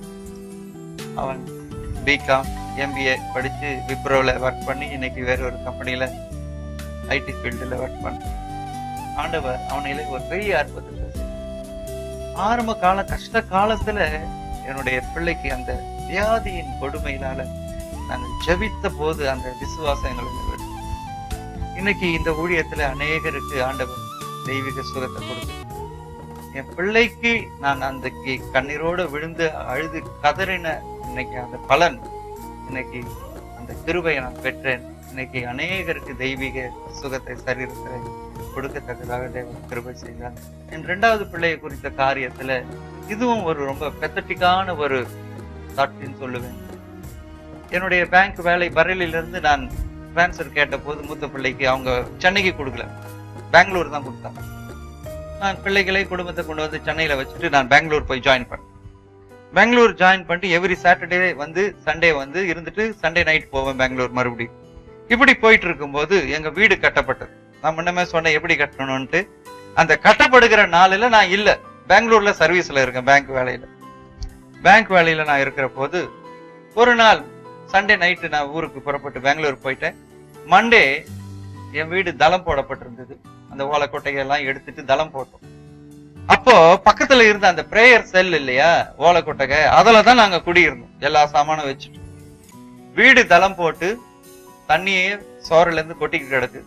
S2: அவன் பிகாம் எம்பிஏ படிச்சு விப்ரோல ஒர்க் பண்ணி இன்னைக்கு வேற ஒரு கம்பெனில ஐடி ஃபீல்டுல ஒர்க் பண்ண ஆண்டவர் அவனிலே ஒரு பெரிய அற்புதத்தை செய்தார். ஆரம்ப கால கஷ்ட காலத்துல என்னுடைய பிள்ளைக்கு அந்த வியாதியின் கொடுமையினால நாங்கள் ஜெபித்த போது அந்த விசுவாசம் எங்களுக்கு விடும். இன்னைக்கு இந்த ஊழியத்துல அநேகருக்கு ஆண்டவர் தெய்வீக சுகத்தை கொடுத்து என் பிள்ளைக்கு நான் அந்த கி- கண்ணீரோட விழுந்து அழுது கதறின இன்னைக்கு அந்த பலன் இன்னைக்கு அந்த கிருபையை நான் பெற்றேன் இன்னைக்கு அநேகருக்கு தெய்வீக சுகத்தை சரீரத்தில் கொடுக்கத்தக்கதாக தேவன் கிருபை செய்தார் என் இரண்டாவது பிள்ளையை குறித்த காரியத்துல இதுவும் ஒரு ரொம்ப பெத்தட்டிக்கான ஒரு சாட்சின்னு சொல்லுவேன் என்னுடைய பேங்க் வேலை பரேலில இருந்து நான் ட்ரான்ஸ்ஃபர் கேட்ட போது மூத்த பிள்ளைக்கு அவங்க சென்னைக்கு கொடுக்கல பெங்களூர் தான் கொடுத்தாங்க நான் பிள்ளைகளை குடும்பத்தை கொண்டு வந்து சென்னையில வச்சுட்டு நான் பெங்களூர் போய் ஜாயின் பண்ணேன் பெங்களூர் ஜாயின் பண்ணிட்டு எவ்ரி சாட்டர்டே வந்து சண்டே வந்து இருந்துட்டு சண்டே நைட் போவேன் பெங்களூர் மறுபடியும் இப்படி போயிட்டு இருக்கும்போது எங்க வீடு கட்டப்பட்டது நான் முன்னமே சொன்னேன் எப்படி கட்டணும்ட்டு அந்த கட்டப்படுகிற நாளில நான் இல்ல பெங்களூர்ல சர்வீஸ்ல இருக்கேன் பேங்க் வேலையில பேங்க் வேலையில நான் இருக்கிற போது ஒரு நாள் சண்டே நைட்டு நான் ஊருக்கு புறப்பட்டு பெங்களூர் போயிட்டேன் மண்டே என் வீடு தளம் போடப்பட்டிருந்தது அந்த ஓலைக்கொட்டையெல்லாம் எடுத்துட்டு தளம் போட்டோம் அப்போ பக்கத்துல இருந்த அந்த பிரேயர் செல் இல்லையா ஓலைக்கொட்டகை அதுல தான் நாங்க குடியிருந்தோம் எல்லா சாமானும் வச்சுட்டு வீடு தளம் போட்டு தண்ணியே சோறுல இருந்து கொட்டிக்கிட்டு கிடக்கு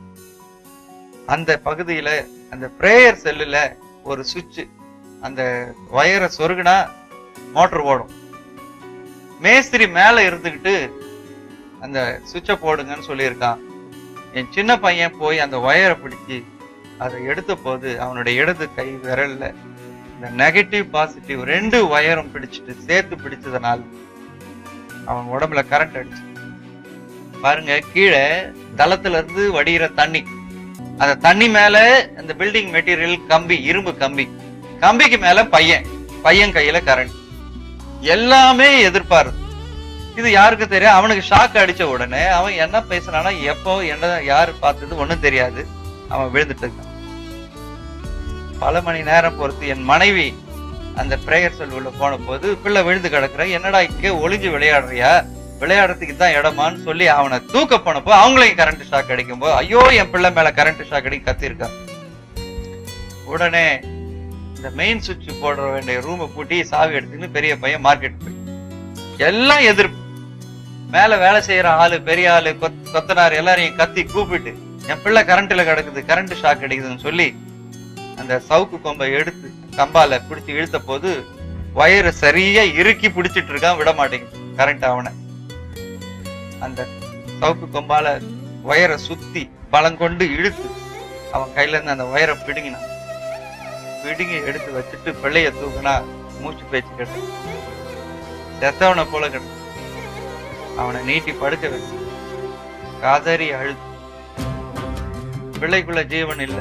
S2: அந்த பகுதியில அந்த பிரேயர் செல்லுல ஒரு சுவிட்ச் அந்த வயரை சொருகுனா மோட்டர் ஓடும் மேஸ்திரி மேல இருந்துகிட்டு அந்த சுவிட்சை போடுங்கன்னு சொல்லியிருக்கான் என் சின்ன பையன் போய் அந்த வயரை பிடிச்சி அதை எடுத்த போது அவனுடைய இடது கை விரல்ல இந்த நெகட்டிவ் பாசிட்டிவ் ரெண்டு வயரும் பிடிச்சிட்டு சேர்த்து பிடிச்சதுனால அவன் உடம்புல கரண்ட் அடிச்சு பாருங்க கீழே தளத்துல இருந்து வடிகிற தண்ணி அந்த தண்ணி மேல அந்த பில்டிங் மெட்டீரியல் கம்பி இரும்பு கம்பி கம்பிக்கு மேல பையன் பையன் கையில கரண்ட் எல்லாமே எதிர்பாருது இது யாருக்கு தெரியும் அவனுக்கு ஷாக் அடிச்ச உடனே அவன் என்ன பேசுனானா எப்போ என்ன யாரு பார்த்தது ஒண்ணும் தெரியாது அவன் விழுந்துட்டு இருக்கான் பல மணி நேரம் பொறுத்து என் மனைவி அந்த பிரேயர் செல் உள்ள போன போது பிள்ளை விழுந்து கிடக்குற என்னடா இங்கே ஒளிஞ்சு விளையாடுறியா விளையாடுறதுக்கு தான் இடமான்னு சொல்லி அவனை தூக்க போனப்போ அவங்களையும் கரண்ட் ஷாக் அடிக்கும் போது ஐயோ என் பிள்ளை மேல கரண்ட் ஷாக் அடி கத்திருக்கான் உடனே இந்த மெயின் சுவிட்ச் போட வேண்டிய ரூமை பூட்டி சாவி எடுத்துன்னு பெரிய பையன் மார்க்கெட் போய் எல்லாம் எதிர்ப்பு மேல வேலை செய்யற ஆளு பெரிய ஆளு கொத்- கொத்தனார் எல்லாரையும் கத்தி கூப்பிட்டு என் பிள்ளை கரண்ட்ல கிடக்குது கரண்ட் ஷாக் அடிக்குதுன்னு சொல்லி அந்த சவுக்கு கொம்பை எடுத்து கம்பால பிடிச்சு இழுத்த போது வயரை சரியா இறுக்கி பிடிச்சிட்டு இருக்கான் விட மாட்டேங்குது கரண்ட் அவனை அந்த சவுக்கு கொம்பால வயரை சுத்தி பலம் கொண்டு இழுத்து அவன் கையில இருந்து அந்த வயரை பிடுங்கினான் பிடுங்கி எடுத்து வச்சுட்டு பிள்ளைய தூக்குனா மூச்சு பேச்சு கேட்டு செத்தவனை போல கிடக்கு அவனை நீட்டி படுக்க வச்சு காதறி அழுது பிள்ளைக்குள்ள ஜீவன் இல்லை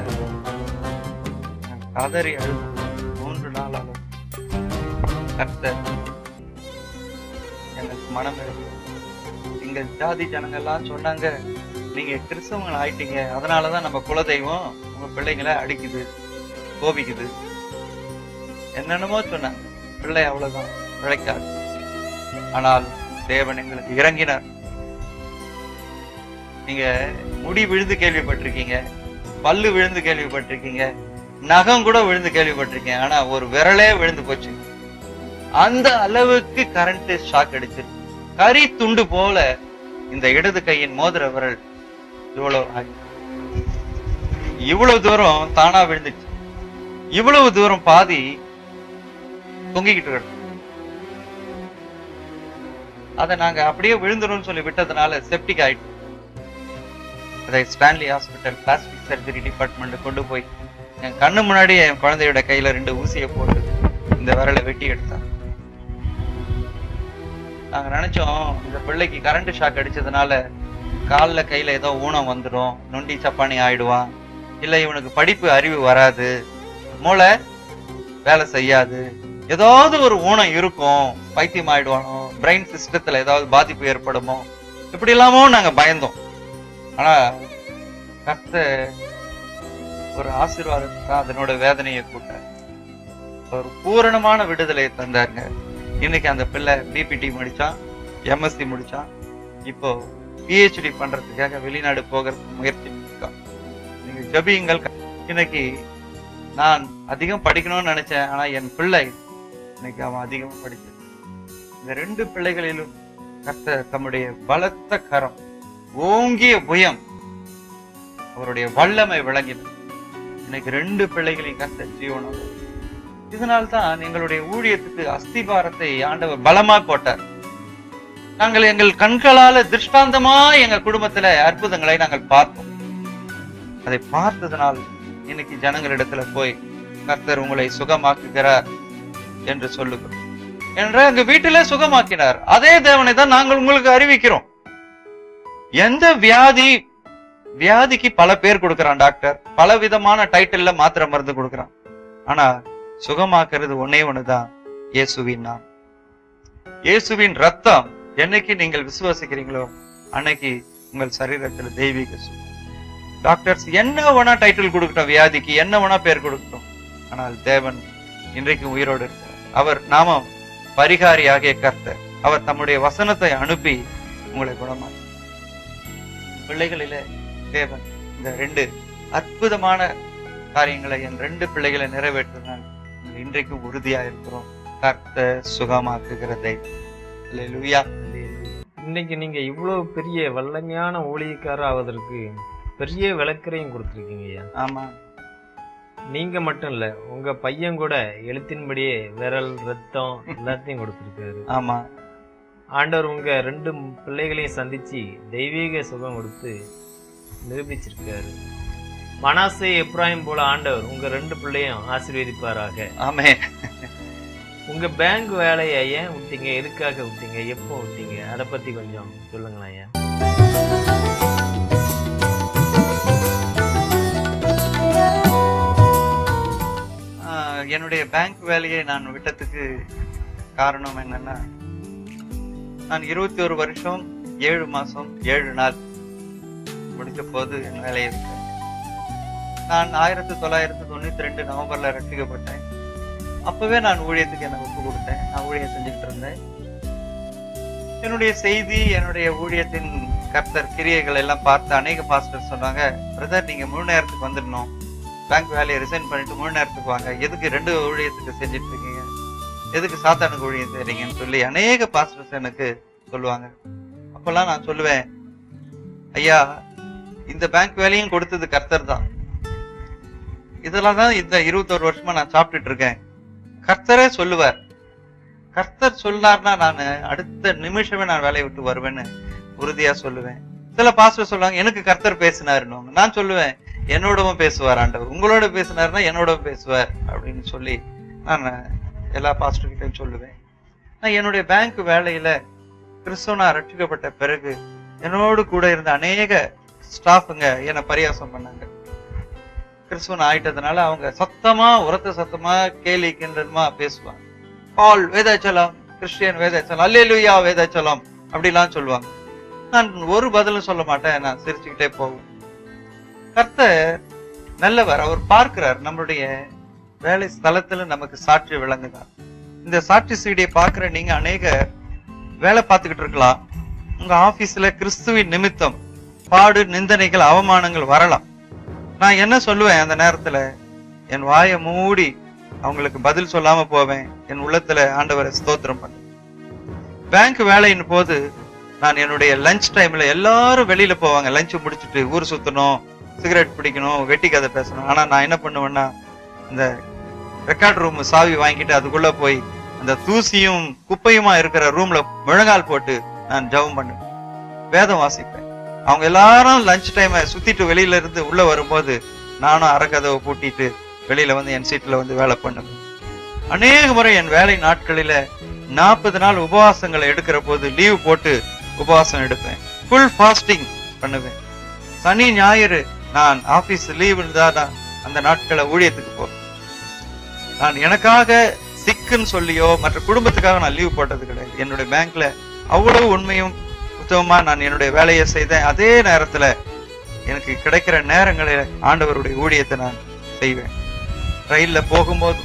S2: காதறி அழுது மூன்று நாள் அளவு கர்த்தர் எனக்கு மனம் இருக்கு எங்க ஜாதி ஜனங்கள்லாம் சொன்னாங்க நீங்க கிறிஸ்தவங்கள் ஆயிட்டீங்க அதனாலதான் நம்ம குலதெய்வம் உங்க பிள்ளைங்களை அடிக்குது கோபிக்குது என்னென்னமோ சொன்னாங்க பிள்ளை அவ்வளவுதான் பிழைக்காது ஆனால் தேவன் எங்களுக்கு இறங்கினார் நீங்க முடி விழுந்து கேள்விப்பட்டிருக்கீங்க பல்லு விழுந்து கேள்விப்பட்டிருக்கீங்க நகம் கூட விழுந்து கேள்விப்பட்டிருக்கீங்க ஆனா ஒரு விரலே விழுந்து போச்சு அந்த அளவுக்கு கரண்ட் ஷாக் அடிச்சிருக்கு கரி துண்டு போல இந்த இடது கையின் மோதிர விரல் இவ்வளவு ஆகி. இவ்வளவு தூரம் தானா விழுந்துச்சு இவ்வளவு தூரம் பாதி தொங்கிக்கிட்டு கிடக்கு அதை நாங்க அப்படியே விழுந்துரும் சொல்லி விட்டதுனால செப்டிக் ஆயிட்டு அதை Stanley hospital plastic surgery department கொண்டு போய் என் கண்ணு முன்னாடி என் குழந்தையோட கையில ரெண்டு ஊசியை போட்டு இந்த விரலை வெட்டி எடுத்தாங்க நாங்க நினைச்சோம் இந்த பிள்ளைக்கு கரண்ட் ஷாக் அடிச்சதுனால கால்ல கையில ஏதோ ஊனம் வந்துடும் நொண்டி சப்பானி ஆயிடுவான் இல்ல இவனுக்கு படிப்பு அறிவு வராது மூளை வேலை செய்யாது ஏதாவது ஒரு ஊனம் இருக்கும் பைத்தியம் ஆயிடுவானோ பிரெயின் சிஸ்டத்துல ஏதாவது பாதிப்பு ஏற்படுமோ இப்படி எல்லாமோ நாங்க பயந்தோம் ஆனா கர்த்தர் ஒரு ஆசீர்வாதத்தை தான் அதனோட வேதனையை கூட்டார் ஒரு பூரணமான விடுதலையை தந்தாருங்க இன்னைக்கு அந்த பிள்ளை பிபிடி முடிச்சான் எம்எஸ்சி முடிச்சான் இப்போ பிஹெச்டி பண்றதுக்காக வெளிநாடு போகிறதுக்கு முயற்சி பண்ணிருக்கான் நீங்க ஜபியுங்கள் இன்னைக்கு நான் அதிகம் படிக்கணும்னு நினைச்சேன் ஆனா என் பிள்ளை இன்னைக்கு அவன் அதிகமா படிச்சு இந்த ரெண்டு பிள்ளைகளிலும் கர்த்தர் தம்முடைய பலத்த கரம் ஓங்கிய புயம் அவருடைய வல்லமை விளங்கினது இன்னைக்கு ரெண்டு பிள்ளைகளையும் கர்த்தர் ஜீவனம் இதனால்தான் எங்களுடைய ஊழியத்துக்கு அஸ்திபாரத்தை ஆண்டவர் பலமா போட்டார் நாங்கள் எங்கள் கண்களால திருஷ்டாந்தமா எங்க குடும்பத்துல அற்புதங்களை நாங்கள் பார்த்தோம் அதை பார்த்ததனால் இன்னைக்கு ஜனங்களிடத்துல போய் கர்த்தர் உங்களை சுகமாக்குகிறார் என்று சொல்லுகிறோம் என்ற எங்க வீட்டிலே சுகமாக்கினார் அதே தேவனை தான் நாங்கள் உங்களுக்கு அறிவிக்கிறோம் எந்த வியாதி வியாதிக்கு பல பேர் கொடுக்கறான் டாக்டர் பல விதமான டைட்டில்ல மாத்திரை மருந்து கொடுக்கறான் ஆனா சுகமாக்குறது ஒன்னே ஒண்ணுதான் இயேசுவின் நாம் இயேசுவின் ரத்தம் என்னைக்கு நீங்கள் விசுவாசிக்கிறீங்களோ அன்னைக்கு உங்கள் சரீரத்துல தெய்வீக சுகம் டாக்டர்ஸ் என்ன வேணா டைட்டில் கொடுக்கட்டும் வியாதிக்கு என்ன வேணா பேர் கொடுக்கட்டும் ஆனால் தேவன் இன்றைக்கு உயிரோடு இருக்கிறார் அவர் நாமம் பரிகாரியாகிய கர்த்தர் அவர் தம்முடைய வசனத்தை அனுப்பி உங்களை குணமாக்கி பிள்ளைகளிலே தேவன் இந்த ரெண்டு அற்புதமான காரியங்களை என் ரெண்டு பிள்ளைகளை நிறைவேற்றினால் நாங்கள் இன்றைக்கும் உறுதியா இருக்கிறோம் கர்த்தர் சுகமாக்குகிற தெய்வம் அல்லேலூயா.
S1: இன்னைக்கு நீங்க இவ்வளவு பெரிய வல்லமையான ஊழியக்காரர் ஆவதற்கு பெரிய விளக்கரையும் கொடுத்துருக்கீங்க ஐயா
S2: ஆமா
S1: நீங்க மட்டும் இல்ல உங்க பையன் கூட எழுத்தின்படியே விரல் ரத்தம் எல்லாத்தையும் கொடுத்துருக்காரு
S2: ஆமா
S1: ஆண்டவர் உங்க ரெண்டு பிள்ளைகளையும் சந்திச்சு தெய்வீக சுகம் கொடுத்து நிரூபிச்சிருக்காரு மனாசே எப்ராஹிம் போல ஆண்டவர் உங்க ரெண்டு பிள்ளையும் ஆசீர்வதிப்பாராக
S2: ஆமே
S1: உங்க பேங்க் வேலையை ஏன் விட்டீங்க எதுக்காக விட்டீங்க எப்போ விட்டீங்க அதை பத்தி கொஞ்சம் சொல்லுங்களேன் ஐயா
S2: ஆஹ் என்னுடைய பேங்க் வேலையை நான் விட்டதுக்கு காரணம் என்னன்னா நான் இருபத்தி ஒரு வருஷம் ஏழு மாசம் ஏழு நாள் முடிச்ச போது என் வேலையை விட்டேன் நான் ஆயிரத்தி தொள்ளாயிரத்தி தொண்ணூத்தி ரெண்டு நவம்பர்ல ரட்சிக்கப்பட்டேன் அப்பவே நான் ஊழியத்துக்கு எனக்கு ஒப்பு கொடுத்தேன் நான் ஊழியம் செஞ்சுக்கிட்டு இருந்தேன் என்னுடைய செய்தி என்னுடைய ஊழியத்தின் கர்த்தர் கிரியைகள் எல்லாம் பார்த்து அநேக பாஸ்டர் சொன்னாங்க பிரதர் நீங்க முழு நேரத்துக்கு வந்துடணும் பேங்க் வேலையை ரிசைன் பண்ணிட்டு முழு நேரத்துக்கு வாங்க எதுக்கு ரெண்டு ஊழியத்துக்கு செஞ்சுட்டு இருக்கீங்க எதுக்கு சாத்தானுக்கு ஊழியம் செய்றீங்கன்னு சொல்லி அநேக பாஸ்டர்ஸ் எனக்கு சொல்லுவாங்க அப்பெல்லாம் நான் சொல்லுவேன் ஐயா இந்த பேங்க் வேலையும் கொடுத்தது கர்த்தர் தான் இதெல்லாம் தான் இந்த இருபத்தோரு வருஷமா நான் சாப்பிட்டுட்டு இருக்கேன் கர்த்தரே சொல்லுவார் கர்த்தர் சொன்னார்னா நான் அடுத்த நிமிஷமே நான் வேலையை விட்டு வருவேன்னு உறுதியா சொல்லுவேன் சில பாஸ்டர் சொல்லுவாங்க எனக்கு கர்த்தர் பேசினாருன்னு நான் சொல்லுவேன் என்னோடவும் பேசுவார் ஆண்டவர் உங்களோட பேசினாருன்னா என்னோடவும் பேசுவார் அப்படின்னு சொல்லி நான் எல்லா பாஸ்டர் கிட்டையும் சொல்லுவேன் நான் என்னுடைய பேங்க் வேலையில கிறிஸ்துவனா ரட்சிக்கப்பட்ட பிறகு என்னோடு கூட இருந்த அநேக ஸ்டாஃபுங்க என்னை பரியாசம் பண்ணாங்க கிறிஸ்துவன் ஆயிட்டதுனால அவங்க சத்தமா உரத்த சத்தமா கேலி கிண்டலுமா பேசுவாங்க பால் வேதாச்சலம் கிறிஸ்டியன் வேதாச்சலம் அல்லேலுயா வேதாச்சலம் அப்படிலாம் சொல்லுவாங்க நான் ஒரு பதிலும் சொல்ல மாட்டேன் நான் சிரிச்சுக்கிட்டே போவேன் கர்த்தர் நல்லவர் அவர் பார்க்கிறார் நம்மளுடைய வேலை ஸ்தலத்துல நமக்கு சாட்சி விளங்குதான் இந்த சாட்சி சீடியை பார்க்கிற நீங்க அநேக வேலை பார்த்துக்கிட்டு இருக்கலாம் உங்க ஆபீஸ்ல கிறிஸ்துவின் நிமித்தம் பாடு நிந்தனைகள் அவமானங்கள் வரலாம் நான் என்ன சொல்லுவேன் அந்த நேரத்துல என் வாயை மூடி அவங்களுக்கு பதில் சொல்லாம போவேன் என் உள்ளத்துல ஆண்டவரை ஸ்தோத்திரம் பண்ண பேங்க் வேலையின் போது நான் என்னுடைய லஞ்ச் டைம்ல எல்லாரும் வெளியில போவாங்க லஞ்ச் முடிச்சிட்டு ஊர் சுத்தணும் சிகரெட் பிடிக்கணும் வெட்டி கதை பேசணும் ஆனா நான் என்ன பண்ணுவேன்னா இந்த ரெக்கார்ட் ரூம் சாவி வாங்கிட்டு அதுக்குள்ள போய் அந்த தூசியும் குப்பையுமா இருக்கிற ரூம்ல முழங்கால் போட்டு நான் ஜெபம் பண்ணுவேன் வேதம் வாசிப்பேன் அவங்க எல்லாரும் லஞ்ச் டைமை சுத்திட்டு வெளியில இருந்து உள்ள வரும்போது நானும் அறக்கதவை பூட்டிட்டு வெளியில வந்து என் சீட்ல வந்து வேலை பண்ணுவேன் அநேக முறை என் வேலை நாட்களில நாற்பது நாள் உபவாசங்களை எடுக்கிற போது லீவ் போட்டு உபவாசம் எடுப்பேன் ஃபுல் ஃபாஸ்டிங் பண்ணுவேன் சனி ஞாயிறு நான் ஆபீஸ் லீவ் இருந்தா நான் அந்த நாட்களை ஊழியத்துக்கு போவேன் நான் எனக்காக சிக்குன்னு சொல்லியோ மற்ற குடும்பத்துக்காக நான் லீவ் போட்டது கிடையாது என்னுடைய பேங்க்ல அவ்வளவு உண்மையும் உத்தமமா நான் என்னுடைய வேலையை செய்தேன் அதே நேரத்துல எனக்கு கிடைக்கிற நேரங்களில் ஆண்டவருடைய ஊழியத்தை நான் செய்வேன் ரயில்ல போகும்போது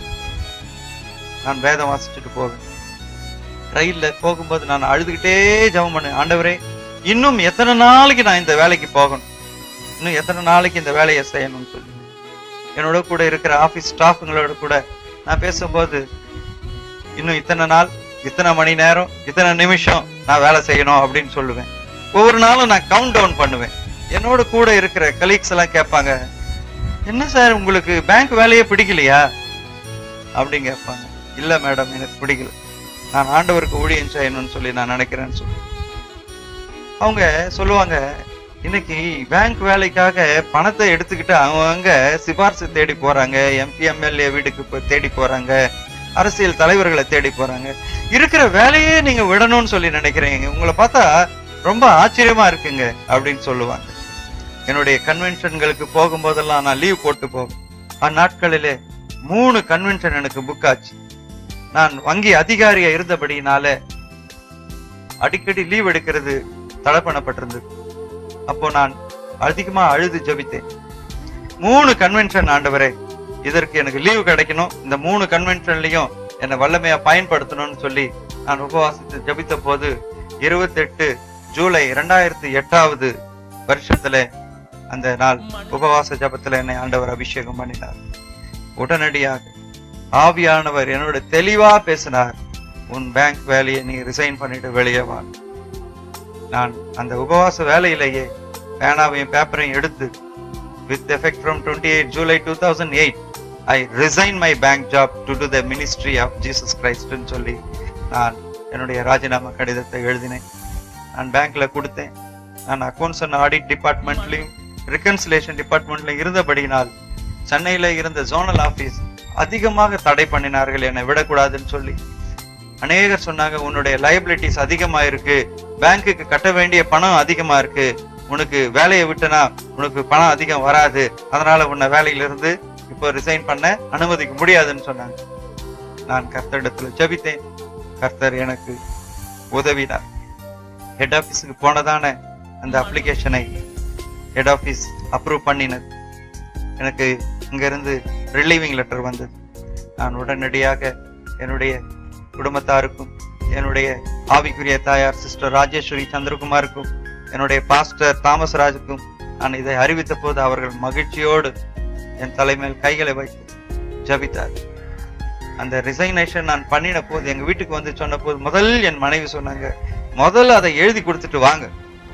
S2: நான் வேதம் வாசிச்சுட்டு போவேன் ரயில்ல போகும்போது நான் அழுதுகிட்டே ஜெபம் பண்ணேன் ஆண்டவரே இன்னும் எத்தனை நாளைக்கு நான் இந்த வேலைக்கு போகணும் இன்னும் எத்தனை நாளைக்கு இந்த வேலையை செய்யணும்னு சொல்லி என்னோட கூட இருக்கிற ஆபீஸ் ஸ்டாஃபுங்களோட கூட நான் பேசும்போது இன்னும் இத்தனை நாள் இத்தனை மணி நேரம் இத்தனை நிமிஷம் நான் வேலை செய்யணும் அப்படின்னு சொல்லுவேன் ஒவ்வொரு நாளும் நான் கவுண்ட் டவுன் பண்ணுவேன் என்னோட கூட இருக்கிற கலீக்ஸ் எல்லாம் கேட்பாங்க என்ன சார் உங்களுக்கு பேங்க் வேலையே பிடிக்கலையா அப்படின்னு கேட்பாங்க இல்ல மேடம் எனக்கு பிடிக்கல நான் ஆண்டவருக்கு ஊழியம் செய்யணும்னு சொல்லி நான் நினைக்கிறேன்னு சொல்லி அவங்க சொல்லுவாங்க இன்னைக்கு பேங்க் வேலைக்காக பணத்தை எடுத்துக்கிட்டு அவங்க சிபாரிசு தேடி போறாங்க எம்பி எம்எல்ஏ வீட்டுக்கு போய் தேடி போறாங்க அரசியல் தலைவர்களை தேடி போறாங்க இருக்கிற வேலையே நீங்க விடணும்னு சொல்லி நினைக்கிறீங்க உங்களை பார்த்தா ரொம்ப ஆச்சரியமா இருக்குங்க அப்படின்னு சொல்லுவாங்க என்னுடைய கன்வென்ஷன்களுக்கு போகும்போதெல்லாம் நான் லீவ் போட்டு போவேன் அந்நாட்களிலே மூணு கன்வென்ஷன் எனக்கு புக் ஆச்சு நான் வங்கி அதிகாரியா இருந்தபடினால அடிக்கடி லீவ் எடுக்கிறது தடை பண்ணப்பட்டிருந்தது அப்போ நான் அதிகமா அழுது ஜெபித்தேன் மூணு கன்வென்ஷன் ஆண்டவரே இதற்கு எனக்கு லீவு கிடைக்கணும் இந்த மூணு கன்வென்ஷன்லயும் என்னை வல்லமையா பயன்படுத்தணும்னு சொல்லி நான் உபவாசித்து ஜெபித்த போது இருபத்தெட்டு ஜூலை இரண்டாயிரத்தி எட்டாவது வருஷத்துல அந்த நாள் உபவாச ஜெபத்துல என்னை ஆண்டவர் அபிஷேகம் பண்ணினார் உடனடியாக ஆவியானவர் என்னோட தெளிவா பேசினார் உன் பேங்க் வேலையை நீ ரிசைன் பண்ணிட்டு வெளியே வா நான் அந்த உபவாச வேலையிலேயே பேனாவையும் பேப்பரையும் எடுத்து with effect from twenty eight July two thousand eight I resign my bank job to to the ministry of Jesus கிரைஸ்ட்னு சொல்லி நான் என்னுடைய ராஜினாமா கடிதத்தை எழுதினேன் நான் பேங்க்ல கொடுத்தேன் நான் அக்கௌண்ட்ஸ் அண்ட் ஆடிட் டிபார்ட்மெண்ட்லயும் ரிகன்சிலேஷன் டிபார்ட்மெண்ட்லயும் இருந்தபடியினால் சென்னையில இருந்த ஜோனல் ஆபீஸ் அதிகமாக தடை பண்ணினார்கள் என்னை விடக்கூடாதுன்னு சொல்லி அநேகர் சொன்னாங்க உன்னுடைய லைபிலிட்டிஸ் அதிகமா இருக்கு பேங்க்குக்கு கட்ட வேண்டிய பணம் அதிகமா இருக்கு உனக்கு வேலையை விட்டனா உனக்கு பணம் அதிகம் வராது அதனால உன்னை வேலையில இருந்து இப்போ ரிசைன் பண்ண அனுமதிக்க முடியாதுன்னு சொன்னாங்க நான் கர்த்தரிடத்துல ஜெபித்தேன் கர்த்தர் எனக்கு உதவினார் ஹெட் ஆபீஸுக்கு போனதான அந்த அப்ளிகேஷனை ஹெட் ஆபீஸ் அப்ரூவ் பண்ணினது எனக்கு இங்க இருந்து ரிலீவிங் லெட்டர் வந்தது நான் உடனடியாக என்னுடைய குடும்பத்தாருக்கும் என்னுடைய ஆவிக்குரிய தாயார் சிஸ்டர் ராஜேஸ்வரி சந்திரகுமாருக்கும் என்னுடைய பாஸ்டர் தாமஸ் ராஜுக்கும் நான் இதை அறிவித்த போது அவர்கள் மகிழ்ச்சியோடு என் தலைமையில் கைகளை வைத்து ஜபித்தார் அந்த ரிசைனேஷன் நான் பண்ணின போது எங்க வீட்டுக்கு வந்து சொன்ன போது முதல் என் மனைவி சொன்னாங்க முதல்ல அதை எழுதி கொடுத்துட்டு வாங்க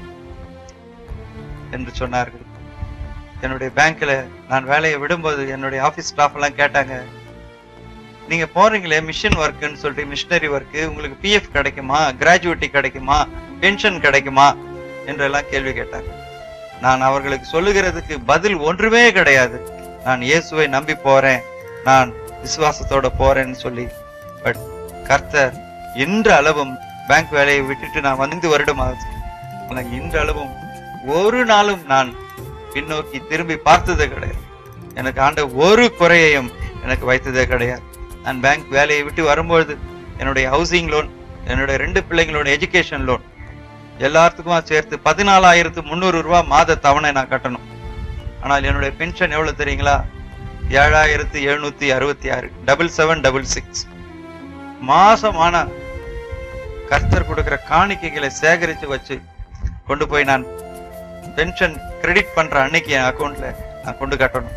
S2: என்று சொன்னார்கள் என்னுடைய பேங்க்ல நான் வேலையை விடும்போது என்னுடைய ஆபீஸ் ஸ்டாஃப் எல்லாம் கேட்டாங்க நீங்க போறீங்களே மிஷன் ஒர்க்குன்னு சொல்லிட்டு மிஷினரி ஒர்க்கு உங்களுக்கு பிஎஃப் கிடைக்குமா கிராஜுவேட்டி கிடைக்குமா பென்ஷன் கிடைக்குமா என்றெல்லாம் கேள்வி கேட்டாங்க நான் அவர்களுக்கு சொல்லுகிறதுக்கு பதில் ஒன்றுமே கிடையாது நான் இயேசுவை நம்பி போறேன் நான் விசுவாசத்தோட போறேன்னு சொல்லி பட் கர்த்தர் இன்று அளவும் பேங்க் வேலையை விட்டுட்டு நான் வந்து வருடம் ஆகுது ஆனா இன்று அளவும் ஒரு நாளும் நான் பின்னோக்கி திரும்பி பார்த்ததே கிடையாது எனக்கு ஆண்ட ஒரு குறையையும் எனக்கு வைத்ததே கிடையாது நான் பேங்க் வேலையை விட்டு வரும்பொழுது என்னுடைய ஹவுசிங் லோன் என்னுடைய ரெண்டு பிள்ளைங்களோட எஜுகேஷன் லோன் எல்லாத்துக்குமா சேர்த்து பதினாலாயிரத்து முந்நூறு ரூபாய் மாத தவணை நான் கட்டணும் ஆனால் என்னுடைய பென்ஷன் எவ்வளவு தெரியுங்களா ஏழாயிரத்து எழுநூத்தி அறுபத்தி ஆறு டபுள் செவன் டபுள் சிக்ஸ் மாசம் ஆனா கர்த்தர் கொடுக்கிற காணிக்கைகளை சேகரிச்சு வச்சு கொண்டு போய் நான் பென்ஷன் கிரெடிட் பண்ற அன்னைக்கு என் அக்கௌண்ட்ல நான் கொண்டு கட்டணும்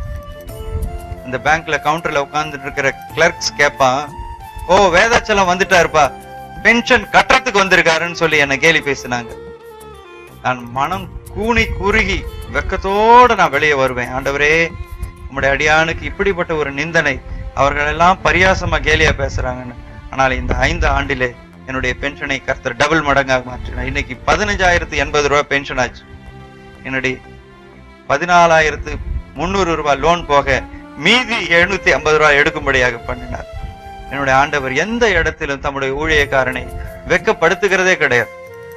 S2: இந்த பேங்க்ல கவுண்டர்ல உட்கார்ந்துட்டு இருக்கிற கிளர்க்ஸ் கேட்பான் ஓ வேதாச்சலம் வந்துட்டாருப்பா பென்ஷன் கட்டுறதுக்கு வந்திருக்காருன்னு சொல்லி என்ன கேலி பேசினாங்க நான் மனம் கூனி குறுகி வெக்கத்தோட நான் வெளியே வருவேன் ஆண்டவரே உம்முடைய அடியானுக்கு இப்படிப்பட்ட ஒரு நிந்தனை அவர்கள் எல்லாம் பரியாசமா கேலியா பேசுறாங்கன்னு ஆனால் இந்த ஐந்து ஆண்டிலே என்னுடைய பென்ஷனை கர்த்தர் டபுள் மடங்காக மாற்றினார் இன்னைக்கு பதினஞ்சாயிரத்து எண்பது ரூபாய் பென்ஷன் ஆச்சு என்னுடைய பதினாலாயிரத்து முந்நூறு ரூபாய் லோன் போக மீதி எழுநூத்தி ஐம்பது ரூபாய் எடுக்கும்படியாக பண்ணினார் என்னுடைய ஆண்டவர் எந்த இடத்திலும் தம்முடைய ஊழியக்காரனை வெக்கப்படுத்துகிறதே கிடையாது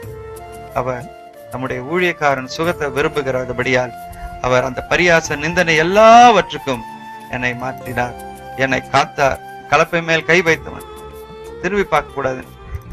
S2: அவர் நம்முடைய ஊழியக்காரன் சுகத்தை விரும்புகிறபடியால் அவர் அந்த பரியாச நிந்தனை எல்லாவற்றுக்கும் என்னை மாற்றினார் என்னை காத்தார் கலப்பை மேல் கை வைத்தவன் திரும்பி பார்க்க கூடாது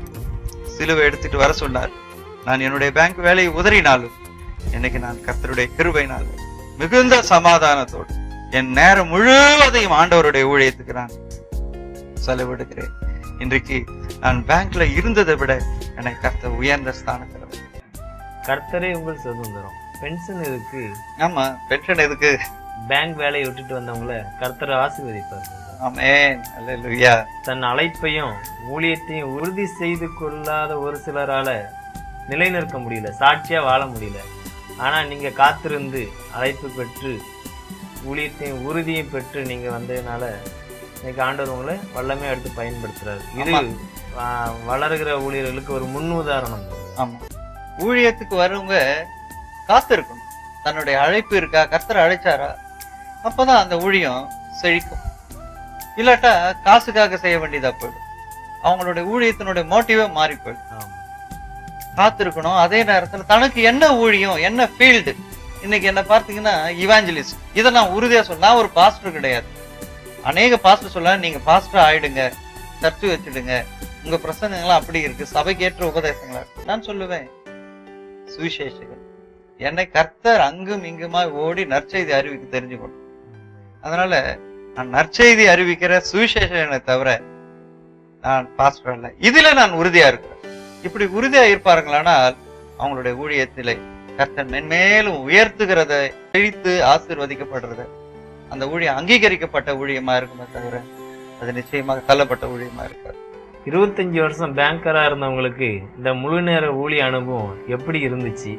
S2: சிலுவை எடுத்துட்டு வர சொன்னார் நான் என்னுடைய பேங்க் வேலையை உதறினாலும் இன்னைக்கு நான் கர்த்தருடைய கிருபையினால் மிகுந்த சமாதானத்தோடு என் நேரம் முழுவதையும் ஆண்டவருடைய ஊழியத்துக்கு நான் செலவிடுகிறேன் இன்றைக்கு நான் பேங்க்ல இருந்ததை விட என்னை கர்த்தர் உயர்ந்த ஸ்தானத்தில் வைத்தார்.
S1: கர்த்தரே உங்கள் சுதந்திரம் பென்ஷன் இருக்கு
S2: ஆமா பென்ஷன் எதுக்கு
S1: பேங்க் வேலையை விட்டுட்டு வந்தவங்கள கர்த்தர் ஆசீர்வதிப்பார்
S2: ஆமென் அல்லேலூயா
S1: தன் அழைப்பையும் ஊழியத்தையும் உறுதி செய்து கொள்ளாத ஒரு சிலரால நிலைநிற்க முடியல சாட்சியா வாழ முடியல ஆனா நீங்க காத்திருந்து அழைப்பு பெற்று ஊழியத்தையும் உறுதியும் பெற்று நீங்க வந்ததுனால இன்னைக்கு ஆண்டவர் உங்களை வல்லமே எடுத்து பயன்படுத்துறாரு இது
S2: ஆமா.
S1: ஆ, வளருகிற ஊழியர்களுக்கு ஒரு முன் உதாரணம்
S2: ஆமா ஊழியத்துக்கு வரவங்க காத்திருக்கணும் தன்னுடைய அழைப்பு இருக்கா கர்த்தர் அழைச்சாரா அப்பதான் அந்த ஊழியம் செழிக்கும் இல்லாட்டா காசுக்காக செய்ய வேண்டியதா போயிடும் அவங்களுடைய ஊழியத்தினுடைய மோட்டிவே மாறி போயிடும்
S1: ஆமா.
S2: காத்திருக்கணும் அதே நேரத்துல தனக்கு என்ன ஊழியம் என்ன ஃபீல்டு இன்னைக்கு என்ன பார்த்தீங்கன்னா இவாஞ்சலிஸ்ட் இதை நான் உறுதியா சொல்ல நான் ஒரு பாஸ்டர் கிடையாது அநேக பாஸ்டர் சொல்ல நீங்க பாஸ்டர் ஆயிடுங்க சர்ச்சு வச்சிடுங்க உங்க பிரசங்கங்கள்லாம் அப்படி இருக்கு சபைக்கேற்ற உபதேசங்களா இருக்கு. நான் சொல்லுவேன் சுவிசேஷகன் என்னை கர்த்தர் அங்கும் இங்குமா ஓடி நற்செய்தி அறிவிக்க தெரிஞ்சுக்கணும் அதனால நான் நற்செய்தி அறிவிக்கிற சுவிசேஷனை தவிர நான் பாஸ்டர் அல்ல இதுல நான் உறுதியா இருக்கிறேன் இப்படி உறுதியா இருப்பார்களானால் அவங்களுடைய ஊழியத்திலே கர்த்தர் மென்மேலும் உயர்த்துகிறத செழித்து ஆசீர்வதிக்கப்படுறத அந்த ஊழியம் அங்கீகரிக்கப்பட்ட ஊழியமா இருக்குமே தவிர அது நிச்சயமாக தள்ளப்பட்ட ஊழியமா இருக்காது
S1: இருபத்தஞ்சு வருஷம் பேங்கரா இருந்தவங்களுக்கு இந்த முழு நேர ஊழிய அனுபவம் எப்படி இருந்துச்சு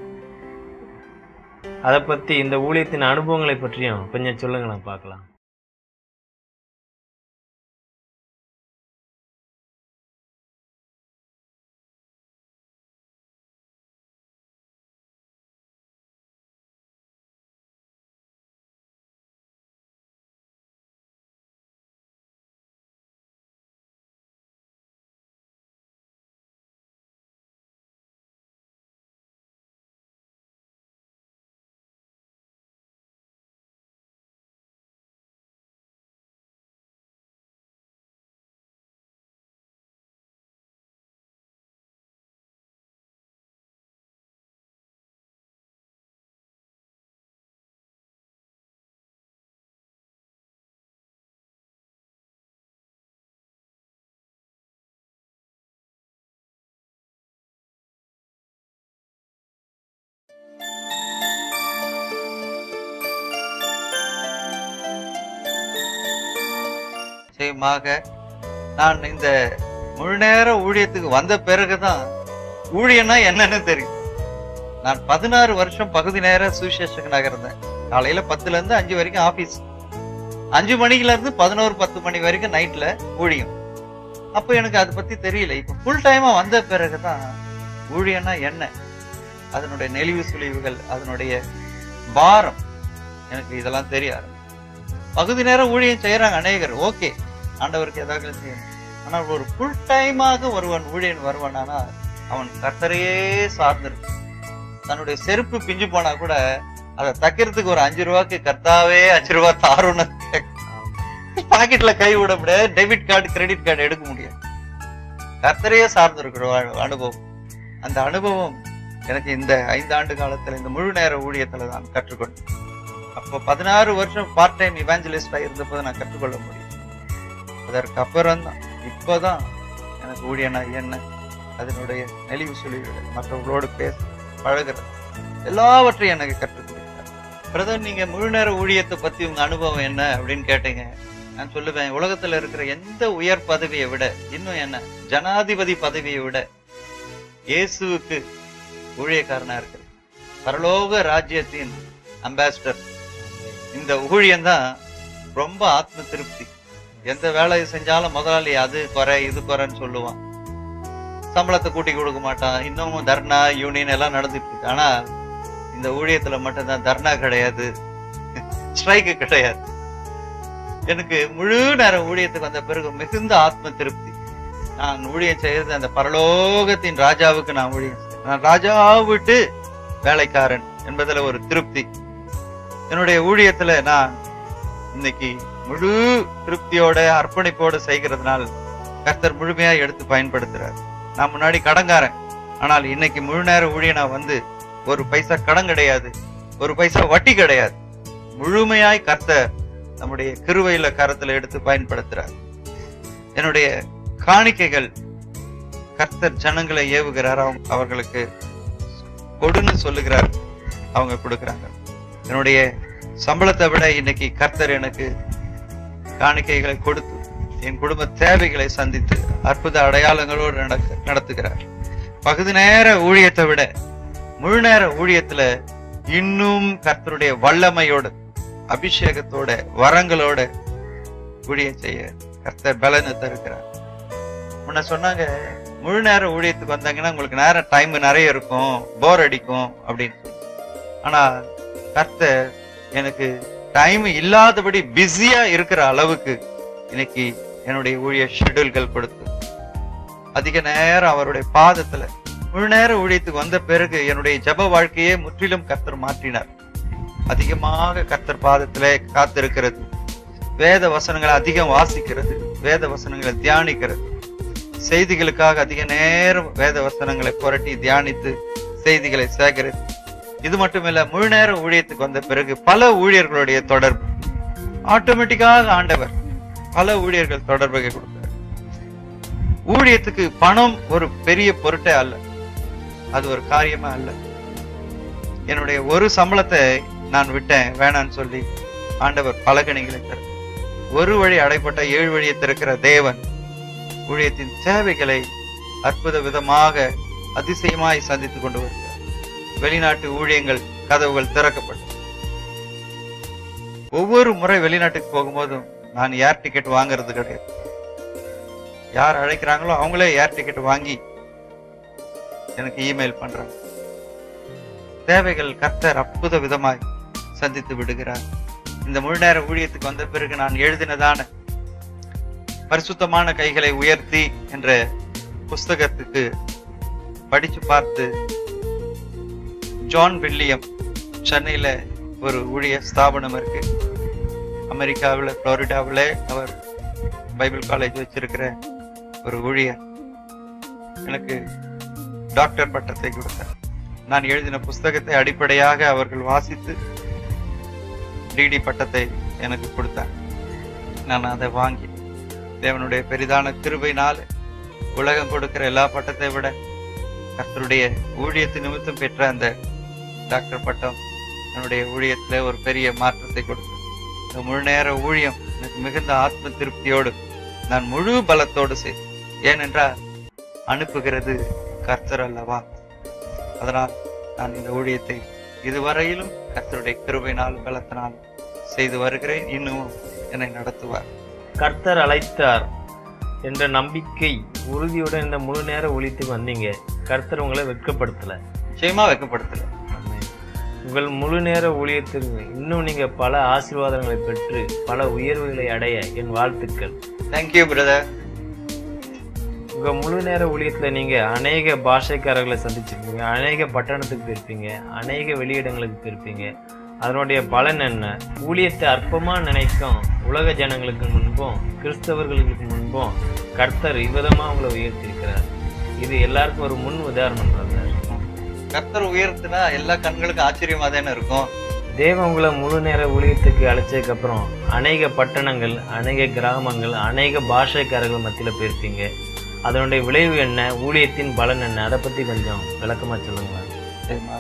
S1: அதை பத்தி இந்த ஊழியத்தின் அனுபவங்களை பற்றியும் கொஞ்சம் சொல்லுங்களேன் பார்க்கலாம்
S2: நிச்சயமாக நான் இந்த முழு நேர ஊழியத்துக்கு வந்த பிறகுதான் ஊழியம்னா என்னன்னு தெரியும் நான் பதினாறு வருஷம் பகுதி நேர சுவிசேஷகனாக இருந்தேன் காலையில பத்துல இருந்து அஞ்சு வரைக்கும் ஆபீஸ் அஞ்சு மணிக்குல இருந்து பதினோரு பத்து மணி வரைக்கும் நைட்ல ஊழியம் அப்போ எனக்கு அதை பத்தி தெரியல இப்ப ஃபுல் டைமா வந்த பிறகுதான் ஊழியம்னா என்ன அதனுடைய நெளிவு சுழிவுகள் அதனுடைய பாரம் எனக்கு இதெல்லாம் தெரியாது பகுதி நேரம் ஊழியம் செய்யறாங்க அநேகர் ஓகே ஆண்டவருக்கு ஏதாவது செய்யணும் ஆனால் ஒரு ஃபுல் டைமாக ஒருவன் ஊழியன் வருவானானா அவன் கர்த்தரையே சார்ந்திருக்கும் தன்னுடைய செருப்பு பிஞ்சு போனா கூட அதை தைக்கிறதுக்கு ஒரு அஞ்சு ரூபாய்க்கு கர்த்தாவே அஞ்சு ரூபா தாருன்னு பாக்கெட்ல கை விட முடியாது டெபிட் கார்டு கிரெடிட் கார்டு எடுக்க முடியாது கர்த்தரையே சார்ந்திருக்கிற வாழ்- அனுபவம் அந்த அனுபவம் எனக்கு இந்த ஐந்து ஆண்டு காலத்துல இந்த முழு நேர ஊழியத்துல நான் கற்றுக்கொண்டேன் அப்போ பதினாறு வருஷம் பார்ட் டைம் இவாஞ்சலிஸ்டா இருந்தபோது நான் கற்றுக்கொள்ள முடியும் அதற்கு அப்புறம் தான் இப்போதான் எனக்கு ஊழியனா என்ன அதனுடைய நெளிவு சுழிவுகள் மற்றவர்களோடு பேச பழகுறது எல்லாவற்றையும் எனக்கு கற்றுக் கொடுத்தார் பிரதர் நீங்க முழு நேர ஊழியத்தை பத்தி உங்க அனுபவம் என்ன அப்படின்னு கேட்டீங்க நான் சொல்லுவேன் உலகத்துல இருக்கிற எந்த உயர் பதவியை விட இன்னும் என்ன ஜனாதிபதி பதவியை விட இயேசுவுக்கு ஊழியக்காரனா இருக்கு பரலோக ராஜ்யத்தின் அம்பாசிடர் இந்த ஊழியம் தான் ரொம்ப ஆத்ம திருப்தி எந்த வேலையை செஞ்சாலும் முதலாளி அது குறை இது குறைன்னு சொல்லுவான் சம்பளத்தை கூட்டி கொடுக்க மாட்டான் இன்னமும் தர்ணா யூனியன் எல்லாம் நடந்துட்டு இருக்கு ஆனா இந்த ஊழியத்துல மட்டும்தான் தர்ணா கிடையாது ஸ்ட்ரைக்கு கிடையாது எனக்கு முழு நேரம் ஊழியத்துக்கு வந்த பிறகு மிகுந்த ஆத்ம திருப்தி நான் ஊழியம் செய்யறது அந்த பரலோகத்தின் ராஜாவுக்கு நான் ஊழியம் செய்றேன். நான் ராஜா விட்டு வேலைக்காரன் என்பதுல ஒரு திருப்தி என்னுடைய ஊழியத்துல நான் இன்னைக்கு முழு திருப்தியோட அர்ப்பணிப்போட செய்கிறதுனால் கர்த்தர் முழுமையா எடுத்து பயன்படுத்துறார் நான் முன்னாடி கடன்காரன் ஆனால் இன்னைக்கு முழு நேர ஊழியனா வந்து ஒரு பைசா கடன் கிடையாது ஒரு பைசா வட்டி கிடையாது முழுமையாய் கர்த்தர் நம்முடைய கிருவையில கரத்துல எடுத்து பயன்படுத்துறார் என்னுடைய காணிக்கைகள் கர்த்தர் ஜனங்களை ஏவுகிறார் அவங்க அவர்களுக்கு கொடுன்னு சொல்லுகிறார் அவங்க கொடுக்கறாங்க என்னுடைய சம்பளத்தை விட இன்னைக்கு கர்த்தர் எனக்கு காணிக்கைகளை கொடுத்து என் குடும்ப தேவைகளை சந்தித்து அற்புத அடையாளங்களோடு நடக்க நடத்துகிறார் பகுதி நேர ஊழியத்தை விட முழு நேர ஊழியத்துல இன்னும் கர்த்தருடைய வல்லமையோடு அபிஷேகத்தோட வரங்களோட ஊழியம் செய்ய கர்த்தர் பலனை தருகிறார் முன்ன சொன்னாங்க முழு நேர ஊழியத்துக்கு வந்தாங்கன்னா உங்களுக்கு நேரம் டைம் நிறைய இருக்கும் போர் அடிக்கும் அப்படின்னு சொல்லி. ஆனா கர்த்தர் எனக்கு டைம் இல்லாதபடி பிஸியா இருக்கிற அளவுக்கு இன்னைக்கு என்னுடைய ஊழிய ஷெட்யூல்கள் கொடுத்து அதிக நேரம் அவருடைய பாதத்துல முழு நேர ஊழியத்துக்கு வந்த பிறகு என்னுடைய ஜெப வாழ்க்கையே முற்றிலும் கர்த்தர் மாற்றினார் அதிகமாக கர்த்தர் பாதத்திலே காத்திருக்கிறது வேத வசனங்களை அதிகம் வாசிக்கிறது வேத வசனங்களை தியானிக்கிறது செய்திகளுக்காக அதிக நேரம் வேத வசனங்களை புரட்டி தியானித்து செய்திகளை சேகரித்து இது மட்டுமில்ல முழு நேர ஊழியத்துக்கு வந்த பிறகு பல ஊழியர்களுடைய தொடர்பு ஆட்டோமேட்டிக்காக ஆண்டவர் பல ஊழியர்கள் தொடர்பை கொடுத்தார் ஊழியத்துக்கு பணம் ஒரு பெரிய பொருட்டே அல்ல அது ஒரு காரியமே அல்ல என்னுடைய ஒரு சம்பளத்தை நான் விட்டேன் வேணான்னு சொல்லி ஆண்டவர் பலகணிகளை தர ஒரு வழி அடைப்பட்ட ஏழு வழியை திறக்கிற தேவன் ஊழியத்தின் தேவைகளை அற்புத விதமாக அதிசயமாய் சந்தித்துக் கொண்டு வருகிறார் வெளிநாட்டு ஊழியங்கள் கதவுகள் திறக்கப்பட்டது ஒவ்வொரு முறை வெளிநாட்டுக்கு போகும்போதும் நான் ஏர் டிக்கெட் வாங்குறது கிடையாது யார் அழைக்கிறாங்களோ அவங்களே ஏர் டிக்கெட் வாங்கி எனக்கு இமெயில் பண்றாங்க தேவைகள் கர்த்தர் அற்புத விதமாய் சந்தித்து விடுகிறார் இந்த முழு நேர ஊழியத்துக்கு வந்த பிறகு நான் எழுதினதான பரிசுத்தமான கைகளை உயர்த்தி என்ற புஸ்தகத்துக்கு படிச்சு பார்த்து ஜான் வில்லியம் சென்னையில ஒரு ஊழிய ஸ்தாபனம் இருக்கு அமெரிக்காவில் புளோரிடாவில் அவர் பைபிள் காலேஜ் வச்சிருக்கிற ஒரு ஊழியர் எனக்கு டாக்டர் பட்டத்தை கொடுத்தார் நான் எழுதின புஸ்தகத்தை அடிப்படையாக அவர்கள் வாசித்து டிடி பட்டத்தை எனக்கு கொடுத்தார் நான் அதை வாங்கி தேவனுடைய பெரிதான கிருபையினால உலகம் கொடுக்கிற எல்லா பட்டத்தை விட கர்த்தருடைய ஊழியத்து நிமித்தம் பெற்ற அந்த டாக்டர் பட்டம் என்னுடைய ஊழியத்துல ஒரு பெரிய மாற்றத்தை கொடுத்தது இந்த முழு நேர ஊழியம் எனக்கு மிகுந்த ஆத்ம திருப்தியோடு நான் முழு பலத்தோடு செய் ஏனென்றால் அனுப்புகிறது கர்த்தர் அல்லவா அதனால் நான் இந்த ஊழியத்தை இதுவரையிலும் கர்த்தருடைய கிருபையினால் பலத்தினால் செய்து வருகிறேன் இன்னும் என்னை நடத்துவார்
S1: கர்த்தர் அழைத்தார் என்ற நம்பிக்கை உறுதியுடன் இந்த முழு நேர ஊழியத்துக்கு வந்தீங்க கர்த்தர் உங்களை வெட்கப்படுத்தல
S2: நிச்சயமா வைக்கப்படுத்தல
S1: உங்கள் முழு நேர ஊழியத்திற்கு இன்னும் நீங்க பல ஆசீர்வாதங்களை பெற்று பல உயர்வுகளை அடைய என் வாழ்த்துக்கள்
S2: தேங்க்யூ பிரதர்
S1: உங்க முழு நேர ஊழியத்துல நீங்க அநேக பாஷைக்காரர்களை சந்திச்சிருப்பீங்க அநேக பட்டணத்துக்கு போயிருப்பீங்க அநேக வெளியிடங்களுக்கு போயிருப்பீங்க அதனுடைய பலன் என்ன ஊழியத்தை அற்பமா நினைக்கும் உலக ஜனங்களுக்கு முன்பும் கிறிஸ்தவர்களுக்கு முன்பும் கர்த்தர் இவ்விதமா உங்களை உயர்த்தியிருக்கிறார் இது எல்லாருக்கும் ஒரு முன் உதாரணம் பிரதர்
S2: கர்த்தர் உயர்த்தினா எல்லா கண்களுக்கும் ஆச்சரியமா தானே இருக்கும்
S1: தேவன் உங்களை முழு நேர ஊழியத்துக்கு அழைச்சதுக்கு அப்புறம் அநேக பட்டணங்கள் அநேக கிராமங்கள் அநேக பாஷைக்காரர்கள் மத்தியில போயிருப்பீங்க அதனுடைய விளைவு என்ன ஊழியத்தின் பலன் என்ன அதை பத்தி கொஞ்சம் விளக்கமா சொல்லுங்களேன்
S2: நிச்சயமாக.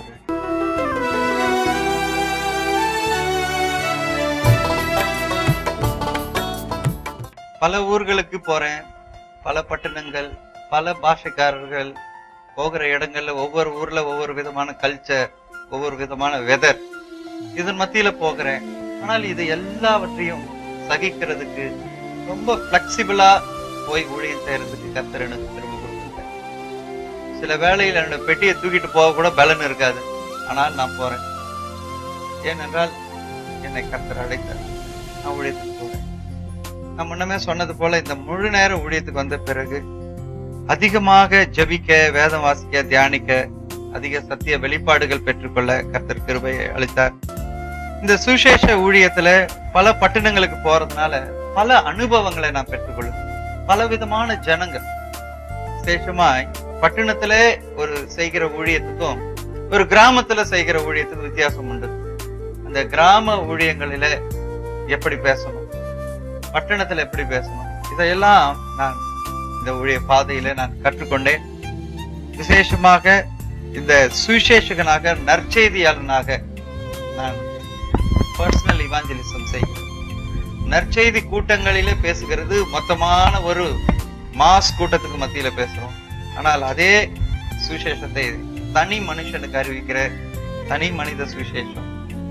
S2: பல ஊர்களுக்கு போறேன் பல பட்டணங்கள் பல பாஷைக்காரர்கள் போகிற இடங்கள்ல ஒவ்வொரு ஊர்ல ஒவ்வொரு விதமான கல்ச்சர் ஒவ்வொரு விதமான வெதர் இதன் மத்தியில போகிறேன் ஆனால் இது எல்லாவற்றையும் சகிக்கிறதுக்கு ரொம்ப பிளெக்சிபிளா போய் ஊழியம் செய்யறதுக்கு கர்த்தர் எனக்கு திரும்ப கொடுத்துருக்காரு சில வேளையில் என்னோட பெட்டியை தூக்கிட்டு போக கூட பலன் இருக்காது ஆனால் நான் போறேன் ஏனென்றால் என்னை கர்த்தர் அழைத்தார் நான் ஊழியத்துக்கு போறேன் நான் முன்னமே சொன்னது போல இந்த முழு நேர ஊழியத்துக்கு வந்த பிறகு அதிகமாக ஜெபிக்க வேதம் வாசிக்க தியானிக்க அதிக சத்திய வெளிப்பாடுகள் பெற்றுக்கொள்ள கர்த்தர் கிருபையை அளித்தார் இந்த சுசேஷ ஊழியத்துல பல பட்டணங்களுக்கு போறதுனால பல அனுபவங்களை நான் பெற்றுக்கொள்ளும் பல விதமான ஜனங்கள் விசேஷமாய் பட்டணத்துல ஒரு செய்கிற ஊழியத்துக்கும் ஒரு கிராமத்துல செய்கிற ஊழியத்துக்கும் வித்தியாசம் உண்டு அந்த கிராம ஊழியங்களில எப்படி பேசணும் பட்டணத்துல எப்படி பேசணும் இதையெல்லாம் நான் இந்த ஊழிய பாதையில நான் கற்றுக்கொண்டேன் விசேஷமாக இந்த சுவிசேஷகனாக நற்செய்தியாளனாக நான் பர்சனல் இவாஞ்சலிசம் செய்கிறேன் நற்செய்தி கூட்டங்களிலே பேசுகிறது மொத்தமான ஒரு மாஸ் கூட்டத்துக்கு மத்தியில பேசுறோம் ஆனால் அதே சுவிசேஷத்தை தனி மனுஷனுக்கு அறிவிக்கிற தனி மனித சுவிசேஷம்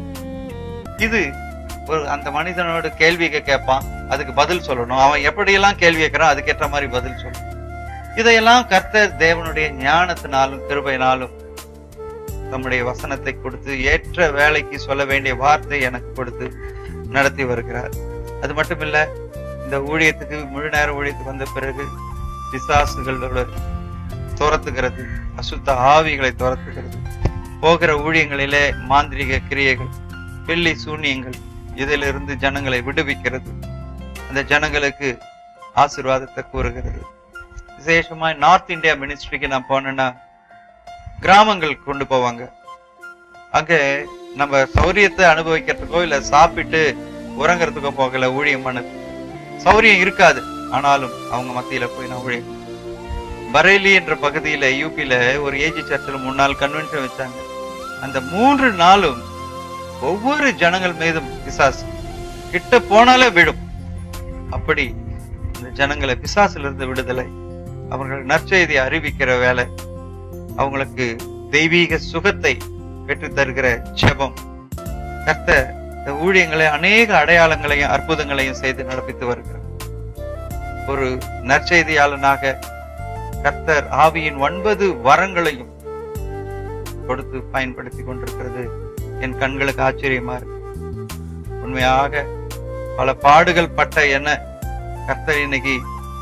S2: இது ஒரு அந்த மனிதனோட கேள்வியை கேட்பான் அதுக்கு பதில் சொல்லணும் அவன் எப்படியெல்லாம் கேள்வி கேட்கிறான் அதுக்கேற்ற மாதிரி பதில் சொல்லணும் இதையெல்லாம் கர்த்தர் தேவனுடைய ஞானத்தினாலும் கிருபையினாலும் நம்முடைய வசனத்தை கொடுத்து ஏற்ற வேலைக்கு சொல்ல வேண்டிய வார்த்தை எனக்கு கொடுத்து நடத்தி வருகிறார் அது மட்டும் இல்ல இந்த ஊழியத்துக்கு முழு நேர ஊழியத்துக்கு வந்த பிறகு பிசாசுகளோட துரத்துகிறது அசுத்த ஆவிகளை துரத்துகிறது போகிற ஊழியங்களிலே மாந்திரிக கிரியைகள் வெள்ளி சூனியங்கள் இதிலிருந்து ஜனங்களை விடுவிக்கிறது அந்த ஜனங்களுக்கு ஆசீர்வாதத்தை கூறுகிறது விசேஷமாய் நார்த் இந்தியா மினிஸ்ட்ரிக்கு நான் போனேன்னா கிராமங்களுக்கு கொண்டு போவாங்க அங்க நம்ம சௌரியத்தை அனுபவிக்கிறதுக்கோ இல்ல சாப்பிட்டு உறங்குறதுக்கோ போகல ஊழியம் பண்ணது சௌரியம் இருக்காது ஆனாலும் அவங்க மத்தியில போய் நான் ஊழியம் பரேலி என்ற பகுதியில யூபியில ஒரு ஏஜி சர்ச்சில் மூணு நாள் கன்வென்ஷன் வச்சாங்க அந்த மூன்று நாளும் ஒவ்வொரு ஜனங்கள் மீதும் பிசாசு கிட்ட போனாலே விழும் அப்படி இந்த ஜனங்களை பிசாசுல இருந்து விடுதலை அவர்கள் நற்செய்தியை அறிவிக்கிற வேலை அவங்களுக்கு தெய்வீக சுகத்தை பெற்று தருகிற ஜெபம் கர்த்தர் இந்த ஊழியங்களை அநேக அடையாளங்களையும் அற்புதங்களையும் செய்து நடப்பித்து வருகிறார் ஒரு நற்செய்தியாளனாக கர்த்தர் ஆவியின் ஒன்பது வரங்களையும் கொடுத்து பயன்படுத்தி கொண்டிருக்கிறது என் கண்களுக்கு ஆச்சரியமா இருக்கு உண்மையாக பல பாடுகள் பட்ட என்ன கர்த்தர் இன்னைக்கு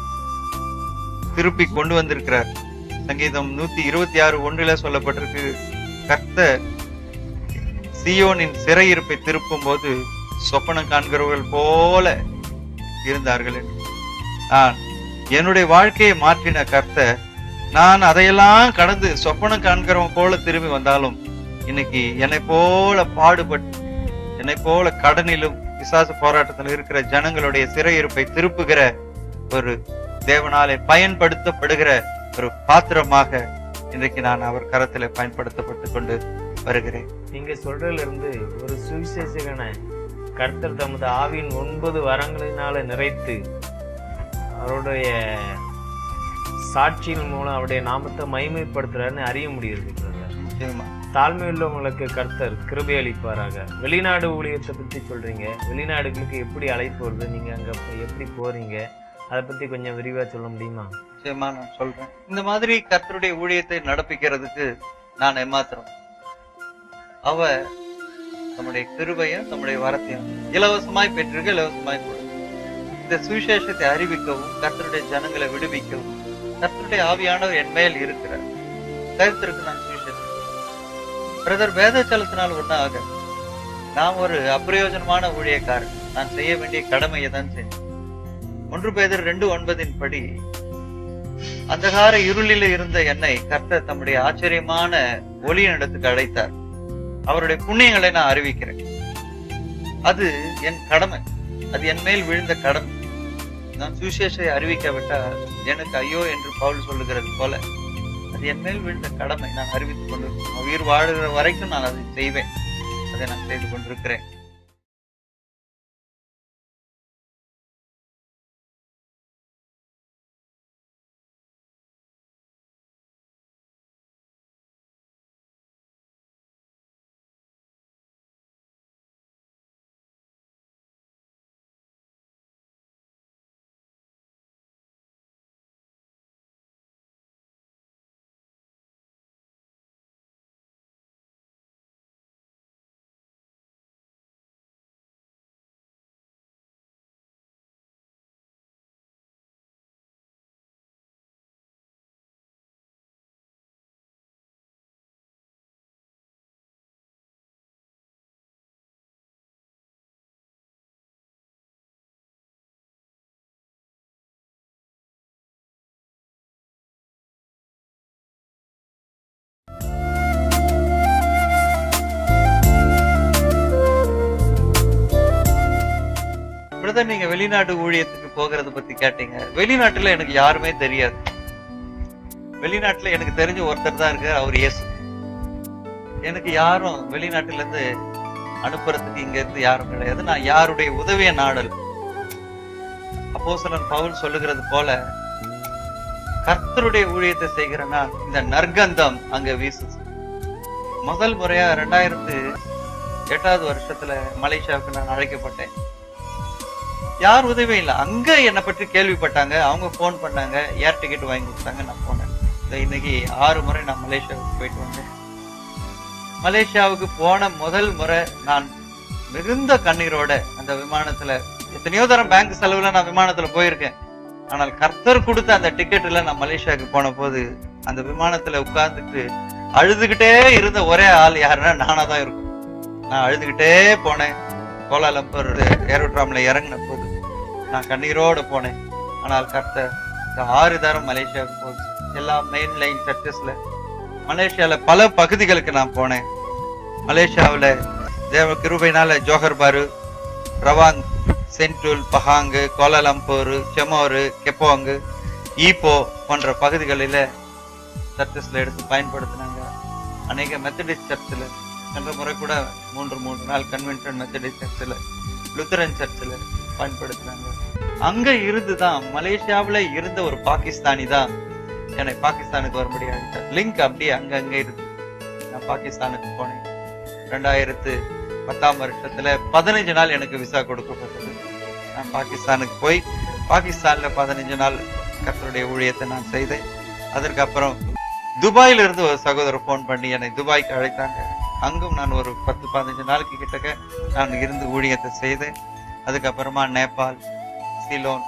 S2: திருப்பி கொண்டு வந்திருக்கிறார் சங்கீதம் நூத்தி இருபத்தி ஆறு ஒன்றில சொல்லப்பட்டிருக்கு கர்த்தர் சியோனின் சிறையிருப்பை திருப்பும் போது சொப்பனம் காண்கிறவர்கள் போல இருந்தார்கள் என்று. நான் என்னுடைய வாழ்க்கையை மாற்றின கர்த்தர் நான் அதையெல்லாம் கடந்து சொப்பனம் காண்கிறவன் போல திரும்பி வந்தாலும் இன்னைக்கு என்னை போல பாடுபட்டு என்னை போல கடனிலும் பிசாசு போராட்டத்தில் இருக்கிற ஜனங்களுடைய சிறையிருப்பை திருப்புகிற ஒரு தேவனாலே பயன்படுத்தப்படுகிற ஒரு பாத்திரமாக இன்றைக்கு நான் அவர் கரத்திலே பயன்படுத்தப்பட்டு கொண்டு வருகிறேன்
S1: நீங்க சொல்றதுல இருந்து ஒரு சுவிசேஷகனை கர்த்தர் தமது ஆவியின் ஒன்பது வரங்களினால நிறைத்து அவருடைய சாட்சியின் மூலம் அவருடைய நாமத்தை மகிமைப்படுத்துறாருன்னு அறிய முடியுது பிரதர்
S2: நிச்சயமா
S1: தாழ்மை உள்ளவங்களுக்கு கர்த்தர் கிருபை அளிப்பாராக வெளிநாடு ஊழியத்தை பத்தி சொல்றீங்க வெளிநாடுகளுக்கு எப்படி அழைப்பு வருது நீங்க அங்க போய் எப்படி போறீங்க அதை பத்தி கொஞ்சம் விரிவா சொல்ல முடியுமா
S2: நிச்சயமா நான் சொல்றேன் இந்த மாதிரி கர்த்தருடைய ஊழியத்தை நடப்பிக்கிறதுக்கு நான் ஏமாத்திரம் அவ நம்முடைய கிருபையும் நம்முடைய வரத்தையும் இலவசமாய் பெற்றிருக்க இலவசமாய் கொடு இந்த சுவிசேஷத்தை அறிவிக்கவும் கர்த்தருடைய ஜனங்களை விடுவிக்கவும் கர்த்தருடைய ஆவியானவர் என் மேல் இருக்கிறார் கருத்திற்கு நான் சுவிசேஷம் பிரதர் வேதச்சலத்தினால் ஒன்றும் ஆக நான் ஒரு அப்பிரயோஜனமான ஊழியக்காரன் நான் செய்ய வேண்டிய கடமையை தான் செஞ்சேன் ஒன்று பேதர் ரெண்டு ஒன்பதின் படி அந்தகார இருளில் இருந்த என்னை கர்த்தர் தம்முடைய ஆச்சரியமான ஒளியினிடத்துக்கு அழைத்தார் அவருடைய புண்ணியங்களை நான் அறிவிக்கிறேன் அது என் கடமை அது என் மேல் விழுந்த கடமை நான் சுவிசேஷத்தை அறிவிக்காவிட்டால் எனக்கு ஐயோ என்று பவுல் சொல்லுகிறது போல அது என் மேல் விழுந்த கடமை நான் அறிவித்துக் கொண்டிருக்கிறேன் உயிர் வாழுகிற வரைக்கும் நான் அதை செய்வேன் அதை நான் செய்து கொண்டிருக்கிறேன் பிரதர் நீங்க வெளிநாட்டு ஊழியத்துக்கு போகிறத பத்தி கேட்டீங்க வெளிநாட்டுல எனக்கு யாருமே தெரியாது வெளிநாட்டுல எனக்கு தெரிஞ்ச ஒருத்தர் தான் இருக்கார் அவர் இயேசு எனக்கு யாரும் வெளிநாட்டுல இருந்து அனுப்புறதுக்கு இங்க இருந்து யாரும் கிடையாது நான் யாருடைய உதவிய நாடல் அப்போஸ்தலன் பவுல் சொல்லுகிறது போல கர்த்தருடைய ஊழியத்தை செய்கிற நான் இந்த நற்கந்தம் அங்க வீசுது முதல் முறையா ரெண்டாயிரத்து எட்டாவது வருஷத்துல மலேசியாவுக்கு நான் அழைக்கப்பட்டேன் யார் உதவியும் இல்லை அங்க என்னை பற்றி கேள்விப்பட்டாங்க அவங்க ஃபோன் பண்ணாங்க ஏர் டிக்கெட் வாங்கி கொடுத்தாங்க நான் போனேன் இந்த இன்னைக்கு ஆறு முறை நான் மலேசியாவுக்கு போயிட்டு வந்தேன் மலேசியாவுக்கு போன முதல் முறை நான் மிகுந்த கண்ணீரோட அந்த விமானத்துல எத்தனையோ தரம் பேங்க் செலவுல நான் விமானத்துல போயிருக்கேன் ஆனால் கர்த்தர் கொடுத்த அந்த டிக்கெட்ல நான் மலேசியாவுக்கு போன போது அந்த விமானத்துல உட்கார்ந்துட்டு அழுதுகிட்டே இருந்த ஒரே ஆள் யாருன்னா நானா தான் இருக்கும் நான் அழுதுகிட்டே போனேன் கோலாலம்பூர் ஏரோட்ராம்ல இறங்கின போது நான் கண்ணீரோட போனேன் ஆனால் கர்த்தர் இந்த ஆறு தரம் மலேசியாவுக்கு போச்சு எல்லா மெயின் லைன் சர்ச்சஸ்ல மலேசியால பல பகுதிகளுக்கு நான் போனேன் மலேசியாவுல தேவ கிருபையினால Johor Bahru Rawang Central Pahang Kuala Lumpur செமோரு கெப்போங்கு ஈப்போ போன்ற பகுதிகளில சர்ச்சஸ்ல எடுத்து பயன்படுத்தினாங்க அநேக மெத்தடிஸ்ட் சர்ச்சில் சென்ற முறை கூட மூன்று மூன்று நாள் கன்வென்ஷன் மெத்தடிஸ்ட் சர்ச்சில் லுத்தரன் சர்ச்சில் பயன்படுத்தினாங்க அங்க இருந்து தான் மலேசியாவுல இருந்த ஒரு பாகிஸ்தானி தான் என்னை பாகிஸ்தானுக்கு வரும்படி அழைத்தார் லிங்க் அப்படியே அங்க அங்க இருக்கு நான் பாகிஸ்தானுக்கு போனேன் ரெண்டாயிரத்து பத்தாம் வருஷத்துல பதினஞ்சு நாள் எனக்கு விசா கொடுக்கப்பட்டது நான் பாகிஸ்தானுக்கு போய் பாகிஸ்தான்ல பதினஞ்சு நாள் கர்த்தருடைய ஊழியத்தை நான் செய்தேன் அதற்கு அப்புறம் துபாயில இருந்து ஒரு சகோதரர் ஃபோன் பண்ணி என்னை துபாய்க்கு அழைத்தாங்க அங்கும் நான் ஒரு பத்து பதினஞ்சு நாளைக்கு கிட்டக்க நான் இருந்து ஊழியத்தை செய்தேன் அதுக்கப்புறமா நேபாள் சிலோன்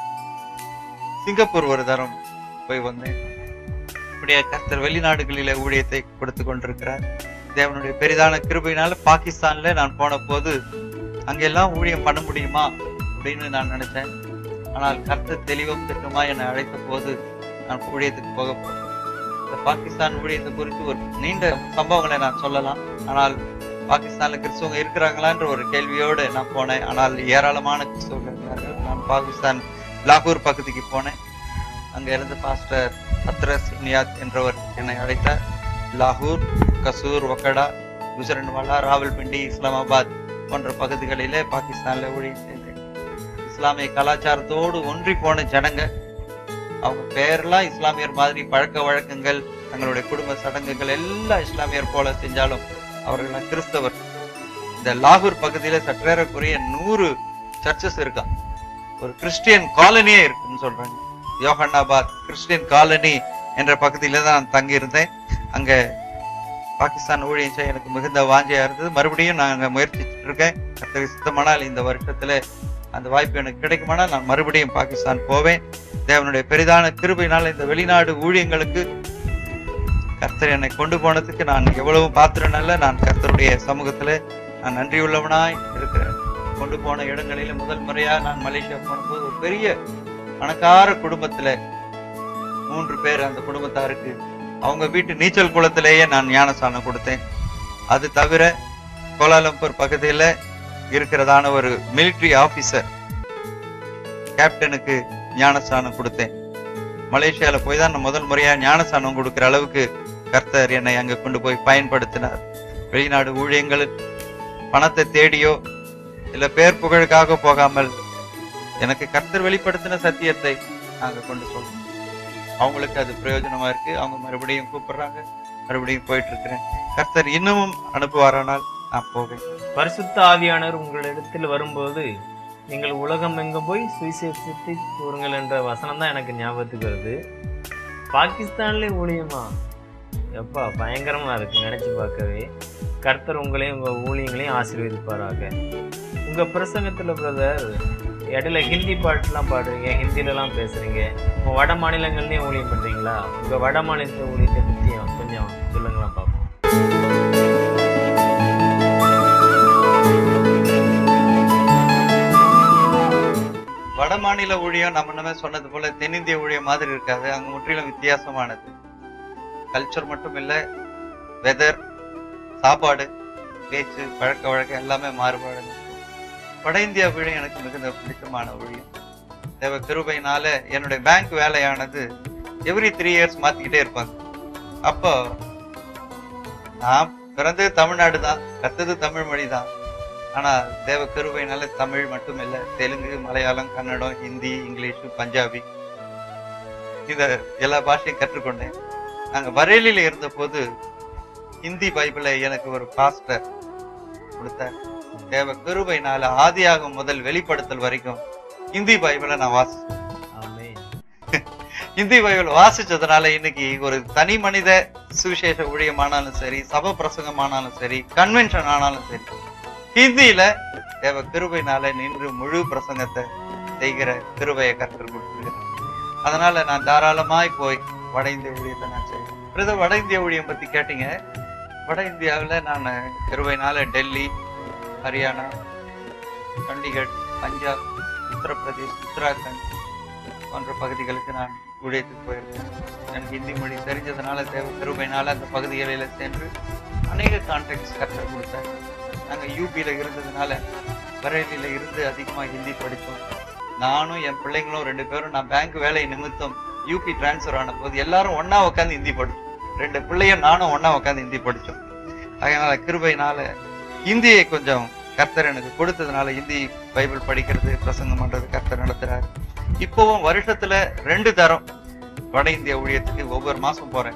S2: சிங்கப்பூர் ஒரு தரம் போய் வந்தேன் இப்படியே கர்த்தர் வெளிநாடுகளில ஊழியத்தை கொடுத்து கொண்டிருக்கிறார் தேவனுடைய பெரிதான கிருபையினால பாகிஸ்தான்ல நான் போன போது அங்கெல்லாம் ஊழியம் பண்ண முடியுமா அப்படின்னு நான் நினைச்சேன் ஆனால் கர்த்தர் தெளிவும் திட்டமா என்னை அழைத்த போது நான் ஊழியத்துக்கு போக போறேன் இந்த பாகிஸ்தான் ஊழியத்தை குறித்து ஒரு நீண்ட சம்பவங்களை நான் சொல்லலாம் ஆனால் பாகிஸ்தான்ல கிறிஸ்தவங்க இருக்கிறாங்களான்ற ஒரு கேள்வியோடு நான் போனேன் ஆனால் ஏராளமான கிறிஸ்தவர்கள் இருந்தார்கள் நான் பாகிஸ்தான் லாகூர் பகுதிக்கு போனேன் அங்க இருந்து பாஸ்டர் அத்ரஸ் நியாத் என்றவர் என்னை அழைத்தார் லாகூர் கசூர் வக்கடா குஜரன்வாலா ராவல்பிண்டி இஸ்லாமாபாத் போன்ற பகுதிகளிலே பாகிஸ்தான்ல ஊழியம் செய்தேன் இஸ்லாமிய கலாச்சாரத்தோடு ஒன்றி போன ஜனங்க அவங்க பேரெல்லாம் இஸ்லாமியர் மாதிரி பழக்க வழக்கங்கள் தங்களுடைய குடும்ப சடங்குகள் எல்லாம் இஸ்லாமியர் போல செஞ்சாலும் அவர்கள் கிறிஸ்தவர் இந்த லாகூர் பகுதியில சற்றேறக்குறைய நூறு சர்ச்சஸ் இருக்கான் ஒரு கிறிஸ்டியன் காலனியே இருக்குன்னு சொல்றாங்க யோகன்னாபாத் கிறிஸ்டியன் காலனி என்ற பகுதியில தான் நான் தங்கி இருந்தேன் அங்க பாகிஸ்தான் ஊழியம் செய்ய எனக்கு மிகுந்த வாஞ்சையா இருந்தது மறுபடியும் நான் அங்க முயற்சிச்சுட்டு இருக்கேன் கர்த்தரை சுத்தமானால் இந்த வருஷத்துல அந்த வாய்ப்பு எனக்கு கிடைக்குமானால் நான் மறுபடியும் பாகிஸ்தான் போவேன் தேவனுடைய பெரிதான கிருபையினால் இந்த வெளிநாடு ஊழியங்களுக்கு கர்த்தர் என்னை கொண்டு போனதுக்கு நான் எவ்வளவு பாத்திரம் அல்ல நான் கர்த்தருடைய சமூகத்துல நான் நன்றியுள்ளவனாய் இருக்கிறேன் கொண்டு போன இடங்களில முதல் முறையா நான் மலேசியா போனபோது ஒரு பெரிய பணக்கார குடும்பத்துல மூன்று பேர் அந்த குடும்பத்தாருக்கு அவங்க வீட்டு நீச்சல் குளத்திலேயே நான் ஞானஸ்தானம் கொடுத்தேன் அது தவிர கோலாலம்பூர் பகுதியில இருக்கிறதான ஒரு மிலிட்டரி ஆபீசர் கேப்டனுக்கு ஞானஸ்தானம் கொடுத்தேன் மலேசியால போய் தான் நான் முதல் முறையா ஞானஸ்தானம் கொடுக்கிற அளவுக்கு கர்த்தர் என்னை அங்க கொண்டு போய் பயன்படுத்தினார் வெளிநாடு ஊழியங்கள் பணத்தை தேடியோ இல்ல பேர் புகழுக்காக போகாமல் எனக்கு கர்த்தர் வெளிப்படுத்தின சத்தியத்தை நாங்க கொண்டு சொல்றோம் அவங்களுக்கு அது பிரயோஜனமா இருக்கு அவங்க மறுபடியும் கூப்பிடுறாங்க மறுபடியும் போயிட்டு இருக்கிறேன் கர்த்தர் இன்னமும் அனுப்புவாரானால் நான் போவேன்
S1: பரிசுத்த ஆவியானவர் உங்களிடத்தில் வரும்போது நீங்கள் உலகம் எங்கும் போய் சுவிசேஷத்தை கூறுங்கள் என்ற வசனம் தான் எனக்கு ஞாபகத்துக்கு வருது பாகிஸ்தான்லேயே ஊழியமா எப்பா பயங்கரமா இருக்கு நினைச்சு பார்க்கவே கர்த்தர் உங்களையும் உங்க ஊழியங்களையும் ஆசீர்வதிப்பாராக உங்க பிரசங்கத்துல பிரதர் இடையில ஹிந்தி பாட்டுலாம் பாடுறீங்க ஹிந்திலலாம் பேசுறீங்க இப்போ வட மாநிலங்கள்லயும் ஊழியம் பண்றீங்களா உங்க வட மாநிலத்து ஊழியத்தை பத்தியும் கொஞ்சம் சொல்லுங்களேன் பார்ப்போம்
S2: வட மாநில ஊழியம் நம்ம முன்னமே சொன்னது போல தென்னிந்திய ஊழியம் மாதிரி இருக்காது அங்க முற்றிலும் வித்தியாசமானது கல்ச்சர் மட்டும் இல்ல வெதர் சாப்பாடு பேச்சு பழக்க வழக்கம் எல்லாமே மாறுபாடு வட இந்தியா ஊழியம் எனக்கு மிகுந்த பிடித்தமான ஊழியம் தேவ கிருபையினால என்னுடைய பேங்க் வேலையானது எவ்ரி த்ரீ இயர்ஸ் மாத்திக்கிட்டே இருப்பாங்க அப்போ நான் பிறந்தது தமிழ்நாடு தான் கத்தது தமிழ் மொழி தான் ஆனா தேவ கிருபையினால தமிழ் மட்டும் இல்ல தெலுங்கு மலையாளம் கன்னடம் ஹிந்தி இங்கிலீஷ் பஞ்சாபி இத எல்லா பாஷையும் கற்றுக்கொண்டேன் நாங்க வரேலியில இருந்த போது ஹிந்தி பைபிளை எனக்கு ஒரு பாஸ்டர் கொடுத்தார் தேவ கிருபையினால ஆதியாகம் முதல் வெளிப்படுத்தல் வரைக்கும் ஹிந்தி பைபிளை நான் வாசிச்சேன்
S1: ஆமென்
S2: ஹிந்தி பைபிள் வாசிச்சதுனால இன்னைக்கு ஒரு தனி மனித சுவிசேஷ ஊழியமானாலும் சரி சப பிரசங்கமானாலும் சரி கன்வென்ஷன் ஆனாலும் சரி ஹிந்தியில தேவ கிருபையினால நின்று முழு பிரசங்கத்தை செய்கிற கிருபையை கர்த்தர் கொடுத்துருக்கிறார் அதனால நான் தாராளமாய் போய் வட இந்திய ஊழியத்தை நான் செய்வேன் பிரதர் வட இந்திய ஊழியம் பத்தி கேட்டீங்க வட இந்தியாவுல நான் கிருபையினால டெல்லி ஹரியானா சண்டிகர் பஞ்சாப் உத்தரப்பிரதேஷ் உத்தராகண்ட் போன்ற பகுதிகளுக்கு நான் ஊழியத்துக்கு போயிருக்கேன் எனக்கு ஹிந்தி மொழி தெரிஞ்சதுனால தேவ கிருபையினால அந்த பகுதிகளில் சென்று அநேக கான்டாக்ட்ஸ் கற்றுக் கொடுத்தார் நாங்கள் யூபியில் இருந்ததுனால பரேலியில் இருந்து அதிகமாக ஹிந்தி படித்தோம் நானும் என் பிள்ளைங்களும் ரெண்டு பேரும் நான் பேங்க் வேலை நிமித்தம் யூபி டிரான்ஸ்ஃபர் ஆன போது எல்லாரும் ஒண்ணா உட்காந்து ஹிந்தி படிச்சோம் ரெண்டு பிள்ளையும் நானும் ஒண்ணா உட்காந்து ஹிந்தி படித்தோம் அதனால கிருபையினால ஹிந்தியை கொஞ்சம் கர்த்தர் எனக்கு கொடுத்ததுனால ஹிந்தி பைபிள் படிக்கிறது பிரசங்கம் பண்றது கர்த்தர் நடத்துறாரு இப்போவும் வருஷத்துல ரெண்டு தரம் வட இந்திய ஊழியத்துக்கு ஒவ்வொரு மாசம் போறேன்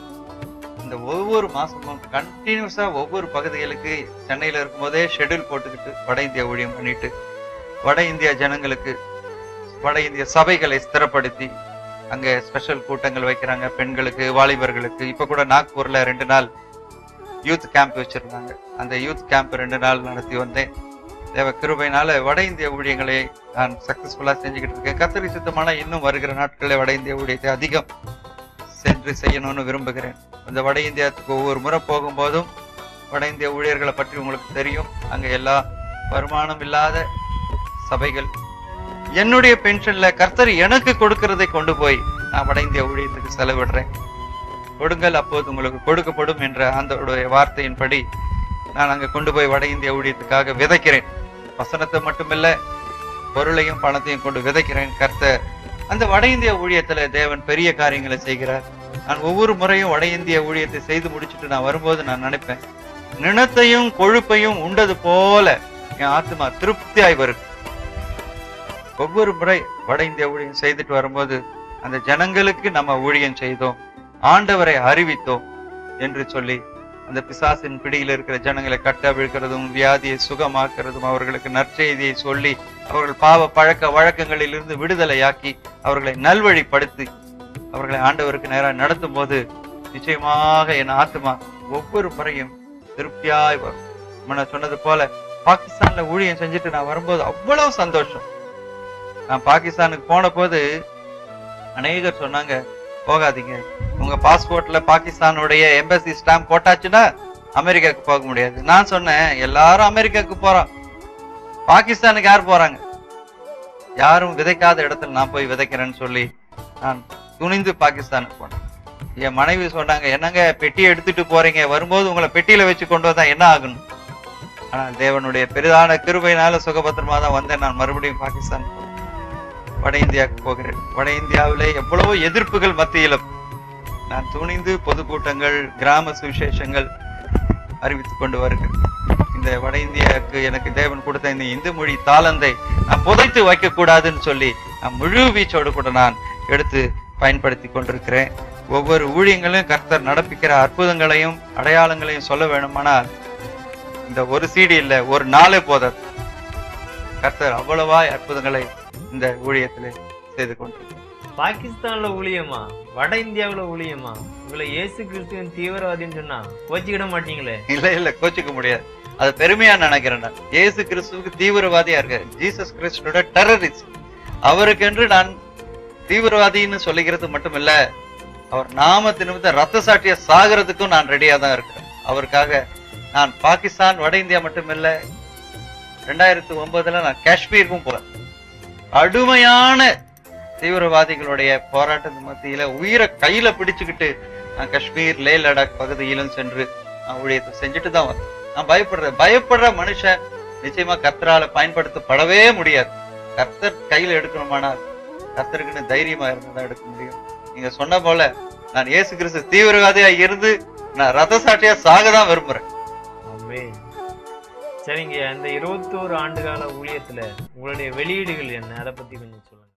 S2: இந்த ஒவ்வொரு மாசமும் கண்டினியூஸா ஒவ்வொரு பகுதிகளுக்கு சென்னையில இருக்கும்போதே ஷெட்யூல் போட்டுக்கிட்டு வட இந்திய ஊழியம் பண்ணிட்டு வட இந்திய ஜனங்களுக்கு வட இந்திய சபைகளை ஸ்திரப்படுத்தி அங்க ஸ்பெஷல் கூட்டங்கள் வைக்கிறாங்க பெண்களுக்கு வாலிபர்களுக்கு இப்ப கூட நாக்பூர்ல ரெண்டு நாள் யூத் கேம்ப் வச்சிருந்தாங்க அந்த யூத் கேம்ப் ரெண்டு நாள் நடத்தி வந்தேன் தேவ கிருபையினால வட இந்திய ஊழியங்களை நான் சக்சஸ்ஃபுல்லா செஞ்சுக்கிட்டு இருக்கேன் கத்தரி சுத்தமான இன்னும் வருகிற நாட்களில் வட இந்திய ஊழியத்தை அதிகம் சென்று செய்யணும்னு விரும்புகிறேன் இந்த வட இந்தியாவுக்கு ஒவ்வொரு முறை போகும்போதும் வட இந்திய ஊழியர்களை பற்றி உங்களுக்கு தெரியும் அங்க எல்லா வருமானம் இல்லாத சபைகள் என்னுடைய பென்ஷன்ல கர்த்தர் எனக்கு கொடுக்கிறதை கொண்டு போய் நான் வட இந்திய ஊழியத்துக்கு செலவிடுறேன் கொடுங்கள் அப்போது உங்களுக்கு கொடுக்கப்படும் என்ற அந்த வார்த்தையின்படி நான் அங்க கொண்டு போய் வட இந்திய ஊழியத்துக்காக விதைக்கிறேன் வசனத்தை மட்டுமில்ல பொருளையும் பணத்தையும் கொண்டு விதைக்கிறேன் கர்த்தர் அந்த வட இந்திய ஊழியத்துல தேவன் பெரிய காரியங்களை செய்கிறார் நான் ஒவ்வொரு முறையும் வட இந்திய ஊழியத்தை செய்து முடிச்சுட்டு நான் வரும்போது நான் நினைப்பேன் நினத்தையும் கொழுப்பையும் உண்டது போல என் ஆத்மா திருப்தியாய் வரும் ஒவ்வொரு முறை வட இந்திய ஊழியம் செய்துட்டு வரும்போது அந்த ஜனங்களுக்கு நம்ம ஊழியம் செய்தோம் ஆண்டவரை அறிவித்தோம் என்று சொல்லி அந்த பிசாசின் பிடியில் இருக்கிற ஜனங்களை கட்டவிழ்க்கிறதும் வியாதியை சுகமாக்குறதும் அவர்களுக்கு நற்செய்தியை சொல்லி அவர்கள் பாவ பழக்க வழக்கங்களிலிருந்து விடுதலையாக்கி அவர்களை நல்வழிப்படுத்தி அவர்களை ஆண்டவருக்கு நேராக நடத்தும் போது நிச்சயமாக என் ஆத்மா ஒவ்வொரு முறையும் திருப்தியாய் வரும் நான் சொன்னது போல பாகிஸ்தான்ல ஊழியம் செஞ்சுட்டு நான் வரும்போது அவ்வளவு சந்தோஷம் நான் பாகிஸ்தானுக்கு போன போது அநேகர் சொன்னாங்க போகாதீங்க உங்க பாஸ்போர்ட்ல பாகிஸ்தானுடைய எம்பசி ஸ்டாம்ப் போட்டாச்சுன்னா அமெரிக்காவுக்கு போக முடியாது நான் சொன்னேன் எல்லாரும் அமெரிக்காவுக்கு போறோம் பாகிஸ்தானுக்கு யார் போறாங்க யாரும் விதைக்காத இடத்துல நான் போய் விதைக்கிறேன்னு சொல்லி நான் துணிந்து பாகிஸ்தானுக்கு போனேன் என் மனைவி சொன்னாங்க என்னங்க பெட்டியை எடுத்துட்டு போறீங்க வரும்போது உங்களை பெட்டியில வச்சு கொண்டு வந்தா என்ன ஆகணும் ஆனா தேவனுடைய பெரிதான கிருபையினால சுகபத்திரமா தான் வந்தேன் நான் மறுபடியும் பாகிஸ்தான் போனேன். வட இந்தியாவுக்கு போகிறேன் வட இந்தியாவிலே எவ்வளவோ எதிர்ப்புகள் மத்தியிலும் நான் துணிந்து பொதுக்கூட்டங்கள் கிராம சுவிசேஷங்கள் அறிவித்துக் கொண்டு வருகிறேன் இந்த வட இந்தியாவுக்கு எனக்கு தேவன் கொடுத்த இந்த இந்து மொழி தாளந்தை நான் புதைத்து வைக்க கூடாதுன்னு சொல்லி நான் முழு வீச்சோடு கூட நான் எடுத்து பயன்படுத்தி கொண்டிருக்கிறேன் ஒவ்வொரு ஊழியங்களும் கர்த்தர் நடப்பிக்கிற அற்புதங்களையும் அடையாளங்களையும் சொல்ல வேணுமானால் இந்த ஒரு சீடி இல்ல ஒரு நாளே போதாது கர்த்தர் அவ்வளவாய் அற்புதங்களை இந்த ஊழியத்திலே செய்து கொண்டிருக்கிறார்
S1: பாகிஸ்தான்ல ஊழியமா வட இந்தியாவுல ஊழியமா உங்களை இயேசு கிறிஸ்துவின் தீவிரவாதின்னு சொன்னா கோச்சிக்கிட மாட்டீங்களே
S2: இல்ல இல்ல கோச்சிக்க முடியாது அது பெருமையா நினைக்கிறேன் நான் இயேசு கிறிஸ்துவுக்கு தீவிரவாதியா இருக்காரு ஜீசஸ் கிறிஸ்துவோட டெரரிஸ்ட் அவருக்கென்று நான் தீவிரவாதின்னு சொல்லிக்கிறது மட்டும் இல்ல அவர் நாமத்து நிமித்தம் ரத்த சாட்சிய சாகிறதுக்கும் நான் ரெடியா தான் இருக்கிறேன் அவருக்காக நான் பாகிஸ்தான் வட இந்தியா மட்டும் இல்ல ரெண்டாயிரத்தி ஒன்பதுல நான் காஷ்மீருக்கும் போறேன் கடுமையான தீவிரவாதிகளுடைய போராட்டத்து மத்தியில உயிரை கையில பிடிச்சுக்கிட்டு நான் காஷ்மீர் லே லடாக் பகுதியிலும் சென்று நான் ஊழியத்தை செஞ்சுட்டு தான் வந்தேன் நான் பயப்படுறேன் பயப்படுற மனுஷன் நிச்சயமா கர்த்தரால பயன்படுத்தப்படவே முடியாது கர்த்தர் கையில எடுக்கணுமானால் கர்த்தருக்குன்னு தைரியமா இருந்தா எடுக்க முடியும் நீங்க சொன்ன போல நான் இயேசு கிறிஸ்து தீவிரவாதியா இருந்து நான் ரத சாட்சியா சாக தான் விரும்புறேன்
S1: ஆமென். சரிங்க அந்த இருபத்தோரு ஆண்டு கால ஊழியத்துல உங்களுடைய வெளியீடுகள் என்ன அதை பத்தி கொஞ்சம் சொல்லுங்க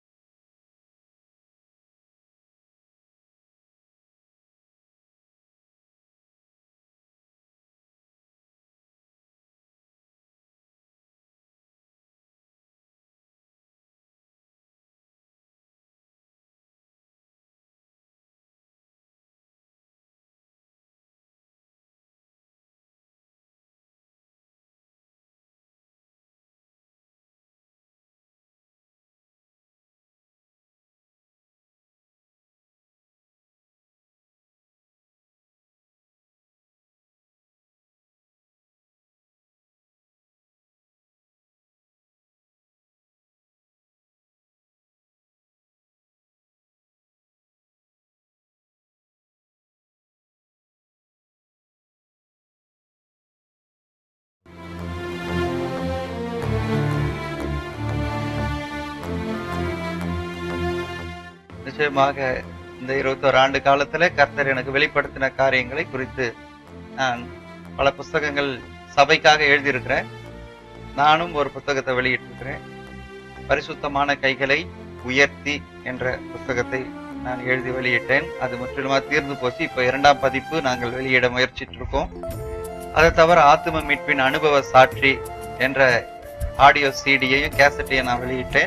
S2: நிச்சயமாக இந்த இருபத்தோரு ஆண்டு காலத்துல கர்த்தர் எனக்கு வெளிப்படுத்தின காரியங்களை குறித்து நான் பல புஸ்தகங்கள் சபைக்காக எழுதியிருக்கிறேன் நானும் ஒரு புத்தகத்தை வெளியிட்டிருக்கிறேன் பரிசுத்தமான கைகளை உயர்த்தி என்ற புத்தகத்தை நான் எழுதி வெளியிட்டேன் அது முற்றிலுமா தீர்ந்து போச்சு இப்ப இரண்டாம் பதிப்பு நாங்கள் வெளியிட முயற்சிட்டு இருக்கோம் அதை தவிர ஆத்தும மீட்பின் அனுபவ சாட்சி என்ற ஆடியோ சிடியையும் கேசட்டையும் நான் வெளியிட்டேன்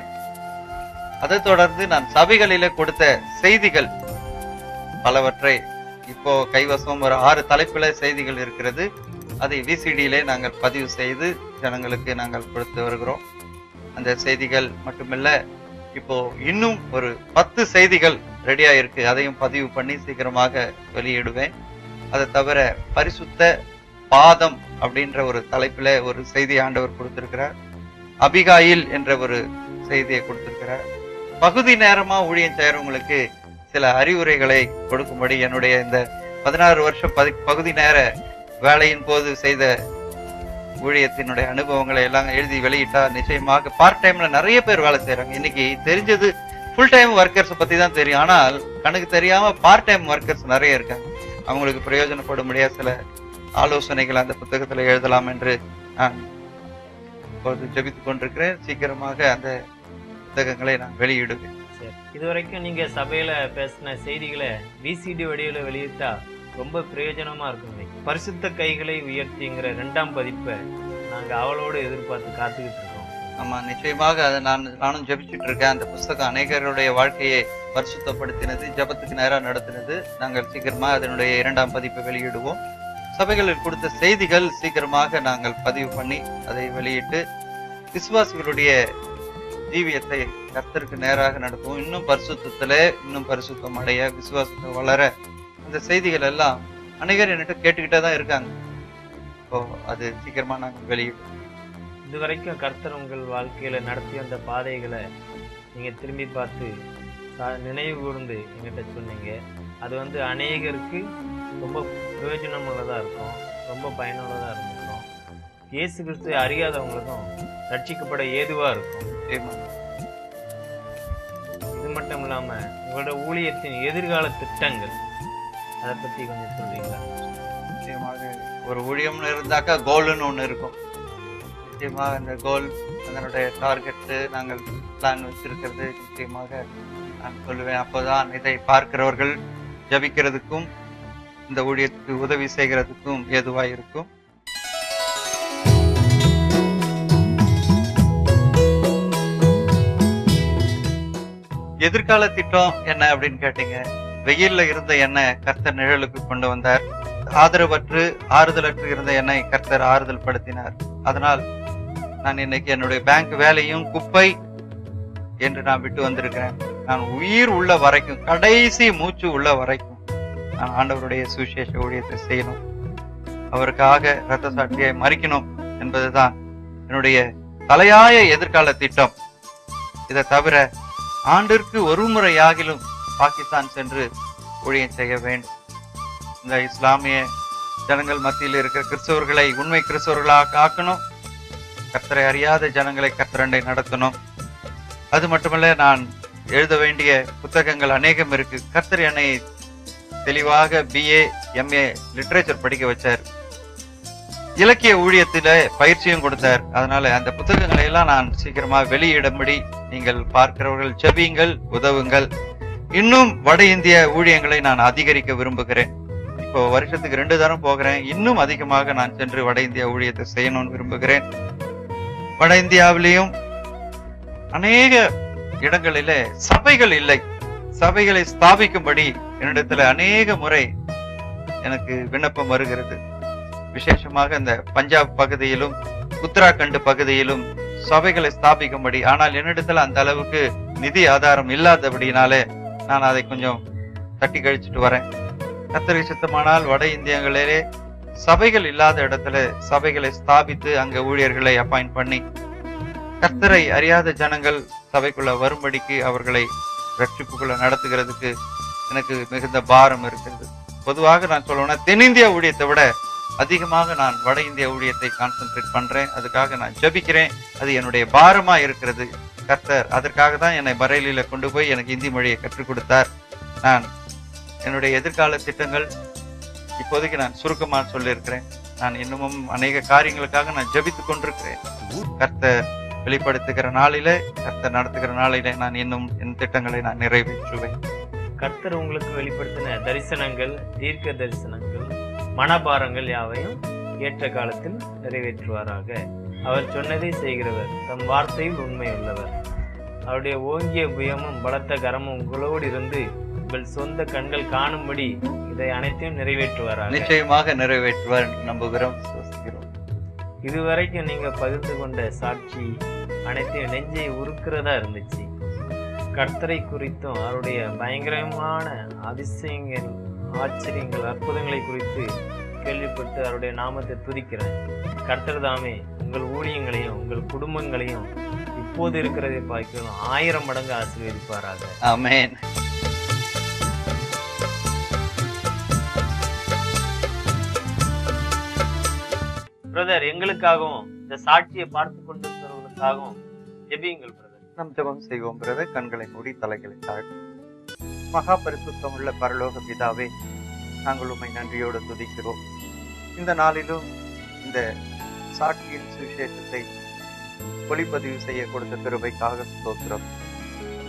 S2: அதை தொடர்ந்து நான் சபைகளில கொடுத்த செய்திகள் பலவற்றை இப்போ கைவசம் ஒரு ஆறு தலைப்புல செய்திகள் இருக்கிறது அதை விசிடியிலே நாங்கள் பதிவு செய்து ஜனங்களுக்கு நாங்கள் கொடுத்து வருகிறோம் அந்த செய்திகள் மட்டுமல்ல இப்போ இன்னும் ஒரு பத்து செய்திகள் ரெடியா இருக்கு அதையும் பதிவு பண்ணி சீக்கிரமாக வெளியிடுவேன் அதை தவிர பரிசுத்த பாதம் அப்படின்ற ஒரு தலைப்புல ஒரு செய்தி ஆண்டவர் கொடுத்திருக்கிறார் அபிகாயில் என்ற ஒரு செய்தியை கொடுத்திருக்கிறார் பகுதி நேரமா ஊழியம் செய்யறவங்களுக்கு சில அறிவுரைகளை கொடுக்கும்படி என்னுடைய இந்த பதினாறு வருஷம் பதி- பகுதி நேர வேலையின் போது செய்த ஊழியத்தினுடைய அனுபவங்களை எல்லாம் எழுதி வெளியிட்டா நிச்சயமாக பார்ட் டைம்ல நிறைய பேர் வேலை செய்யறாங்க இன்னைக்கு தெரிஞ்சது ஃபுல் டைம் ஒர்க்கர்ஸ் பத்தி தான் தெரியும் ஆனால் கணக்கு தெரியாம பார்ட் டைம் ஒர்க்கர்ஸ் நிறைய இருக்காங்க அவங்களுக்கு பிரயோஜனப்படும் முடியாத சில ஆலோசனைகள் அந்த புத்தகத்துல எழுதலாம் என்று நான் இப்பொழுது ஜெபித்துக் கொண்டிருக்கிறேன் சீக்கிரமாக அந்த புத்தகங்களை நான் வெளியிடுவேன்
S1: சரி இதுவரைக்கும் நீங்க சபையில பேசின செய்திகளை விசிடி வடிவில் வெளியிட்டா ரொம்ப பிரயோஜனமா இருக்கும் பரிசுத்த கைகளை உயர்த்திங்கிற ரெண்டாம் பதிப்பை நாங்க அவளோடு எதிர்பார்த்து காத்துக்கிட்டு இருக்கோம்
S2: ஆமா நிச்சயமாக அதை நான் நானும் ஜெபிச்சுட்டு இருக்கேன் அந்த புஸ்தகம் அநேகருடைய வாழ்க்கையை பரிசுத்தப்படுத்தினது ஜெபத்துக்கு நேரா நடத்தினது நாங்கள் சீக்கிரமா அதனுடைய இரண்டாம் பதிப்பை வெளியிடுவோம் சபைகளில் கொடுத்த செய்திகள் சீக்கிரமாக நாங்கள் பதிவு பண்ணி அதை வெளியிட்டு விசுவாசிகளுடைய ஜீவியத்தை கர்த்தருக்கு நேராக நடத்துவோம் இன்னும் பரிசுத்தத்துல இன்னும் பரிசுத்தம் அடைய விசுவாசத்தை வளர அந்த செய்திகள் எல்லாம் அநேகர் என்கிட்ட கேட்டுக்கிட்டே தான் இருக்காங்க இப்போ அது சீக்கிரமா நாங்கள் வெளியிடுவோம்
S1: இதுவரைக்கும் கர்த்தர் உங்கள் வாழ்க்கையில நடத்தி வந்த பாதைகளை நீங்க திரும்பி பார்த்து சா- நினைவு கூர்ந்து எங்கிட்ட சொன்னீங்க அது வந்து அநேகருக்கு ரொம்ப பிரயோஜனமுள்ளதா இருக்கும் ரொம்ப பயனுள்ளதா இருந்திருக்கும் இயேசு கிறிஸ்துவை அறியாதவங்களுக்கும் ரட்சிக்கப்பட ஏதுவா இருக்கும்
S2: ஆமென்.
S1: இது மட்டும் இல்லாம உங்களோட ஊழியத்தின் எதிர்கால திட்டங்கள் அதை பத்தி கொஞ்சம் சொல்றீங்களா
S2: நிச்சயமாக ஒரு ஊழியம்னு இருந்தாக்கா கோல்னு ஒண்ணு இருக்கும் நிச்சயமாக அந்த கோல் அதனுடைய டார்கெட்டு நாங்கள் பிளான் வச்சிருக்கிறது நிச்சயமாக நான் சொல்லுவேன் அப்போதான் இதை பார்க்கிறவர்கள் ஜபிக்கிறதுக்கும் இந்த ஊழியத்துக்கு உதவி செய்கிறதுக்கும் ஏதுவாக இருக்கும் எதிர்கால திட்டம் என்ன அப்படின்னு கேட்டீங்க வெயில்ல இருந்த எண்ணெய் கர்த்தர் நிழலுக்கு கொண்டு வந்தார் ஆதரவற்று ஆறுதலற்று இருந்த என்னை கர்த்தர் ஆறுதல் படுத்தினார் அதனால் நான் இன்னைக்கு என்னுடைய பேங்க் வேலையும் குப்பை என்று நான் விட்டு வந்திருக்கிறேன் நான் உயிர் உள்ள வரைக்கும் கடைசி மூச்சு உள்ள வரைக்கும் நான் ஆண்டவருடைய சுவிசேஷ ஊழியத்தை செய்யணும் அவருக்காக ரத்த சாட்சியை மறிக்கணும் என்பதுதான் என்னுடைய தலையாய எதிர்கால திட்டம் இதை தவிர ஆண்டிற்கு ஒரு முறையாகிலும் பாகிஸ்தான் சென்று ஊழியம் செய்ய வேண்டும் இந்த இஸ்லாமிய ஜனங்கள் மத்தியில் இருக்கிற கிறிஸ்தவர்களை உண்மை கிறிஸ்தவர்களாக ஆக்கணும் கர்த்தரை அறியாத ஜனங்களை கர்த்தரண்டை நடத்தணும் அது மட்டுமல்ல நான் எழுத வேண்டிய புத்தகங்கள் அநேகம் இருக்கு கர்த்தர் என்னை தெளிவாக பிஏ எம்ஏ லிட்ரேச்சர் படிக்க வச்சார் இலக்கிய ஊழியத்தில பயிற்சியும் கொடுத்தார் அதனால அந்த புத்தகங்களை எல்லாம் நான் சீக்கிரமா வெளியிடும்படி நீங்கள் பார்க்கிறவர்கள் செவியுங்கள் உதவுங்கள் இன்னும் வட இந்திய ஊழியங்களை நான் அதிகரிக்க விரும்புகிறேன் இப்போ வருஷத்துக்கு ரெண்டு தரம் போகிறேன் இன்னும் அதிகமாக நான் சென்று வட இந்திய ஊழியத்தை செய்யணும்னு விரும்புகிறேன் வட இந்தியாவிலேயும் அநேக இடங்களிலே சபைகள் இல்லை சபைகளை ஸ்தாபிக்கும்படி என்னிடத்துல அநேக முறை எனக்கு விண்ணப்பம் வருகிறது விசேஷமாக இந்த பஞ்சாப் பகுதியிலும் உத்தராகண்ட் பகுதியிலும் சபைகளை ஸ்தாபிக்கும்படி ஆனால் என்னிடத்துல அந்த அளவுக்கு நிதி ஆதாரம் இல்லாதபடினாலே நான் அதை கொஞ்சம் தட்டி கழிச்சிட்டு வரேன் கத்தரி சித்தமானால் வட இந்தியங்களிலே சபைகள் இல்லாத இடத்துல சபைகளை ஸ்தாபித்து அங்க ஊழியர்களை அப்பாயிண்ட் பண்ணி கர்த்தரை அறியாத ஜனங்கள் சபைக்குள்ள வரும்படிக்கு அவர்களை ரட்சிப்புக்குள்ள நடத்துகிறதுக்கு எனக்கு மிகுந்த பாரம் இருக்கிறது பொதுவாக நான் சொல்லணும்னா தென்னிந்திய ஊழியத்தை விட அதிகமாக நான் வட இந்திய ஊழியத்தை கான்சென்ட்ரேட் பண்றேன் அதுக்காக நான் ஜெபிக்கிறேன் அது என்னுடைய பாரமா இருக்கிறது கர்த்தர் அதற்காக தான் என்னை பரேலியில கொண்டு போய் எனக்கு இந்தி மொழியை கற்றுக் கொடுத்தார் நான் என்னுடைய எதிர்கால திட்டங்கள் இப்போதைக்கு நான் சுருக்கமா சொல்லியிருக்கிறேன் நான் இன்னமும் அநேக காரியங்களுக்காக நான் ஜெபித்துக் கொண்டிருக்கிறேன் கர்த்தர் வெளிப்படுத்துகிற நாளிலே கர்த்தர் நடத்துகிற நாளிலே நான் இன்னும் என் திட்டங்களை நான் நிறைவேற்றுவேன்
S1: கர்த்தர் உங்களுக்கு வெளிப்படுத்தின தரிசனங்கள் தீர்க்க தரிசனங்கள் மனபாரங்கள் யாவையும் ஏற்ற காலத்தில் நிறைவேற்றுவாராக அவர் சொன்னதை செய்கிறவர் தம் வார்த்தையில் உண்மை உள்ளவர் அவருடைய ஓங்கிய புயமும் பலத்த கரமும் உங்களோடு இருந்து உங்கள் சொந்த கண்கள் காணும்படி இதை அனைத்தையும் நிறைவேற்றுவாராக
S2: நிச்சயமாக நிறைவேற்றுவார் என்று நம்புகிறோம் விசுவாசிக்கிறோம்
S1: இதுவரைக்கும் நீங்க பகிர்ந்து கொண்ட சாட்சி அனைத்தையும் நெஞ்சை உருக்குறதா இருந்துச்சு கர்த்தரை குறித்தும் அவருடைய பயங்கரமான அதிசயங்கள் ஆச்சரியங்கள் அற்புதங்களை குறித்து கேள்விப்பட்டு அவருடைய நாமத்தை துதிக்கிறேன் கர்த்தர் தாமே உங்கள் ஊழியங்களையும் உங்கள் குடும்பங்களையும் இப்போது இருக்கிறதை பார்க்கலாம் ஆயிரம் மடங்கு ஆசீர்வதிப்பாராக
S2: ஆமென்
S1: பிரதர் எங்களுக்காகவும் இந்த சாட்சியை பார்த்து கொண்டிருக்கிறவர்களுக்காகவும் ஜெபியுங்கள் பிரதர்
S2: நம் ஜெபம் செய்வோம் பிரதர் கண்களை மூடி தலைகளை தாழ்த்தி மகா பரிசுத்தம் உள்ள பரலோக பிதாவே நாங்கள் உம்மை நன்றியோடு துதிக்கிறோம் இந்த நாளிலும் இந்த சாட்சியின் சுவிசேஷத்தை ஒளிப்பதிவு செய்ய கொடுத்த கிருபைக்காக ஸ்தோத்திரம் இந்த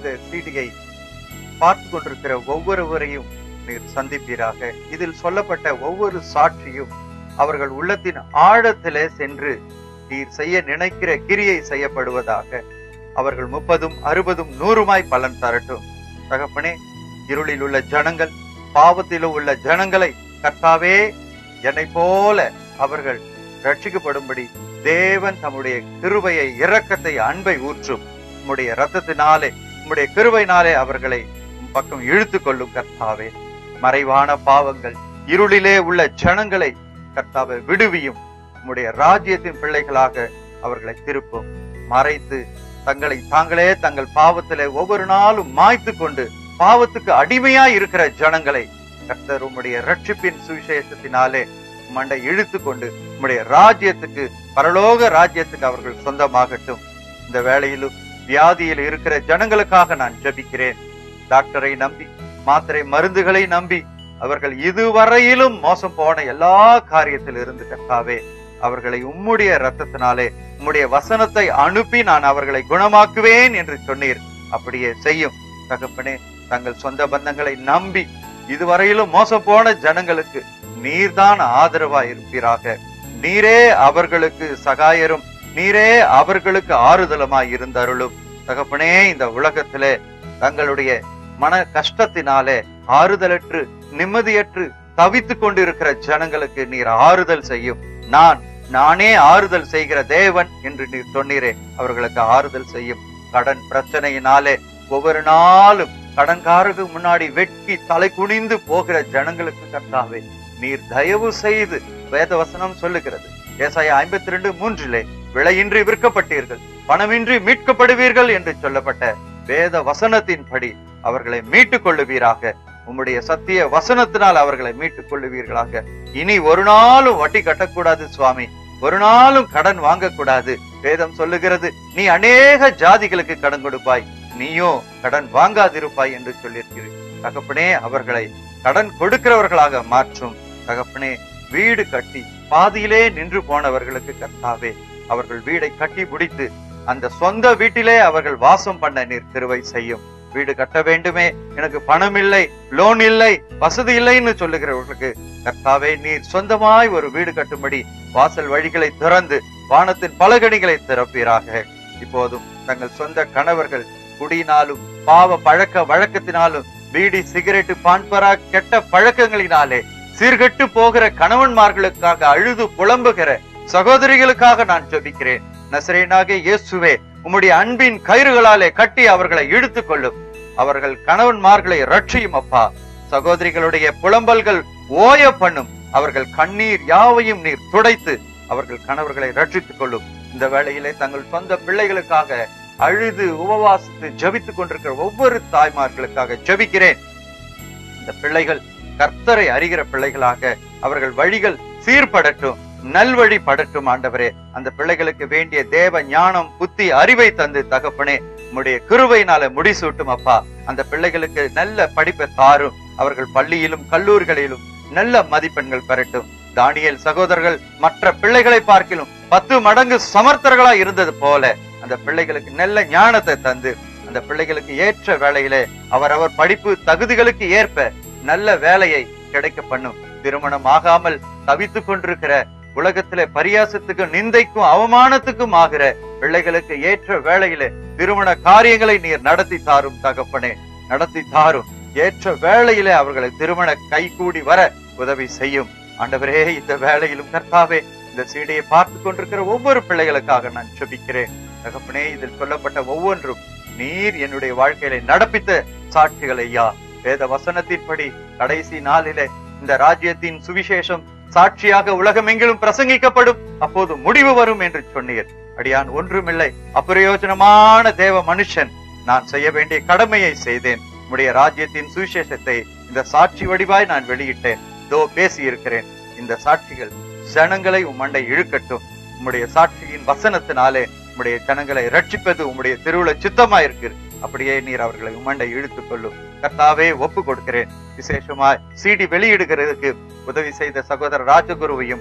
S2: இந்த சீடியை பார்த்து கொண்டிருக்கிற ஒவ்வொருவரையும் நீர் சந்திப்பீராக இதில் சொல்லப்பட்ட ஒவ்வொரு சாட்சியும் அவர்கள் உள்ளத்தின் ஆழத்திலே சென்று நீர் செய்ய நினைக்கிற கிரியை செய்யப்படுவதாக அவர்கள் முப்பதும் அறுபதும் நூறுமாய் பலன் தரட்டும் தகப்பனே இருளில் உள்ள ஜனங்கள் பாவத்திலும் உள்ள ஜனங்களை கர்த்தாவே என்னை போல அவர்கள் ரட்சிக்கப்படும்படி தேவன் தம்முடைய கிருபையை இரக்கத்தை அன்பை ஊற்றும் உம்முடைய ரத்தத்தினாலே உம்முடைய கிருபையினாலே அவர்களை உம் பக்கம் இழுத்து கொள்ளும் கர்த்தாவே மறைவான பாவங்கள் இருளிலே உள்ள ஜனங்களை கர்த்தாவை விடுவியும் உம்முடைய ராஜ்யத்தின் பிள்ளைகளாக அவர்களை திருப்பும் மறைத்து தங்களை தாங்களே தங்கள் பாவத்திலே ஒவ்வொரு நாளும் மாய்த்து கொண்டு பாவத்துக்கு அடிமையாய் இருக்கிற ஜனங்களை கர்த்தர் உம்முடைய ரட்சிப்பின் சுவிசேஷத்தினாலே மண்டை இழுத்து கொண்டு உம்முடைய ராஜ்யத்துக்கு பரலோக ராஜ்யத்துக்கு அவர்கள் சொந்தமாகட்டும் இந்த வேளையிலும் வியாதியில் இருக்கிற ஜனங்களுக்காக நான் ஜெபிக்கிறேன் டாக்டரை நம்பி மாத்திரை மருந்துகளை நம்பி அவர்கள் இதுவரையிலும் மோசம் போன எல்லா காரியத்தில் இருந்து கர்த்தாவே அவர்களை உம்முடைய ரத்தத்தினாலே உம்முடைய வசனத்தை அனுப்பி நான் அவர்களை குணமாக்குவேன் என்று சொன்னீர் அப்படியே செய்யும் தகப்பனே தங்கள் சொந்த பந்தங்களை நம்பி இதுவரையிலும் மோசம் போன ஜனங்களுக்கு நீர்தான் ஆதரவா இருப்பீராக நீரே அவர்களுக்கு சகாயரும் நீரே அவர்களுக்கு ஆறுதலுமாய் இருந்தருளும் தகப்பனே இந்த உலகத்திலே தங்களுடைய மன கஷ்டத்தினாலே ஆறுதலற்று நிம்மதியற்று தவித்துக் கொண்டிருக்கிற ஜனங்களுக்கு நீர் ஆறுதல் செய்யும் நான் நானே ஆறுதல் செய்கிற தேவன் என்று நீர் சொன்னீரே அவர்களுக்கு ஆறுதல் செய்யும் கடன் பிரச்சனையினாலே ஒவ்வொரு நாளும் கடன்காரருக்கு முன்னாடி வெட்கி தலை குனிந்து போகிற ஜனங்களுக்கு கர்த்தாவே நீர் தயவு செய்து வேத வசனம் சொல்லுகிறது ஏசாயா ஐம்பத்தி ரெண்டு மூன்றிலே விலையின்றி விற்கப்பட்டீர்கள் பணமின்றி மீட்கப்படுவீர்கள் என்று சொல்லப்பட்ட வேத வசனத்தின்படி அவர்களை மீட்டுக் கொள்ளுவீராக உம்முடைய சத்திய வசனத்தினால் அவர்களை மீட்டுக் கொள்ளுவீர்களாக இனி ஒரு நாளும் வட்டி கட்டக்கூடாது சுவாமி ஒரு நாளும் கடன் வாங்கக்கூடாது வேதம் சொல்லுகிறது நீ அநேக ஜாதிகளுக்கு கடன் கொடுப்பாய் நீயோ கடன் வாங்காதிருப்பாய் என்று சொல்லியிருக்கிறீர் தகப்பனே அவர்களை கடன் கொடுக்கிறவர்களாக மாற்றும் தகப்பனே வீடு கட்டி பாதியிலே நின்று போனவர்களுக்கு கர்த்தாவே அவர்கள் வீடை கட்டி முடித்து அந்த சொந்த வீட்டிலே அவர்கள் வாசம் பண்ண நீர் திருவை செய்யும் வீடு கட்ட வேண்டுமே எனக்கு பணம் இல்லை லோன் இல்லை வசதி இல்லைன்னு சொல்லுகிறவர்களுக்கு கர்த்தாவே நீர் சொந்தமாய் ஒரு வீடு கட்டும்படி வாசல் வழிகளை திறந்து வானத்தின் பலகணிகளை திறப்பீராக இப்போதும் தங்கள் சொந்த கணவர்கள் குடியினாலும் பாவ பழக்க வழக்கத்தினாலும் பீடி சிகரெட்டு பான்பரா கெட்ட பழக்கங்களினாலே சீர்கெட்டு போகிற கணவன்மார்களுக்காக அழுது புலம்புகிற சகோதரிகளுக்காக நான் ஜெபிக்கிறேன் நசரேனாக இயேசுவே உம்முடைய அன்பின் கயிறுகளாலே கட்டி அவர்களை இழுத்துக் கொள்ளும் அவர்கள் கணவன்மார்களை ரட்சியும் அப்பா சகோதரிகளுடைய புலம்பல்கள் ஓய பண்ணும் அவர்கள் கண்ணீர் யாவையும் நீர் துடைத்து அவர்கள் கணவர்களை ரட்சித்துக் கொள்ளும் இந்த வேளையிலே தங்கள் சொந்த பிள்ளைகளுக்காக அழுது உபவாசித்து ஜெபித்துக் கொண்டிருக்கிற ஒவ்வொரு தாய்மார்களுக்காக ஜெபிக்கிறேன் இந்த பிள்ளைகள் கர்த்தரை அறிகிற பிள்ளைகளாக அவர்கள் வழிகள் சீர்படட்டும் நல்வழி படட்டும் ஆண்டவரே அந்த பிள்ளைகளுக்கு வேண்டிய தேவ ஞானம் புத்தி அறிவை தந்து தகப்பனே உம்முடைய கிருபையினால முடிசூட்டும் அப்பா அந்த பிள்ளைகளுக்கு நல்ல படிப்பை தாரும் அவர்கள் பள்ளியிலும் கல்லூரிகளிலும் நல்ல மதிப்பெண்கள் பெறட்டும் தானியேல் சகோதரர்கள் மற்ற பிள்ளைகளை பார்க்கிலும் பத்து மடங்கு சமர்த்தர்களா இருந்தது போல அந்த பிள்ளைகளுக்கு நல்ல ஞானத்தை தந்து அந்த பிள்ளைகளுக்கு ஏற்ற வேலையிலே அவரவர் படிப்பு தகுதிகளுக்கு ஏற்ப நல்ல வேலையை கிடைக்க பண்ணும் திருமணம் ஆகாமல் தவித்துக் கொண்டிருக்கிற உலகத்திலே பரியாசத்துக்கும் நிந்தைக்கும் அவமானத்துக்கும் ஆகிற பிள்ளைகளுக்கு ஏற்ற வேளையிலே திருமண காரியங்களை நீர் நடத்தி தாரும் தகப்பனே நடத்தி தாரும் ஏற்ற வேளையிலே அவர்களை திருமண கைகூடி வர உதவி செய்யும் ஆண்டவரே இந்த வேளையிலும் கர்த்தாவே இந்த சீடையை பார்த்து கொண்டிருக்கிற ஒவ்வொரு பிள்ளைகளுக்காக நான் ஜெபிக்கிறேன் தகப்பனே இதில் சொல்லப்பட்ட ஒவ்வொன்றும் நீர் என்னுடைய வாழ்க்கையில நடப்பித்த சாட்சிகள் ஐயா வேத வசனத்தின்படி கடைசி நாளிலே இந்த ராஜ்யத்தின் சுவிசேஷம் சாட்சியாக உலகமெங்கிலும் பிரசங்கிக்கப்படும் அப்போது முடிவு வரும் என்று சொன்னீர் அடியான் ஒன்றுமில்லை அப்பிரயோஜனமான தேவ மனுஷன் நான் செய்ய வேண்டிய கடமையை செய்தேன் உம்முடைய ராஜ்யத்தின் சுவிசேஷத்தை இந்த சாட்சி வடிவாய் நான் வெளியிட்டேன் தோ பேசி இருக்கிறேன் இந்த சாட்சிகள் ஜனங்களை உம் மண்டை இழுக்கட்டும் உம்முடைய சாட்சியின் வசனத்தினாலே உம்முடைய ஜனங்களை ரட்சிப்பது உம்முடைய திருவுள சித்தமா இருக்கு அப்படியே நீர் அவர்களை உம்மண்டை இழுத்துக் கொள்ளும் கர்த்தாவே ஒப்பு கொடுக்கிறேன் விசேஷமாய் சிடி வெளியிடுகிறதுக்கு உதவி செய்த சகோதரர் ராஜகுருவையும்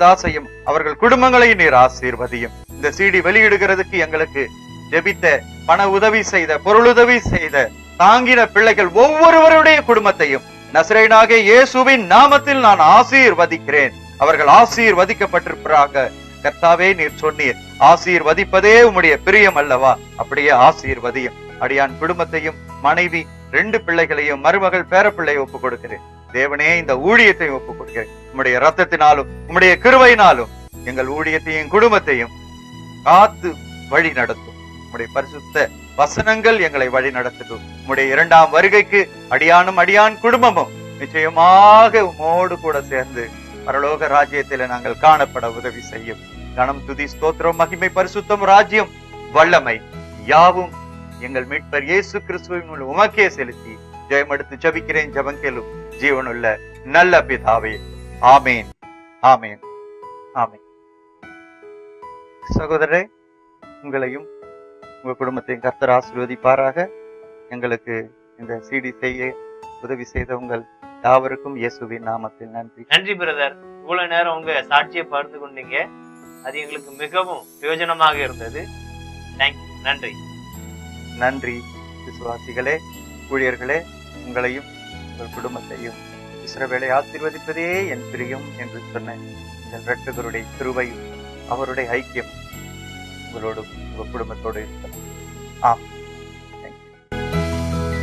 S2: ராஜாதாசையும் அவர்கள் குடும்பங்களையும் நீர் ஆசீர்வதியும் இந்த சிடி வெளியிடுகிறதுக்கு எங்களுக்கு ஜெபித்த பண உதவி செய்த பொருளுதவி செய்த தாங்கின பிள்ளைகள் ஒவ்வொருவருடைய குடும்பத்தையும் நசரேனாக இயேசுவின் நாமத்தில் நான் ஆசீர்வதிக்கிறேன் அவர்கள் ஆசீர்வதிக்கப்பட்டிருப்பாங்க கர்த்தாவே நீர் சொன்னீர் ஆசீர்வதிப்பதே உம்முடைய பிரியம் அல்லவா அப்படியே ஆசீர்வதியும் அடியான் குடும்பத்தையும் மனைவி ரெண்டு பிள்ளைகளையும் மருமகள் பேரப்பிள்ளை ஒப்பு கொடுக்கிறேன் தேவனே இந்த ஊழியத்தை ஒப்பு கொடுக்கிறேன் உம்முடைய ரத்தத்தினாலும் உம்முடைய கிருபையினாலும் எங்கள் ஊழியத்தையும் குடும்பத்தையும் காத்து வழி நடத்தும் உம்முடைய பரிசுத்த வசனங்கள் எங்களை வழி நடத்தட்டும் உம்முடைய இரண்டாம் வருகைக்கு அடியானும் அடியான் குடும்பமும் நிச்சயமாக உமோடு கூட சேர்ந்து பரலோக ராஜ்யத்தில நாங்கள் காணப்பட உதவி செய்யும் கணம் துதி ஸ்தோத்திரம் மகிமை பரிசுத்தம் ராஜ்யம் வல்லமை யாவும் எங்கள் மீட்பர் இயேசு கிறிஸ்துவின் மூலம் உமக்கே செலுத்தி ஜெயமெடுத்து ஜபிக்கிறேன் ஜபங்கேலும் ஜீவனுள்ள நல்ல பிதாவே ஆமேன் ஆமேன் ஆமேன் சகோதரரே உங்களையும் உங்க குடும்பத்தையும் கர்த்தர் ஆசீர்வதிப்பாராக எங்களுக்கு இந்த சிடி செய்ய உதவி செய்த உங்கள் யாவருக்கும் இயேசுவின் நாமத்தில் நன்றி
S1: நன்றி பிரதர் இவ்வளவு நேரம் உங்க சாட்சியை பகிர்ந்து கொண்டீங்க அது எங்களுக்கு மிகவும் பிரயோஜனமாக இருந்தது தேங்க்யூ நன்றி
S2: நன்றி விசுவாசிகளே ஊழியர்களே உங்களையும் உங்கள் குடும்பத்தையும் இஸ்ரவேலை ஆசீர்வதிப்பதே என் பிரியம் என்று சொன்ன எங்கள் இரட்சகருடைய கிருபையும் அவருடைய ஐக்கியம் உங்களோடும் உங்கள் குடும்பத்தோடு இருக்கிறது ஆம் Thank you.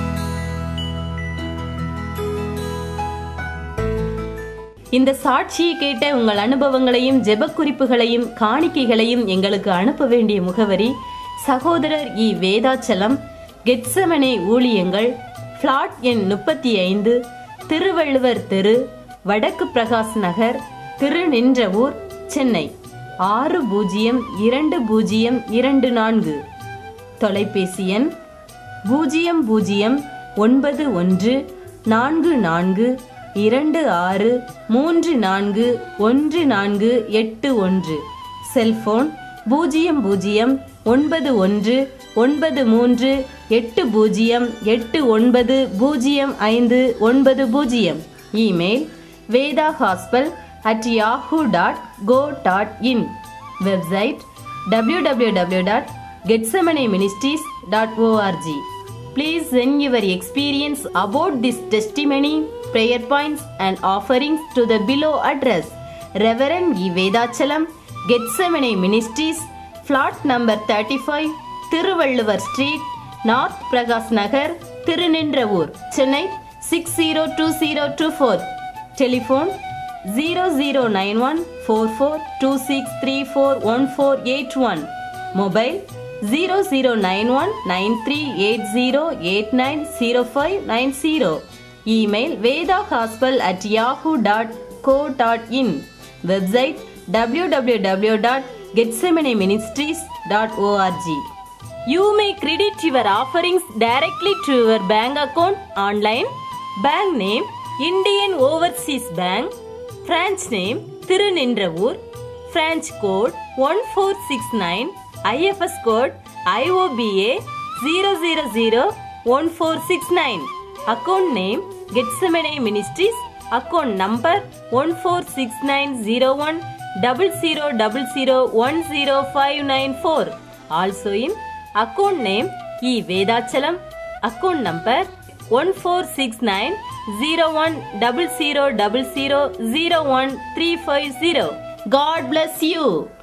S4: இந்த சாட்சியை கேட்ட உங்கள் அனுபவங்களையும் ஜெப குறிப்புகளையும் காணிக்கைகளையும் எங்களுக்கு அனுப்ப வேண்டிய முகவரி சகோதரர் இ வேதாச்சலம் கெட்சமனே ஊழியங்கள் பிளாட் எண் முப்பத்தி ஐந்து திருவள்ளுவர் தெரு வடக்கு பிரகாஷ் நகர் திருநின்றவூர் சென்னை ஆறு பூஜ்ஜியம் இரண்டு பூஜ்ஜியம் இரண்டு நான்கு தொலைபேசி எண் பூஜ்ஜியம் பூஜ்ஜியம் ஒன்பது ஒன்று நான்கு நான்கு இரண்டு ஆறு மூன்று நான்கு ஒன்று நான்கு எட்டு ஒன்று செல்போன் பூஜ்ஜியம் பூஜ்ஜியம் ஒன்பது ஒன்று ஒன்பது மூன்று எட்டு பூஜ்ஜியம் எட்டு ஒன்பது பூஜ்ஜியம் ஐந்து ஒன்பது பூஜ்ஜியம் இமெயில் வேதா ஹாஸ்பல் at Yahoo dot co dot in website W W W dot getsemane Please send your experience about this testimony, prayer points, and offerings to the below address. Reverend E. Vedachalam, Getsemane Ministries, flat number 35, Thiruvalluvar Street, North Pragas Nagar, Tirunindravur, Chennai 602024. Telephone 0091 4426341481. Mobile 00919380890590. Email vedahospital at yahoo.co.in. Website www.gethsemaneministries.org. You may credit your offerings directly to your bank account online. Bank name Indian Overseas Bank. Branch name Tirunindravur. Branch code 1469. IFS code IOBA 0001469. Account name Getsemane Ministries. Account number 146901 0000100594. Also in account name E Vedachalam. Account number 1469 01000001 350. God bless you.